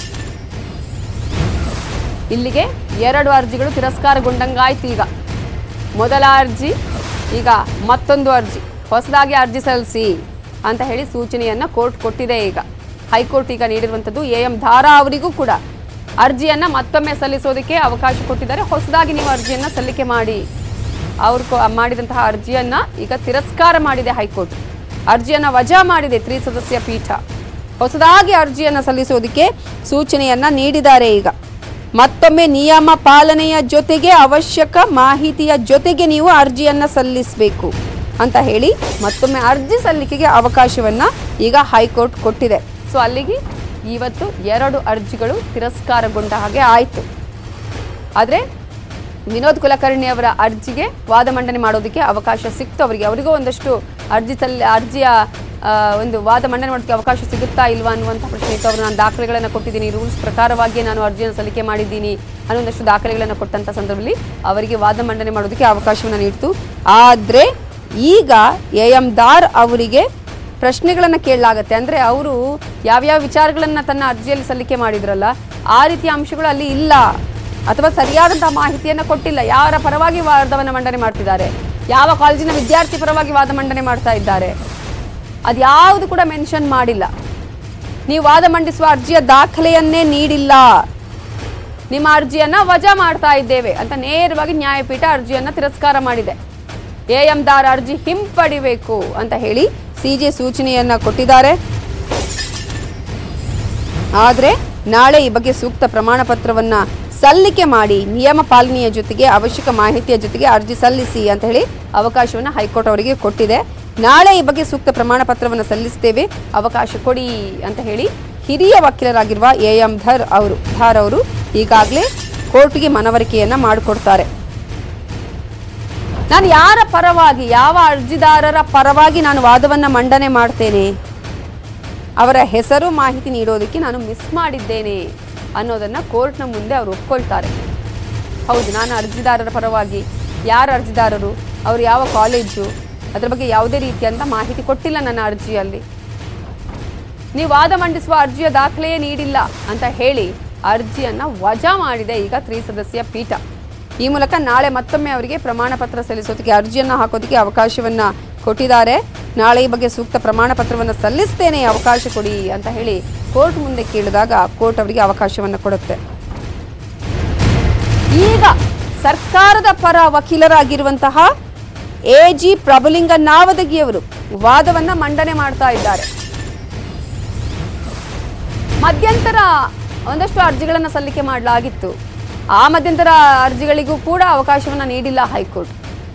ಇಲ್ಲಿಗೆ ಎರಡು ಅರ್ಜಿಗಳು ತಿರಸ್ಕಾರಗೊಂಡಂಗಾಯ್ತು ಈಗ ಮೊದಲ ಅರ್ಜಿ ಈಗ ಮತ್ತೊಂದು ಅರ್ಜಿ ಹೊಸದಾಗಿ ಅರ್ಜಿ ಸಲ್ಲಿಸಿ ಅಂತ ಹೇಳಿ ಸೂಚನೆಯನ್ನ ಕೋರ್ಟ್ ಕೊಟ್ಟಿದೆ ಈಗ ಹೈಕೋರ್ಟ್ ಈಗ ನೀಡಿರುವಂಥದ್ದು ಎ ಎಂ ಧಾರಾ ಅವರಿಗೂ ಕೂಡ ಅರ್ಜಿಯನ್ನ ಮತ್ತೊಮ್ಮೆ ಸಲ್ಲಿಸೋದಕ್ಕೆ ಅವಕಾಶ ಕೊಟ್ಟಿದ್ದಾರೆ ಹೊಸದಾಗಿ ನೀವು ಅರ್ಜಿಯನ್ನ ಸಲ್ಲಿಕೆ ಮಾಡಿ ಅವರು ಕೊ- ಮಾಡಿದಂತಹ ಅರ್ಜಿಯನ್ನ ಈಗ ತಿರಸ್ಕಾರ ಮಾಡಿದೆ ಹೈಕೋರ್ಟ್ ಅರ್ಜಿಯನ್ನ ವಜಾ ಮಾಡಿದೆ ತ್ರಿ ಸದಸ್ಯ ಪೀಠ ಹೊಸದಾಗಿ ಅರ್ಜಿಯನ್ನ ಸಲ್ಲಿಸೋದಕ್ಕೆ ಸೂಚನೆಯನ್ನ ನೀಡಿದ್ದಾರೆ ಈಗ ಮತ್ತೊಮ್ಮೆ ನಿಯಮ ಪಾಲನೆಯ ಜೊತೆಗೆ ಅವಶ್ಯಕ ಮಾಹಿತಿಯ ಜೊತೆಗೆ ನೀವು ಅರ್ಜಿಯನ್ನ ಸಲ್ಲಿಸಬೇಕು ಅಂತ ಹೇಳಿ ಮತ್ತೊಮ್ಮೆ ಅರ್ಜಿ ಸಲ್ಲಿಕೆಗೆ ಅವಕಾಶವನ್ನ ಈಗ ಹೈಕೋರ್ಟ್ ಕೊಟ್ಟಿದೆ ಸೊ ಅಲ್ಲಿಗೆ ಇವತ್ತು ಎರಡು ಅರ್ಜಿಗಳು ತಿರಸ್ಕಾರಗೊಂಡ ಹಾಗೆ ಆಯಿತು ಆದರೆ ವಿನೋದ್ ಕುಲಕರ್ಣಿ ಅವರ ಅರ್ಜಿಗೆ ವಾದ ಮಂಡನೆ ಮಾಡೋದಕ್ಕೆ ಅವಕಾಶ ಸಿಕ್ತು ಅವರಿಗೆ ಅವರಿಗೂ ಒಂದಷ್ಟು ಅರ್ಜಿ ಸಲ್ಲಿ ಅರ್ಜಿಯ ಆ, ಒಂದು ವಾದ ಮಂಡನೆ ಮಾಡೋದಕ್ಕೆ ಅವಕಾಶ ಸಿಗುತ್ತಾ ಇಲ್ವಾ ಅನ್ನುವಂಥ ಪ್ರಶ್ನೆ ಇತ್ತು ಅವರು ನಾನು ದಾಖಲೆಗಳನ್ನು ಕೊಟ್ಟಿದ್ದೀನಿ ರೂಲ್ಸ್ ಪ್ರಕಾರವಾಗಿಯೇ ನಾನು ಅರ್ಜಿಯನ್ನು ಸಲ್ಲಿಕೆ ಮಾಡಿದ್ದೀನಿ ಅನ್ನೊಂದಷ್ಟು ದಾಖಲೆಗಳನ್ನು ಕೊಟ್ಟಂಥ ಸಂದರ್ಭದಲ್ಲಿ ಅವರಿಗೆ ವಾದ ಮಂಡನೆ ಮಾಡೋದಕ್ಕೆ ಅವಕಾಶವನ್ನು ನೀಡಿತು ಆದರೆ ಈಗ ಎ ಎಂ ದಾರ್ ಅವರಿಗೆ ಪ್ರಶ್ನೆಗಳನ್ನು ಕೇಳಲಾಗತ್ತೆ ಅಂದರೆ ಅವರು ಯಾವ್ಯಾವ ವಿಚಾರಗಳನ್ನು ತನ್ನ ಅರ್ಜಿಯಲ್ಲಿ ಸಲ್ಲಿಕೆ ಮಾಡಿದ್ರಲ್ಲ ಆ ರೀತಿಯ ಅಂಶಗಳು ಅಲ್ಲಿ ಇಲ್ಲ ಅಥವಾ ಸರಿಯಾದಂತಹ ಮಾಹಿತಿಯನ್ನು ಕೊಟ್ಟಿಲ್ಲ ಯಾರ ಪರವಾಗಿ ವಾದವನ್ನು ಮಂಡನೆ ಮಾಡ್ತಿದ್ದಾರೆ ಯಾವ ಕಾಲೇಜಿನ ವಿದ್ಯಾರ್ಥಿ ಪರವಾಗಿ ವಾದ ಮಂಡನೆ ಮಾಡ್ತಾ ಇದ್ದಾರೆ ಅದ್ಯಾವುದು ಕೂಡ ಮೆನ್ಷನ್ ಮಾಡಿಲ್ಲ ನೀವು ವಾದ ಮಂಡಿಸುವ ಅರ್ಜಿಯ ದಾಖಲೆಯನ್ನೇ ನೀಡಿಲ್ಲ ನಿಮ್ಮ ಅರ್ಜಿಯನ್ನ ವಜಾ ಮಾಡ್ತಾ ಇದ್ದೇವೆ ಅಂತ ನೇರವಾಗಿ ನ್ಯಾಯಪೀಠ ಅರ್ಜಿಯನ್ನ ತಿರಸ್ಕಾರ ಮಾಡಿದೆ ಎ ಎಂ ದಾರ್ ಅರ್ಜಿ ಹಿಂಪಡಿಬೇಕು ಅಂತ ಹೇಳಿ ಸಿಜೆ ಸೂಚನೆಯನ್ನ ಕೊಟ್ಟಿದ್ದಾರೆ ಆದರೆ ನಾಳೆ ಈ ಬಗ್ಗೆ ಸೂಕ್ತ ಪ್ರಮಾಣ ಪತ್ರವನ್ನ ಸಲ್ಲಿಕೆ ಮಾಡಿ ನಿಯಮ ಪಾಲನೆಯ ಜೊತೆಗೆ ಅವಶ್ಯಕ ಮಾಹಿತಿಯ ಜೊತೆಗೆ ಅರ್ಜಿ ಸಲ್ಲಿಸಿ ಅಂತ ಹೇಳಿ ಅವಕಾಶವನ್ನು ಹೈಕೋರ್ಟ್ ಅವರಿಗೆ ಕೊಟ್ಟಿದೆ ನಾಳೆ ಈ ಬಗ್ಗೆ ಸೂಕ್ತ ಪ್ರಮಾಣ ಪತ್ರವನ್ನು ಸಲ್ಲಿಸ್ತೇವೆ ಅವಕಾಶ ಕೊಡಿ ಅಂತ ಹೇಳಿ ಹಿರಿಯ ವಕೀಲರಾಗಿರುವ ಎ ಎಂ ಧರ್ ಅವರು ಧಾರ್ ಅವರು ಈಗಾಗಲೇ ಕೋರ್ಟ್ಗೆ ಮನವರಿಕೆಯನ್ನ ಮಾಡಿಕೊಡ್ತಾರೆ ನಾನು ಯಾರ ಪರವಾಗಿ ಯಾವ ಅರ್ಜಿದಾರರ ಪರವಾಗಿ ನಾನು ವಾದವನ್ನು ಮಂಡನೆ ಮಾಡ್ತೇನೆ ಅವರ ಹೆಸರು ಮಾಹಿತಿ ನೀಡೋದಕ್ಕೆ ನಾನು ಮಿಸ್ ಮಾಡಿದ್ದೇನೆ ಅನ್ನೋದನ್ನು ಕೋರ್ಟ್ನ ಮುಂದೆ ಅವರು ಒಪ್ಕೊಳ್ತಾರೆ ಹೌದು ನಾನು ಅರ್ಜಿದಾರರ ಪರವಾಗಿ ಯಾರು ಅರ್ಜಿದಾರರು ಅವರು ಯಾವ ಕಾಲೇಜು ಅದ್ರ ಬಗ್ಗೆ ಯಾವುದೇ ರೀತಿಯಂತ ಮಾಹಿತಿ ಕೊಟ್ಟಿಲ್ಲ ನನ್ನ ಅರ್ಜಿಯಲ್ಲಿ ನೀವು ವಾದ ಮಂಡಿಸುವ ಅರ್ಜಿಯ ದಾಖಲೆಯೇ ನೀಡಿಲ್ಲ ಅಂತ ಹೇಳಿ ಅರ್ಜಿಯನ್ನ ವಜಾ ಮಾಡಿದೆ ಈಗ ತ್ರಿಸದಸ್ಯ ಪೀಠ ಈ ಮೂಲಕ ನಾಳೆ ಮತ್ತೊಮ್ಮೆ ಅವರಿಗೆ ಪ್ರಮಾಣ ಪತ್ರ ಸಲ್ಲಿಸೋದಕ್ಕೆ ಅರ್ಜಿಯನ್ನ ಹಾಕೋದಕ್ಕೆ ಅವಕಾಶವನ್ನ ಕೊಟ್ಟಿದ್ದಾರೆ ನಾಳೆ ಈ ಬಗ್ಗೆ ಸೂಕ್ತ ಪ್ರಮಾಣ ಪತ್ರವನ್ನು ಸಲ್ಲಿಸ್ತೇನೆ ಅವಕಾಶ ಕೊಡಿ ಅಂತ ಹೇಳಿ ಕೋರ್ಟ್ ಮುಂದೆ ಕೇಳಿದಾಗ ಕೋರ್ಟ್ ಅವರಿಗೆ ಅವಕಾಶವನ್ನ ಕೊಡುತ್ತೆ ಈಗ ಸರ್ಕಾರದ ಪರ ವಕೀಲರಾಗಿರುವಂತಹ ಎ ಜಿ ಪ್ರಭುಲಿಂಗ ನಾವದಗಿಯವರು ವಾದವನ್ನ ಮಂಡನೆ ಮಾಡ್ತಾ ಇದ್ದಾರೆ ಮಧ್ಯಂತರ ಒಂದಷ್ಟು ಅರ್ಜಿಗಳನ್ನು ಸಲ್ಲಿಕೆ ಮಾಡಲಾಗಿತ್ತು ಆ ಮಧ್ಯಂತರ ಅರ್ಜಿಗಳಿಗೂ ಕೂಡ ಅವಕಾಶವನ್ನು ನೀಡಿಲ್ಲ ಹೈಕೋರ್ಟ್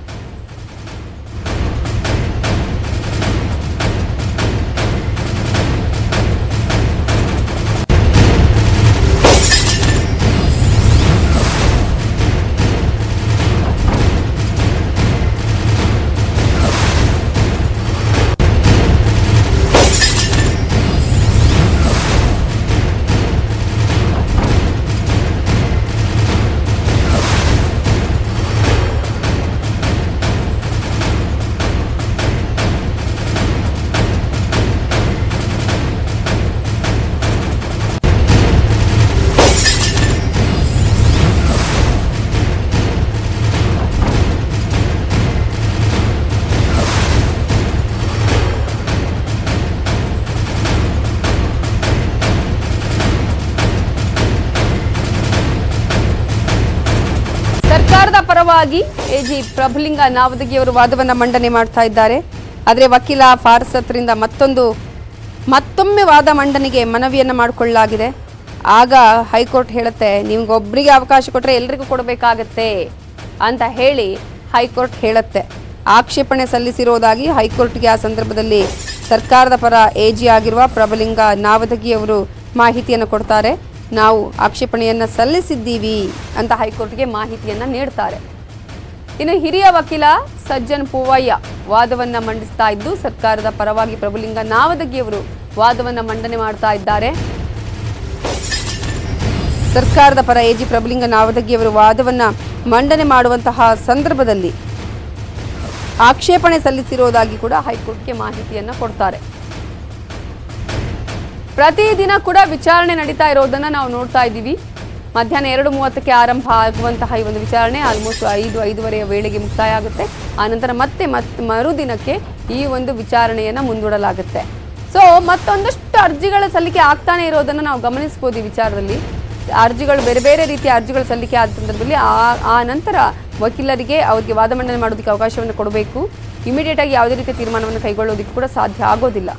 ಸರ್ಕಾರದ ಪರವಾಗಿ ಎಜಿ ಪ್ರಭುಲಿಂಗ ನಾವದಗಿಯವರು ವಾದವನ್ನ ಮಂಡನೆ ಮಾಡ್ತಾ ಇದ್ದಾರೆ ಆದರೆ ವಕೀಲ ಫಾರ್ಸತ್ರಿಂದ ಮತ್ತೊಂದು ಮತ್ತೊಮ್ಮೆ ವಾದ ಮಂಡನೆಗೆ ಮನವಿಯನ್ನ ಮಾಡಿಕೊಳ್ಳಲಾಗಿದೆ ಆಗ ಹೈಕೋರ್ಟ್ ಹೇಳುತ್ತೆ ನಿಮ್ಗೊಬ್ರಿಗೆ ಅವಕಾಶ ಕೊಟ್ಟರೆ ಎಲ್ರಿಗೂ ಕೊಡಬೇಕಾಗತ್ತೆ ಅಂತ ಹೇಳಿ ಹೈಕೋರ್ಟ್ ಹೇಳುತ್ತೆ ಆಕ್ಷೇಪಣೆ ಸಲ್ಲಿಸಿರೋದಾಗಿ ಹೈಕೋರ್ಟ್ಗೆ ಆ ಸಂದರ್ಭದಲ್ಲಿ ಸರ್ಕಾರದ ಪರ ಎಜಿ ಆಗಿರುವ ಪ್ರಭುಲಿಂಗ ನಾವದಗಿ ಅವರು ಮಾಹಿತಿಯನ್ನು ಕೊಡ್ತಾರೆ ನಾವು ಆಕ್ಷೇಪಣೆಯನ್ನ ಸಲ್ಲಿಸಿದ್ದೀವಿ ಅಂತ ಹೈಕೋರ್ಟ್ಗೆ ಮಾಹಿತಿಯನ್ನ ನೀಡ್ತಾರೆ ಇನ್ನು ಹಿರಿಯ ವಕೀಲ ಸಜ್ಜನ್ ಪೂವಯ್ಯ ವಾದವನ್ನ ಮಂಡಿಸ್ತಾ ಇದ್ದು ಸರ್ಕಾರದ ಪರವಾಗಿ ಪ್ರಭುಲಿಂಗ ನಾವದಗಿಯವರು ವಾದವನ್ನ ಮಂಡನೆ ಮಾಡ್ತಾ ಇದ್ದಾರೆ ಸರ್ಕಾರದ ಪರ ಎಜಿ ಪ್ರಭುಲಿಂಗ ನಾವದಗಿಯವರು ವಾದವನ್ನ ಮಂಡನೆ ಮಾಡುವಂತಹ ಸಂದರ್ಭದಲ್ಲಿ ಆಕ್ಷೇಪಣೆ ಸಲ್ಲಿಸಿರೋದಾಗಿ ಕೂಡ ಹೈಕೋರ್ಟ್ಗೆ ಮಾಹಿತಿಯನ್ನ ಕೊಡ್ತಾರೆ ಪ್ರತಿದಿನ ಕೂಡ ವಿಚಾರಣೆ ನಡೀತಾ ಇರೋದನ್ನ ನಾವು ನೋಡ್ತಾ ಇದ್ದೀವಿ ಮಧ್ಯಾಹ್ನ ಎರಡು ಮೂವತ್ತಕ್ಕೆ ಆರಂಭ ಆಗುವಂತಹ ಈ ಒಂದು ವಿಚಾರಣೆ ಆಲ್ಮೋಸ್ಟ್ ಐದು ಐದುವರೆಯ ವೇಳೆಗೆ ಮುಕ್ತಾಯ ಆಗುತ್ತೆ ಆನಂತರ ಮತ್ತೆ ಮತ್ ಮರುದಿನಕ್ಕೆ ಈ ಒಂದು ವಿಚಾರಣೆಯನ್ನ ಮುಂದೂಡಲಾಗುತ್ತೆ ಸೊ ಮತ್ತೊಂದಷ್ಟು ಅರ್ಜಿಗಳ ಸಲ್ಲಿಕೆ ಆಗ್ತಾನೆ ಇರೋದನ್ನ ನಾವು ಗಮನಿಸ್ಬೋದು ಈ ವಿಚಾರದಲ್ಲಿ ಅರ್ಜಿಗಳು ಬೇರೆ ಬೇರೆ ರೀತಿಯ ಅರ್ಜಿಗಳು ಸಲ್ಲಿಕೆ ಆದ ಸಂದರ್ಭದಲ್ಲಿ ಆ ಆ ನಂತರ ವಕೀಲರಿಗೆ ಅವರಿಗೆ ವಾದ ಮಂಡನೆ ಮಾಡೋದಕ್ಕೆ ಅವಕಾಶವನ್ನು ಕೊಡಬೇಕು ಇಮಿಡಿಯೇಟ್ ಆಗಿ ಯಾವುದೇ ರೀತಿಯ ತೀರ್ಮಾನವನ್ನು ಕೈಗೊಳ್ಳೋದಕ್ಕೆ ಕೂಡ ಸಾಧ್ಯ ಆಗೋದಿಲ್ಲ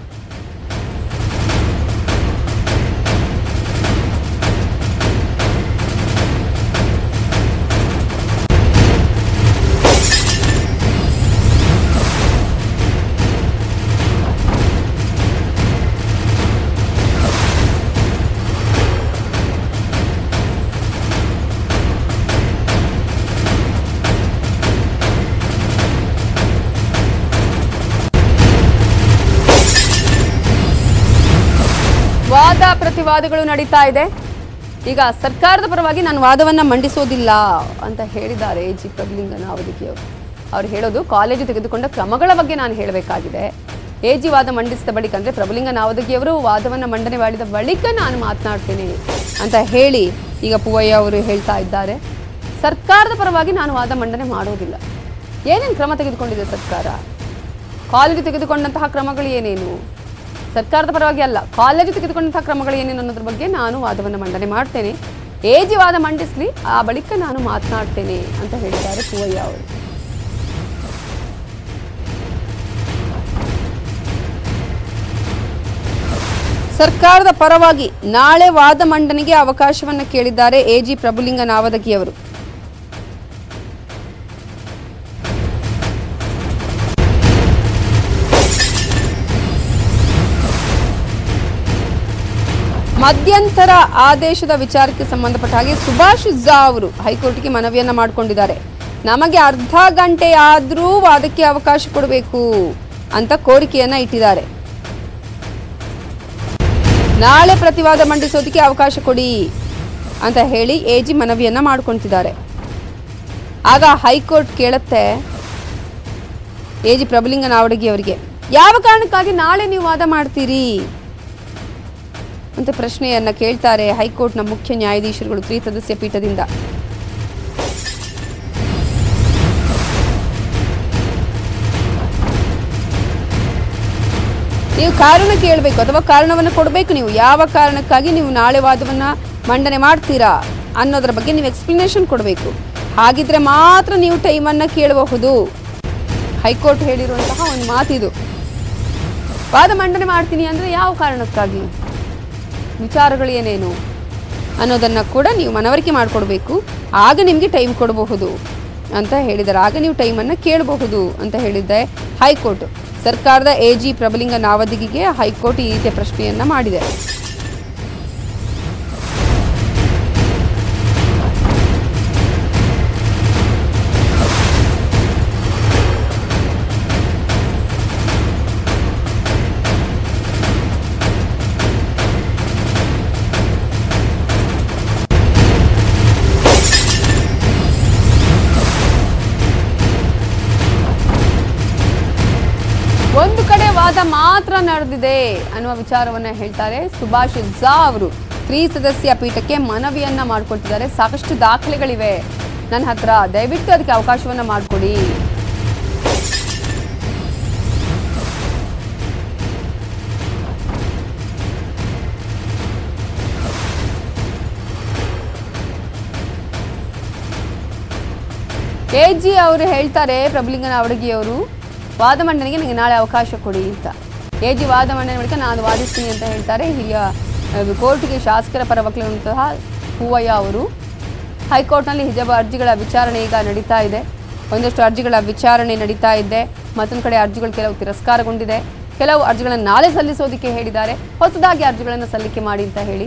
ವಾದ ಪ್ರತಿವಾದಗಳು ನಡೀತಾ ಇದೆ ಈಗ ಸರ್ಕಾರದ ಪರವಾಗಿ ನಾನು ವಾದವನ್ನ ಮಂಡಿಸೋದಿಲ್ಲ ಅಂತ ಹೇಳಿದ್ದಾರೆ ಜಿ ಪ್ರಭುಲಿಂಗ ನಾವದಗಿಯವರು ಅವ್ರು ಹೇಳೋದು ಕಾಲೇಜು ತೆಗೆದುಕೊಂಡ ಕ್ರಮಗಳ ಬಗ್ಗೆ ನಾನು ಹೇಳಬೇಕಾಗಿದೆ ಎ ಜಿ ವಾದ ಮಂಡಿಸಿದ ಬಳಿಕ ಅಂದರೆ ಪ್ರಭುಲಿಂಗ ನಾವದಗಿಯವರು ವಾದವನ್ನು ಮಂಡನೆ ಮಾಡಿದ ಬಳಿಕ ನಾನು ಮಾತನಾಡ್ತೇನೆ ಅಂತ ಹೇಳಿ ಈಗ ಪೂವಯ್ಯ ಅವರು ಹೇಳ್ತಾ ಇದ್ದಾರೆ ಸರ್ಕಾರದ ಪರವಾಗಿ ನಾನು ವಾದ ಮಂಡನೆ ಮಾಡೋದಿಲ್ಲ ಏನೇನು ಕ್ರಮ ತೆಗೆದುಕೊಂಡಿದೆ ಸರ್ಕಾರ ಕಾಲೇಜು ತೆಗೆದುಕೊಂಡಂತಹ ಕ್ರಮಗಳು ಏನೇನು ಸರ್ಕಾರದ ಪರವಾಗಿ ಅಲ್ಲ ಕಾಲೇಜು ತೆಗೆದುಕೊಂಡಂತಹ ಕ್ರಮಗಳು ಏನೇನು ಅನ್ನೋದ್ರ ಬಗ್ಗೆ ನಾನು ವಾದವನ್ನು ಮಂಡನೆ ಮಾಡ್ತೇನೆ ಏಜಿ ವಾದ ಮಂಡಿಸ್ಲಿ ಆ ಬಳಿಕ ನಾನು ಮಾತನಾಡ್ತೇನೆ ಅಂತ ಹೇಳಿದ್ದಾರೆ ಪೂವಯ್ಯ ಅವರು ಸರ್ಕಾರದ ಪರವಾಗಿ ನಾಳೆ ವಾದ ಮಂಡನೆಗೆ ಅವಕಾಶವನ್ನು ಕೇಳಿದ್ದಾರೆ ಎಜಿ ಪ್ರಭುಲಿಂಗ ನಾವದಗಿಯವರು ಮಧ್ಯಂತರ ಆದೇಶದ ವಿಚಾರಕ್ಕೆ ಸಂಬಂಧಪಟ್ಟ ಹಾಗೆ ಸುಭಾಷ್ ಝಾ ಅವರು ಹೈಕೋರ್ಟ್ಗೆ ಮನವಿಯನ್ನ ಮಾಡಿಕೊಂಡಿದ್ದಾರೆ ನಮಗೆ ಅರ್ಧ ಗಂಟೆ ಆದರೂ ವಾದಕ್ಕೆ ಅವಕಾಶ ಕೊಡಬೇಕು ಅಂತ ಕೋರಿಕೆಯನ್ನ ಇಟ್ಟಿದ್ದಾರೆ ನಾಳೆ ಪ್ರತಿವಾದ ಮಂಡಿಸೋದಕ್ಕೆ ಅವಕಾಶ ಕೊಡಿ ಅಂತ ಹೇಳಿ ಎಜಿ ಮನವಿಯನ್ನ ಮಾಡ್ಕೊಂತಿದ್ದಾರೆ ಆಗ ಹೈಕೋರ್ಟ್ ಕೇಳುತ್ತೆ ಎ ಜಿ ಪ್ರಭುಲಿಂಗ ನಾವಡಗಿ ಅವರಿಗೆ ಯಾವ ಕಾರಣಕ್ಕಾಗಿ ನಾಳೆ ನೀವು ವಾದ ಮಾಡ್ತೀರಿ ಅಂತ ಪ್ರಶ್ನೆಯನ್ನ ಕೇಳ್ತಾರೆ ಹೈಕೋರ್ಟ್ನ ಮುಖ್ಯ ನ್ಯಾಯಾಧೀಶರುಗಳು ತ್ರಿಸದಸ್ಯ ಪೀಠದಿಂದ ನೀವು ಕಾರಣ ಕೇಳಬೇಕು ಅಥವಾ ಕಾರಣವನ್ನು ಕೊಡಬೇಕು ನೀವು ಯಾವ ಕಾರಣಕ್ಕಾಗಿ ನೀವು ನಾಳೆ ವಾದವನ್ನ ಮಂಡನೆ ಮಾಡ್ತೀರಾ ಅನ್ನೋದ್ರ ಬಗ್ಗೆ ನೀವು ಎಕ್ಸ್ಪ್ಲನೇಷನ್ ಕೊಡಬೇಕು ಹಾಗಿದ್ರೆ ಮಾತ್ರ ನೀವು ಟೈಮನ್ನು ಕೇಳಬಹುದು ಹೈಕೋರ್ಟ್ ಹೇಳಿರುವಂತಹ ಒಂದು ಮಾತಿದು ವಾದ ಮಂಡನೆ ಮಾಡ್ತೀನಿ ಅಂದರೆ ಯಾವ ಕಾರಣಕ್ಕಾಗಿ ವಿಚಾರಗಳು ಏನೇನು ಅನ್ನೋದನ್ನು ಕೂಡ ನೀವು ಮನವರಿಕೆ ಮಾಡಿಕೊಡ್ಬೇಕು ಆಗ ನಿಮಗೆ ಟೈಮ್ ಕೊಡಬಹುದು ಅಂತ ಹೇಳಿದ್ದಾರೆ ಆಗ ನೀವು ಟೈಮನ್ನು ಕೇಳಬಹುದು ಅಂತ ಹೇಳಿದ್ದೆ ಹೈಕೋರ್ಟ್ ಸರ್ಕಾರದ ಎ ಜಿ ಪ್ರಭುಲಿಂಗ ನಾವದಿಗಿಗೆ ಹೈಕೋರ್ಟ್ ಈ ರೀತಿಯ ಪ್ರಶ್ನೆಯನ್ನ ಮಾಡಿದೆ ಒಂದು ಕಡೆ ವಾದ ಮಾತ್ರ ನಡೆದಿದೆ ಅನ್ನುವ ವಿಚಾರವನ್ನ ಹೇಳ್ತಾರೆ ಸುಭಾಷ್ ಝಾ ಅವರು ತ್ರಿಸದಸ್ಯ ಪೀಠಕ್ಕೆ ಮನವಿಯನ್ನ ಮಾಡಿಕೊಟ್ಟಿದ್ದಾರೆ ಸಾಕಷ್ಟು ದಾಖಲೆಗಳಿವೆ ನನ್ನ ಹತ್ರ ದಯವಿಟ್ಟು ಅದಕ್ಕೆ ಅವಕಾಶವನ್ನ ಮಾಡಿಕೊಡಿ ಕೆ ಜಿ ಅವರು ಹೇಳ್ತಾರೆ ಪ್ರಭುಲಿಂಗನ ಅವಡಗಿಯವರು ವಾದ ಮಂಡನೆಗೆ ನನಗೆ ನಾಳೆ ಅವಕಾಶ ಕೊಡಿ ಅಂತ ಕೆ ಜಿ ವಾದ ಮಂಡನೆ ಬಳಿಕ ನಾನು ವಾದಿಸ್ತೀನಿ ಅಂತ ಹೇಳ್ತಾರೆ ಹಿರಿಯ ಅಹ್, ಕೋರ್ಟ್ಗೆ ಶಾಸಕರ ಪರ ವಕೀಲರಂತಹ ಹೂವಯ್ಯ ಅವರು ಹೈಕೋರ್ಟ್ನಲ್ಲಿ ಹಿಜಾಬ್ ಅರ್ಜಿಗಳ ವಿಚಾರಣೆ ಈಗ ನಡೀತಾ ಇದೆ ಒಂದಷ್ಟು ಅರ್ಜಿಗಳ ವಿಚಾರಣೆ ನಡೀತಾ ಇದೆ ಮತ್ತೊಂದು ಕಡೆ ಅರ್ಜಿಗಳು ಕೆಲವು ತಿರಸ್ಕಾರಗೊಂಡಿದೆ ಕೆಲವು ಅರ್ಜಿಗಳನ್ನು ನಾಳೆ ಸಲ್ಲಿಸೋದಕ್ಕೆ ಹೇಳಿದ್ದಾರೆ ಹೊಸದಾಗಿ ಅರ್ಜಿಗಳನ್ನು ಸಲ್ಲಿಕೆ ಮಾಡಿ ಅಂತ ಹೇಳಿ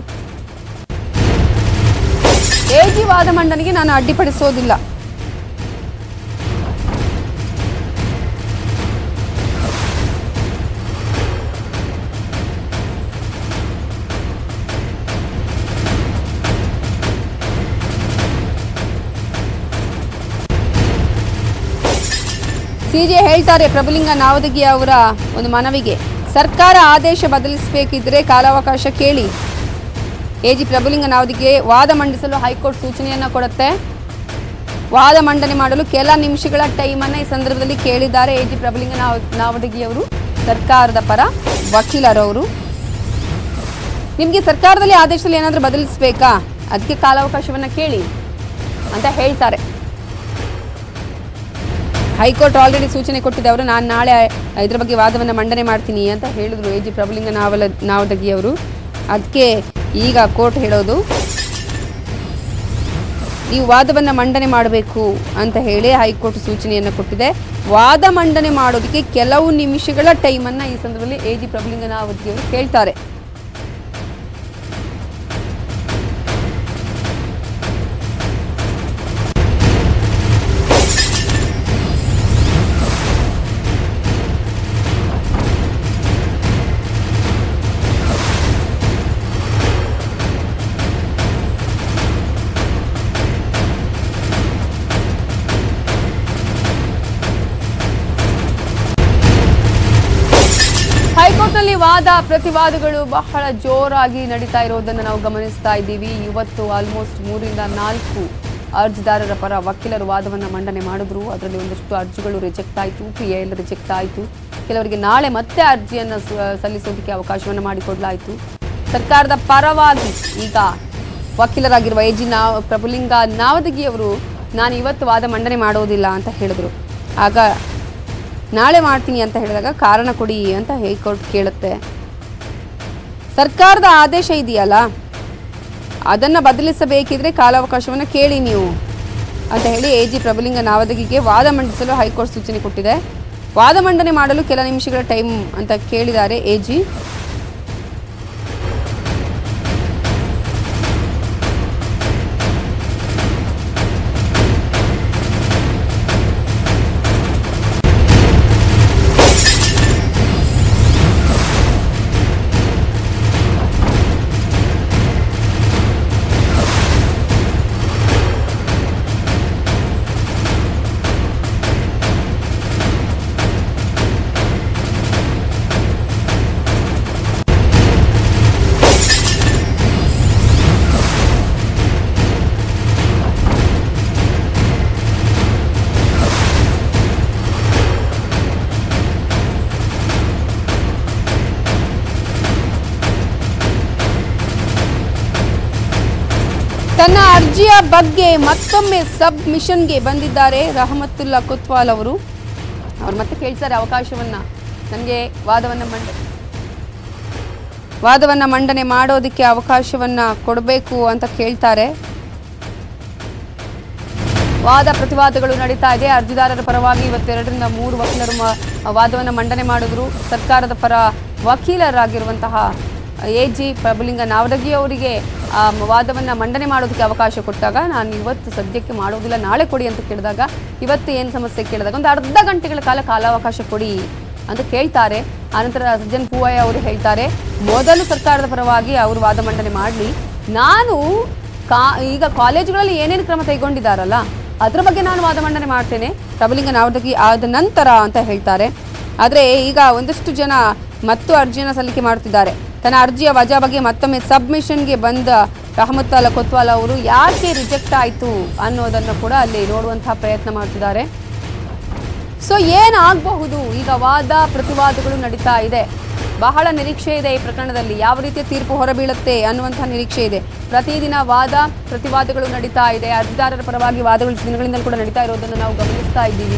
ಎಜಿ ವಾದ ಮಂಡನೆಗೆ ನಾನು ಅಡ್ಡಿಪಡಿಸೋದಿಲ್ಲ ಸಿಜೆ ಹೇಳ್ತಾರೆ ಪ್ರಭುಲಿಂಗ ನಾವದಗಿ ಅವರ ಒಂದು ಮನವಿಗೆ ಸರ್ಕಾರ ಆದೇಶ ಬದಲಿಸಬೇಕಿದ್ರೆ ಕಾಲಾವಕಾಶ ಕೇಳಿ ಎಜಿ ಪ್ರಭುಲಿಂಗ ನಾವದಿಗೆ ವಾದ ಮಂಡಿಸಲು ಹೈಕೋರ್ಟ್ ಸೂಚನೆಯನ್ನ ಕೊಡುತ್ತೆ ವಾದ ಮಂಡನೆ ಮಾಡಲು ಕೆಲ ನಿಮಿಷಗಳ ಟೈಮನ್ನ ಈ ಸಂದರ್ಭದಲ್ಲಿ ಕೇಳಿದ್ದಾರೆ ಎಜಿ ಪ್ರಭುಲಿಂಗ ನಾವ ನಾವದಗಿ ಅವರು ಸರ್ಕಾರದ ಪರ ವಕೀಲರವರು ನಿಮಗೆ ಸರ್ಕಾರದಲ್ಲಿ ಆದೇಶದಲ್ಲಿ ಏನಾದರೂ ಬದಲಿಸಬೇಕಾ ಅದಕ್ಕೆ ಕಾಲಾವಕಾಶವನ್ನ ಕೇಳಿ ಅಂತ ಹೇಳ್ತಾರೆ ಹೈಕೋರ್ಟ್ ಆಲ್ರೆಡಿ ಸೂಚನೆ ಕೊಟ್ಟಿದೆ ಅವರು ನಾನು ನಾಳೆ ಇದ್ರ ಬಗ್ಗೆ ವಾದವನ್ನು ಮಂಡನೆ ಮಾಡ್ತೀನಿ ಅಂತ ಹೇಳಿದ್ರು ಎ ಜಿ ಪ್ರಭುಲಿಂಗ ನಾವಲ ನಾವದಗಿ ಅವರು ಅದಕ್ಕೆ ಈಗ ಕೋರ್ಟ್ ಹೇಳೋದು ನೀವು ವಾದವನ್ನು ಮಂಡನೆ ಮಾಡಬೇಕು ಅಂತ ಹೇಳಿ ಹೈಕೋರ್ಟ್ ಸೂಚನೆಯನ್ನು ಕೊಟ್ಟಿದೆ ವಾದ ಮಂಡನೆ ಮಾಡೋದಕ್ಕೆ ಕೆಲವು ನಿಮಿಷಗಳ ಟೈಮನ್ನು ಈ ಸಂದರ್ಭದಲ್ಲಿ ಎ ಜಿ ಪ್ರಭುಲಿಂಗ ನಾವದಗಿ ಅವರು ಕೇಳ್ತಾರೆ ಹೈಕೋರ್ಟ್ನಲ್ಲಿ ವಾದ ಪ್ರತಿವಾದಗಳು ಬಹಳ ಜೋರಾಗಿ ನಡೀತಾ ಇರೋದನ್ನು ನಾವು ಗಮನಿಸ್ತಾ ಇದ್ದೀವಿ ಇವತ್ತು ಆಲ್ಮೋಸ್ಟ್ ಮೂರಿಂದ ನಾಲ್ಕು ಅರ್ಜಿದಾರರ ಪರ ವಕೀಲರು ವಾದವನ್ನು ಮಂಡನೆ ಮಾಡಿದ್ರು ಅದರಲ್ಲಿ ಒಂದಷ್ಟು ಅರ್ಜಿಗಳು ರಿಜೆಕ್ಟ್ ಆಯಿತು ಪಿ ಎಲ್ ರಿಜೆಕ್ಟ್ ಆಯಿತು ಕೆಲವರಿಗೆ ನಾಳೆ ಮತ್ತೆ ಅರ್ಜಿಯನ್ನು ಸ- ಸಲ್ಲಿಸೋದಕ್ಕೆ ಅವಕಾಶವನ್ನು ಮಾಡಿಕೊಡಲಾಯಿತು ಸರ್ಕಾರದ ಪರವಾಗಿ ಈಗ ವಕೀಲರಾಗಿರುವ ಎ ಜಿ ನಾವ್ ಪ್ರಭುಲಿಂಗ ನಾವದಗಿಯವರು ನಾನು ಇವತ್ತು ವಾದ ಮಂಡನೆ ಮಾಡೋದಿಲ್ಲ ಅಂತ ಹೇಳಿದ್ರು ಆಗ ನಾಳೆ ಮಾಡ್ತೀನಿ ಅಂತ ಹೇಳಿದಾಗ ಕಾರಣ ಕೊಡಿ ಅಂತ ಹೈಕೋರ್ಟ್ ಕೇಳುತ್ತೆ ಸರ್ಕಾರದ ಆದೇಶ ಇದೆಯಲ್ಲ ಅದನ್ನು ಬದಲಿಸಬೇಕಿದ್ರೆ ಕಾಲಾವಕಾಶವನ್ನು ಕೇಳಿ ನೀವು ಅಂತ ಹೇಳಿ ಎ ಜಿ ಪ್ರಭುಲಿಂಗ ನಾವದಗಿಗೆ ವಾದ ಮಂಡಿಸಲು ಹೈಕೋರ್ಟ್ ಸೂಚನೆ ಕೊಟ್ಟಿದೆ ವಾದ ಮಂಡನೆ ಮಾಡಲು ಕೆಲ ನಿಮಿಷಗಳ ಟೈಮ್ ಅಂತ ಕೇಳಿದ್ದಾರೆ ಎ ಜಿ ತನ್ನ ಅರ್ಜಿಯ ಬಗ್ಗೆ ಮತ್ತೊಮ್ಮೆ ಸಬ್ ಮಿಷನ್ಗೆ ಬಂದಿದ್ದಾರೆ ರಹಮತುಲ್ಲಾ ಕೊತ್ವಾಲ್ ಅವರು ಅವ್ರು ಮತ್ತೆ ಕೇಳ್ತಾರೆ ಅವಕಾಶವನ್ನ ನನಗೆ ವಾದವನ್ನ ಮಂಡ ವಾದವನ್ನ ಮಂಡನೆ ಮಾಡೋದಕ್ಕೆ ಅವಕಾಶವನ್ನ ಕೊಡಬೇಕು ಅಂತ ಕೇಳ್ತಾರೆ ವಾದ ಪ್ರತಿವಾದಗಳು ನಡೀತಾ ಇದೆ ಅರ್ಜಿದಾರರ ಪರವಾಗಿ ಇವತ್ತೆರಡರಿಂದ ಮೂರು ವಕೀಲರು ಮ- ವಾದವನ್ನು ಮಂಡನೆ ಮಾಡಿದ್ರು ಸರ್ಕಾರದ ಪರ ವಕೀಲರಾಗಿರುವಂತಹ ಎ ಜಿ ಪ್ರಭುಲಿಂಗ ನಾವದಗಿ ಅವರಿಗೆ ಆ, ವಾದವನ್ನು ಮಂಡನೆ ಮಾಡೋದಕ್ಕೆ ಅವಕಾಶ ಕೊಟ್ಟಾಗ ನಾನು ಇವತ್ತು ಸದ್ಯಕ್ಕೆ ಮಾಡೋದಿಲ್ಲ ನಾಳೆ ಕೊಡಿ ಅಂತ ಕೇಳಿದಾಗ ಇವತ್ತು ಏನು ಸಮಸ್ಯೆ ಕೇಳಿದಾಗ ಒಂದು ಅರ್ಧ ಗಂಟೆಗಳ ಕಾಲ ಕಾಲಾವಕಾಶ ಕೊಡಿ ಅಂತ ಕೇಳ್ತಾರೆ ಆನಂತರ ಸಜ್ಜನ್ ಪೂವಯ್ಯ ಅವರು ಹೇಳ್ತಾರೆ ಮೊದಲು ಸರ್ಕಾರದ ಪರವಾಗಿ ಅವರು ವಾದ ಮಂಡನೆ ಮಾಡಲಿ ನಾನು ಕಾ ಈಗ ಕಾಲೇಜುಗಳಲ್ಲಿ ಏನೇನು ಕ್ರಮ ಕೈಗೊಂಡಿದ್ದಾರಲ್ಲ ಅದರ ಬಗ್ಗೆ ನಾನು ವಾದ ಮಂಡನೆ ಮಾಡ್ತೇನೆ ಪ್ರಭುಲಿಂಗ ನಾವದಗಿ ಆದ ನಂತರ ಅಂತ ಹೇಳ್ತಾರೆ ಆದರೆ ಈಗ ಒಂದಷ್ಟು ಜನ ಮತ್ತು ಅರ್ಜಿಯನ್ನು ಸಲ್ಲಿಕೆ ಮಾಡ್ತಿದ್ದಾರೆ ತನ್ನ ಅರ್ಜಿಯ ವಜಾ ಬಗ್ಗೆ ಮತ್ತೊಮ್ಮೆ ಸಬ್ಮಿಷನ್ಗೆ ಬಂದ ರಹಮತ್ ಕೊತ್ವಾಲ್ ಅವರು ಯಾಕೆ ರಿಜೆಕ್ಟ್ ಆಯಿತು ಅನ್ನೋದನ್ನು ಕೂಡ ಅಲ್ಲಿ ನೋಡುವಂತಹ ಪ್ರಯತ್ನ ಮಾಡ್ತಿದ್ದಾರೆ ಸೊ ಏನಾಗಬಹುದು ಈಗ ವಾದ ಪ್ರತಿವಾದಗಳು ನಡೀತಾ ಇದೆ ಬಹಳ ನಿರೀಕ್ಷೆ ಇದೆ ಈ ಪ್ರಕರಣದಲ್ಲಿ ಯಾವ ರೀತಿಯ ತೀರ್ಪು ಹೊರಬೀಳುತ್ತೆ ಅನ್ನುವಂತಹ ನಿರೀಕ್ಷೆ ಇದೆ ಪ್ರತಿದಿನ ವಾದ ಪ್ರತಿವಾದಗಳು ನಡೀತಾ ಇದೆ ಅರ್ಜಿದಾರರ ಪರವಾಗಿ ವಾದಗಳು ದಿನಗಳಿಂದಲೂ ಕೂಡ ನಡೀತಾ ಇರೋದನ್ನು ನಾವು ಗಮನಿಸ್ತಾ ಇದ್ದೀವಿ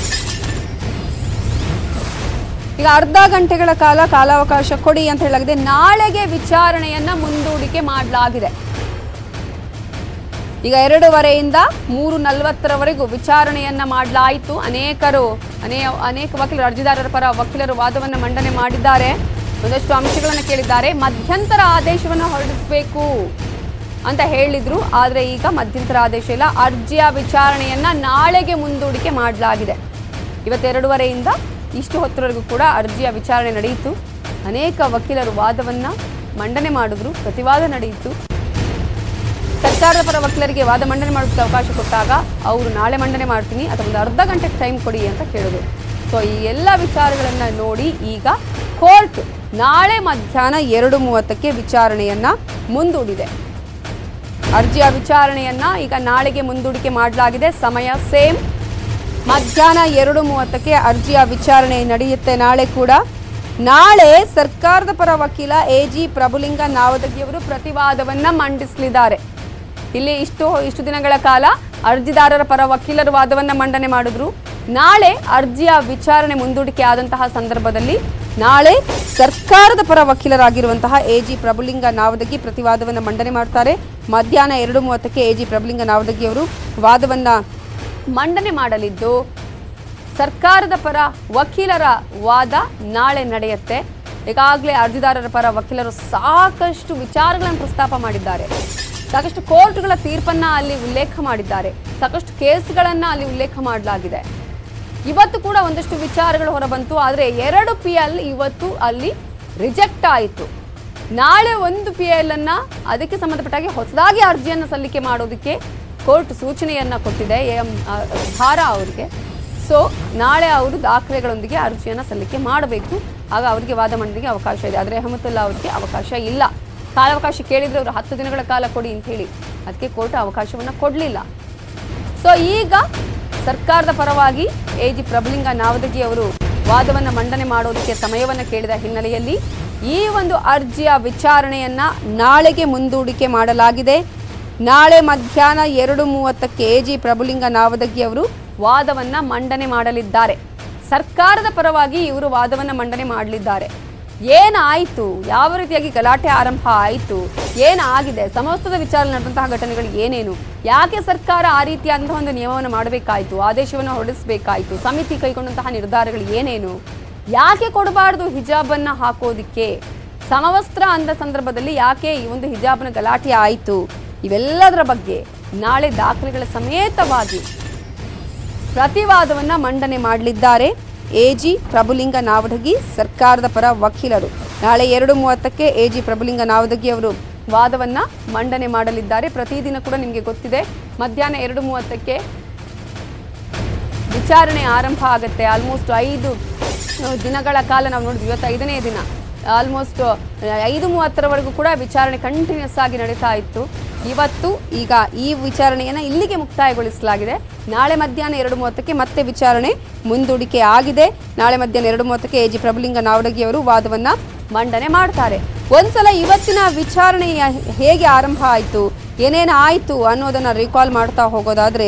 ಈಗ ಅರ್ಧ ಗಂಟೆಗಳ ಕಾಲ ಕಾಲಾವಕಾಶ ಕೊಡಿ ಅಂತ ಹೇಳಲಾಗಿದೆ ನಾಳೆಗೆ ವಿಚಾರಣೆಯನ್ನ ಮುಂದೂಡಿಕೆ ಮಾಡಲಾಗಿದೆ ಈಗ ಎರಡೂವರೆಯಿಂದ ಮೂರು ನಲವತ್ತರವರೆಗೂ ವಿಚಾರಣೆಯನ್ನ ಮಾಡಲಾಯಿತು ಅನೇಕರು ಅನೇ ಅನೇಕ ವಕೀಲರು ಅರ್ಜಿದಾರರ ಪರ ವಕೀಲರು ವಾದವನ್ನು ಮಂಡನೆ ಮಾಡಿದ್ದಾರೆ ಒಂದಷ್ಟು ಅಂಶಗಳನ್ನು ಕೇಳಿದ್ದಾರೆ ಮಧ್ಯಂತರ ಆದೇಶವನ್ನು ಹೊರಡಿಸಬೇಕು ಅಂತ ಹೇಳಿದ್ರು ಆದರೆ ಈಗ ಮಧ್ಯಂತರ ಆದೇಶ ಇಲ್ಲ ಅರ್ಜಿಯ ವಿಚಾರಣೆಯನ್ನ ನಾಳೆಗೆ ಮುಂದೂಡಿಕೆ ಮಾಡಲಾಗಿದೆ ಇವತ್ತೆರಡೂವರೆಯಿಂದ ಇಷ್ಟು ಹೊತ್ತರವರೆಗೂ ಕೂಡ ಅರ್ಜಿಯ ವಿಚಾರಣೆ ನಡೆಯಿತು ಅನೇಕ ವಕೀಲರು ವಾದವನ್ನ ಮಂಡನೆ ಮಾಡಿದ್ರು ಪ್ರತಿವಾದ ನಡೆಯಿತು ಸರ್ಕಾರದ ಪರ ವಕೀಲರಿಗೆ ವಾದ ಮಂಡನೆ ಮಾಡೋದಕ್ಕೆ ಅವಕಾಶ ಕೊಟ್ಟಾಗ ಅವರು ನಾಳೆ ಮಂಡನೆ ಮಾಡ್ತೀನಿ ಅಥವಾ ಒಂದು ಅರ್ಧ ಗಂಟೆ ಟೈಮ್ ಕೊಡಿ ಅಂತ ಕೇಳಿದ್ರು ಸೊ ಈ ಎಲ್ಲ ವಿಚಾರಗಳನ್ನು ನೋಡಿ ಈಗ ಕೋರ್ಟ್ ನಾಳೆ ಮಧ್ಯಾಹ್ನ ಎರಡು ಮೂವತ್ತಕ್ಕೆ ವಿಚಾರಣೆಯನ್ನ ಮುಂದೂಡಿದೆ ಅರ್ಜಿಯ ವಿಚಾರಣೆಯನ್ನ ಈಗ ನಾಳೆಗೆ ಮುಂದೂಡಿಕೆ ಮಾಡಲಾಗಿದೆ ಸಮಯ ಸೇಮ್ ಮಧ್ಯಾಹ್ನ ಎರಡು ಮೂವತ್ತಕ್ಕೆ ಅರ್ಜಿಯ ವಿಚಾರಣೆ ನಡೆಯುತ್ತೆ ನಾಳೆ ಕೂಡ ನಾಳೆ ಸರ್ಕಾರದ ಪರ ವಕೀಲ ಎ ಜಿ ಪ್ರಭುಲಿಂಗ ನಾವದಗಿಯವರು ಪ್ರತಿವಾದವನ್ನ ಮಂಡಿಸಲಿದ್ದಾರೆ ಇಲ್ಲಿ ಇಷ್ಟು ಇಷ್ಟು ದಿನಗಳ ಕಾಲ ಅರ್ಜಿದಾರರ ಪರ ವಕೀಲರು ವಾದವನ್ನ ಮಂಡನೆ ಮಾಡಿದ್ರು ನಾಳೆ ಅರ್ಜಿಯ ವಿಚಾರಣೆ ಮುಂದೂಡಿಕೆ ಆದಂತಹ ಸಂದರ್ಭದಲ್ಲಿ ನಾಳೆ ಸರ್ಕಾರದ ಪರ ವಕೀಲರಾಗಿರುವಂತಹ ಎ ಜಿ ಪ್ರಭುಲಿಂಗ ನಾವದಗಿ ಪ್ರತಿವಾದವನ್ನು ಮಂಡನೆ ಮಾಡ್ತಾರೆ ಮಧ್ಯಾಹ್ನ ಎರಡು ಮೂವತ್ತಕ್ಕೆ ಎ ಜಿ ಪ್ರಭುಲಿಂಗ ನಾವದಗಿ ಅವರು ವಾದವನ್ನ ಮಂಡನೆ ಮಾಡಲಿದ್ದು ಸರ್ಕಾರದ ಪರ ವಕೀಲರ ವಾದ ನಾಳೆ ನಡೆಯುತ್ತೆ ಈಗಾಗಲೇ ಅರ್ಜಿದಾರರ ಪರ ವಕೀಲರು ಸಾಕಷ್ಟು ವಿಚಾರಗಳನ್ನು ಪ್ರಸ್ತಾಪ ಮಾಡಿದ್ದಾರೆ ಸಾಕಷ್ಟು ಕೋರ್ಟ್ಗಳ ತೀರ್ಪನ್ನ ಅಲ್ಲಿ ಉಲ್ಲೇಖ ಮಾಡಿದ್ದಾರೆ ಸಾಕಷ್ಟು ಕೇಸ್ಗಳನ್ನ ಅಲ್ಲಿ ಉಲ್ಲೇಖ ಮಾಡಲಾಗಿದೆ ಇವತ್ತು ಕೂಡ ಒಂದಷ್ಟು ವಿಚಾರಗಳು ಹೊರಬಂತು ಆದರೆ ಎರಡು ಪಿ ಎಲ್ ಇವತ್ತು ಅಲ್ಲಿ ರಿಜೆಕ್ಟ್ ಆಯಿತು ನಾಳೆ ಒಂದು ಪಿ ಎಲ್ ಅನ್ನ ಅದಕ್ಕೆ ಸಂಬಂಧಪಟ್ಟಾಗೆ ಹೊಸದಾಗಿ ಅರ್ಜಿಯನ್ನು ಸಲ್ಲಿಕೆ ಮಾಡೋದಕ್ಕೆ ಕೋರ್ಟ್ ಸೂಚನೆಯನ್ನ ಕೊಟ್ಟಿದೆ ಎಂ ಧಾರಾ ಅವರಿಗೆ ಸೊ ನಾಳೆ ಅವರು ದಾಖಲೆಗಳೊಂದಿಗೆ ಅರ್ಜಿಯನ್ನು ಸಲ್ಲಿಕೆ ಮಾಡಬೇಕು ಆಗ ಅವರಿಗೆ ವಾದ ಮಂಡನೆಗೆ ಅವಕಾಶ ಇದೆ ಆದರೆ ಅಹಮದುಲ್ಲಾ ಅವರಿಗೆ ಅವಕಾಶ ಇಲ್ಲ ಕಾಲಾವಕಾಶ ಕೇಳಿದ್ರೆ ಅವರು ಹತ್ತು ದಿನಗಳ ಕಾಲ ಕೊಡಿ ಅಂತ ಹೇಳಿ ಅದಕ್ಕೆ ಕೋರ್ಟ್ ಅವಕಾಶವನ್ನು ಕೊಡಲಿಲ್ಲ ಸೊ ಈಗ ಸರ್ಕಾರದ ಪರವಾಗಿ ಎ ಜಿ ಪ್ರಭುಲಿಂಗ ನಾವದಗಿ ಅವರು ವಾದವನ್ನು ಮಂಡನೆ ಮಾಡೋದಕ್ಕೆ ಸಮಯವನ್ನು ಕೇಳಿದ ಹಿನ್ನೆಲೆಯಲ್ಲಿ ಈ ಒಂದು ಅರ್ಜಿಯ ವಿಚಾರಣೆಯನ್ನ ನಾಳೆಗೆ ಮುಂದೂಡಿಕೆ ಮಾಡಲಾಗಿದೆ ನಾಳೆ ಮಧ್ಯಾಹ್ನ ಎರಡು ಮೂವತ್ತಕ್ಕೆ ಎ ಜಿ ಪ್ರಭುಲಿಂಗ ನಾವದಗಿ ಅವರು ವಾದವನ್ನ ಮಂಡನೆ ಮಾಡಲಿದ್ದಾರೆ ಸರ್ಕಾರದ ಪರವಾಗಿ ಇವರು ವಾದವನ್ನ ಮಂಡನೆ ಮಾಡಲಿದ್ದಾರೆ ಏನಾಯಿತು ಯಾವ ರೀತಿಯಾಗಿ ಗಲಾಟೆ ಆರಂಭ ಆಯಿತು ಏನಾಗಿದೆ ಸಮಸ್ತದ ವಿಚಾರ ನಡೆದಂತಹ ಘಟನೆಗಳು ಏನೇನು ಯಾಕೆ ಸರ್ಕಾರ ಆ ರೀತಿಯಾದಂತಹ ಒಂದು ನಿಯಮವನ್ನು ಮಾಡಬೇಕಾಯಿತು ಆದೇಶವನ್ನು ಹೊರಡಿಸಬೇಕಾಯಿತು ಸಮಿತಿ ಕೈಗೊಂಡಂತಹ ನಿರ್ಧಾರಗಳು ಏನೇನು ಯಾಕೆ ಕೊಡಬಾರ್ದು ಹಿಜಾಬನ್ನ ಹಾಕೋದಿಕ್ಕೆ ಸಮವಸ್ತ್ರ ಅಂದ ಸಂದರ್ಭದಲ್ಲಿ ಯಾಕೆ ಈ ಒಂದು ಹಿಜಾಬ್ನ ಗಲಾಟೆ ಆಯಿತು ಇವೆಲ್ಲದರ ಬಗ್ಗೆ ನಾಳೆ ದಾಖಲೆಗಳ ಸಮೇತವಾಗಿ ಪ್ರತಿವಾದವನ್ನ ಮಂಡನೆ ಮಾಡಲಿದ್ದಾರೆ ಎಜಿ ಪ್ರಭುಲಿಂಗ ನಾವದಗಿ ಸರ್ಕಾರದ ಪರ ವಕೀಲರು ನಾಳೆ ಎರಡು ಮೂವತ್ತಕ್ಕೆ ಎಜಿ ಪ್ರಭುಲಿಂಗ ನಾವದಗಿ ಅವರು ವಾದವನ್ನ ಮಂಡನೆ ಮಾಡಲಿದ್ದಾರೆ ಪ್ರತಿದಿನ ಕೂಡ ನಿಮಗೆ ಗೊತ್ತಿದೆ ಮಧ್ಯಾಹ್ನ ಎರಡು ಮೂವತ್ತಕ್ಕೆ ವಿಚಾರಣೆ ಆರಂಭ ಆಗುತ್ತೆ ಆಲ್ಮೋಸ್ಟ್ ಐದು ಅಹ್, ದಿನಗಳ ಕಾಲ ನಾವು ನೋಡಿದ್ವಿ ಇವತ್ತು ಐದನೇ ದಿನ ಆಲ್ಮೋಸ್ಟ್ ಐದು ಮೂವತ್ತರವರೆಗೂ ಕೂಡ ವಿಚಾರಣೆ ಕಂಟಿನ್ಯೂಸ್ ಆಗಿ ನಡೀತಾ ಇತ್ತು ಇವತ್ತು ಈಗ ಈ ವಿಚಾರಣೆಯನ್ನು ಇಲ್ಲಿಗೆ ಮುಕ್ತಾಯಗೊಳಿಸಲಾಗಿದೆ ನಾಳೆ ಮಧ್ಯಾಹ್ನ ಎರಡು ಮೂವತ್ತಕ್ಕೆ ಮತ್ತೆ ವಿಚಾರಣೆ ಮುಂದೂಡಿಕೆ ಆಗಿದೆ ನಾಳೆ ಮಧ್ಯಾಹ್ನ ಎರಡು ಮೂವತ್ತಕ್ಕೆ ಎ ಜಿ ಪ್ರಭುಲಿಂಗ ನಾವಡಗಿ ಅವರು ವಾದವನ್ನ ಮಂಡನೆ ಮಾಡ್ತಾರೆ ಒಂದ್ಸಲ ಇವತ್ತಿನ ವಿಚಾರಣೆ ಹೇಗೆ ಆರಂಭ ಆಯಿತು ಏನೇನು ಆಯಿತು ಅನ್ನೋದನ್ನ ರಿಕಾಲ್ ಮಾಡ್ತಾ ಹೋಗೋದಾದ್ರೆ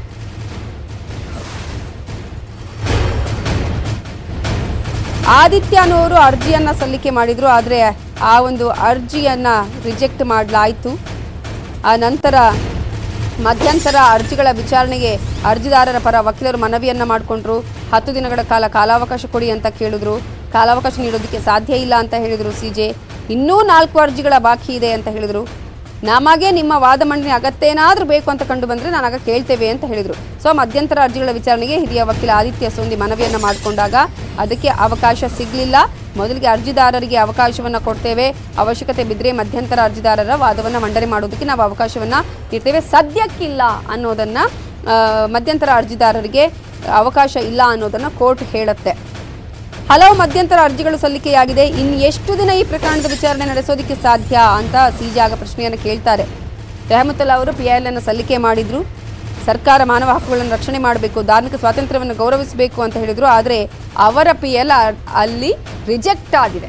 ಆದಿತ್ಯ ಅನ್ನೋರು ಅರ್ಜಿಯನ್ನ ಸಲ್ಲಿಕೆ ಮಾಡಿದ್ರು ಆದರೆ ಆ ಒಂದು ಅರ್ಜಿಯನ್ನ ರಿಜೆಕ್ಟ್ ಮಾಡಲಾಯಿತು ಆ ನಂತರ ಮಧ್ಯಂತರ ಅರ್ಜಿಗಳ ವಿಚಾರಣೆಗೆ ಅರ್ಜಿದಾರರ ಪರ ವಕೀಲರು ಮನವಿಯನ್ನ ಮಾಡಿಕೊಂಡ್ರು ಹತ್ತು ದಿನಗಳ ಕಾಲ ಕಾಲಾವಕಾಶ ಕೊಡಿ ಅಂತ ಕೇಳಿದ್ರು ಕಾಲಾವಕಾಶ ನೀಡೋದಕ್ಕೆ ಸಾಧ್ಯ ಇಲ್ಲ ಅಂತ ಹೇಳಿದರು ಸಿಜೆ ಇನ್ನೂ ನಾಲ್ಕು ಅರ್ಜಿಗಳ ಬಾಕಿ ಇದೆ ಅಂತ ಹೇಳಿದರು ನಮಗೆ ನಿಮ್ಮ ವಾದ ಮಂಡನೆ ಅಗತ್ಯ ಏನಾದರೂ ಬೇಕು ಅಂತ ಕಂಡು ಬಂದರೆ ನಾನಾಗ ಕೇಳ್ತೇವೆ ಅಂತ ಹೇಳಿದರು ಸೊ ಮಧ್ಯಂತರ ಅರ್ಜಿಗಳ ವಿಚಾರಣೆಗೆ ಹಿರಿಯ ವಕೀಲ ಆದಿತ್ಯ ಸೋಂದಿ ಮನವಿಯನ್ನು ಮಾಡಿಕೊಂಡಾಗ ಅದಕ್ಕೆ ಅವಕಾಶ ಸಿಗಲಿಲ್ಲ ಮೊದಲಿಗೆ ಅರ್ಜಿದಾರರಿಗೆ ಅವಕಾಶವನ್ನು ಕೊಡ್ತೇವೆ ಅವಶ್ಯಕತೆ ಬಿದ್ದರೆ ಮಧ್ಯಂತರ ಅರ್ಜಿದಾರರ ವಾದವನ್ನು ಮಂಡನೆ ಮಾಡೋದಕ್ಕೆ ನಾವು ಅವಕಾಶವನ್ನು ನೀಡ್ತೇವೆ ಸದ್ಯಕ್ಕಿಲ್ಲ ಅನ್ನೋದನ್ನ ಆ, ಮಧ್ಯಂತರ ಅರ್ಜಿದಾರರಿಗೆ ಅವಕಾಶ ಇಲ್ಲ ಅನ್ನೋದನ್ನ ಕೋರ್ಟ್ ಹೇಳುತ್ತೆ ಹಲವು ಮಧ್ಯಂತರ ಅರ್ಜಿಗಳು ಸಲ್ಲಿಕೆಯಾಗಿದೆ ಇನ್ನು ಎಷ್ಟು ದಿನ ಈ ಪ್ರಕರಣದ ವಿಚಾರಣೆ ನಡೆಸೋದಕ್ಕೆ ಸಾಧ್ಯ ಅಂತ ಸಿಜೆ ಆಗ ಪ್ರಶ್ನೆಯನ್ನು ಕೇಳ್ತಾರೆ ರೆಹಮತುಲ್ಲಾ ಅವರು ಪಿ ಎಲ್ ಅನ್ನು ಸಲ್ಲಿಕೆ ಮಾಡಿದ್ರು ಸರ್ಕಾರ ಮಾನವ ಹಕ್ಕುಗಳನ್ನು ರಕ್ಷಣೆ ಮಾಡಬೇಕು ಧಾರ್ಮಿಕ ಸ್ವಾತಂತ್ರ್ಯವನ್ನು ಗೌರವಿಸಬೇಕು ಅಂತ ಹೇಳಿದ್ರು ಆದರೆ ಅವರ ಪಿ ಎಲ್ ಅಲ್ಲಿ ರಿಜೆಕ್ಟ್ ಆಗಿದೆ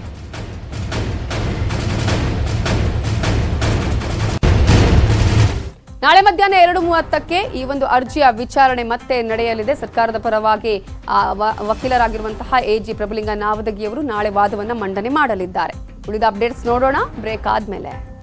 ನಾಳೆ ಮಧ್ಯಾಹ್ನ ಎರಡು ಮೂವತ್ತಕ್ಕೆ ಈ ಒಂದು ಅರ್ಜಿಯ ವಿಚಾರಣೆ ಮತ್ತೆ ನಡೆಯಲಿದೆ ಸರ್ಕಾರದ ಪರವಾಗಿ ಆ, ವ- ವಕೀಲರಾಗಿರುವಂತಹ ಎ ಜಿ ಪ್ರಭುಲಿಂಗ ನಾವದಗಿಯವರು ನಾಳೆ ವಾದವನ್ನು ಮಂಡನೆ ಮಾಡಲಿದ್ದಾರೆ ಉಳಿದ ಅಪ್ಡೇಟ್ಸ್ ನೋಡೋಣ ಬ್ರೇಕ್ ಆದ್ಮೇಲೆ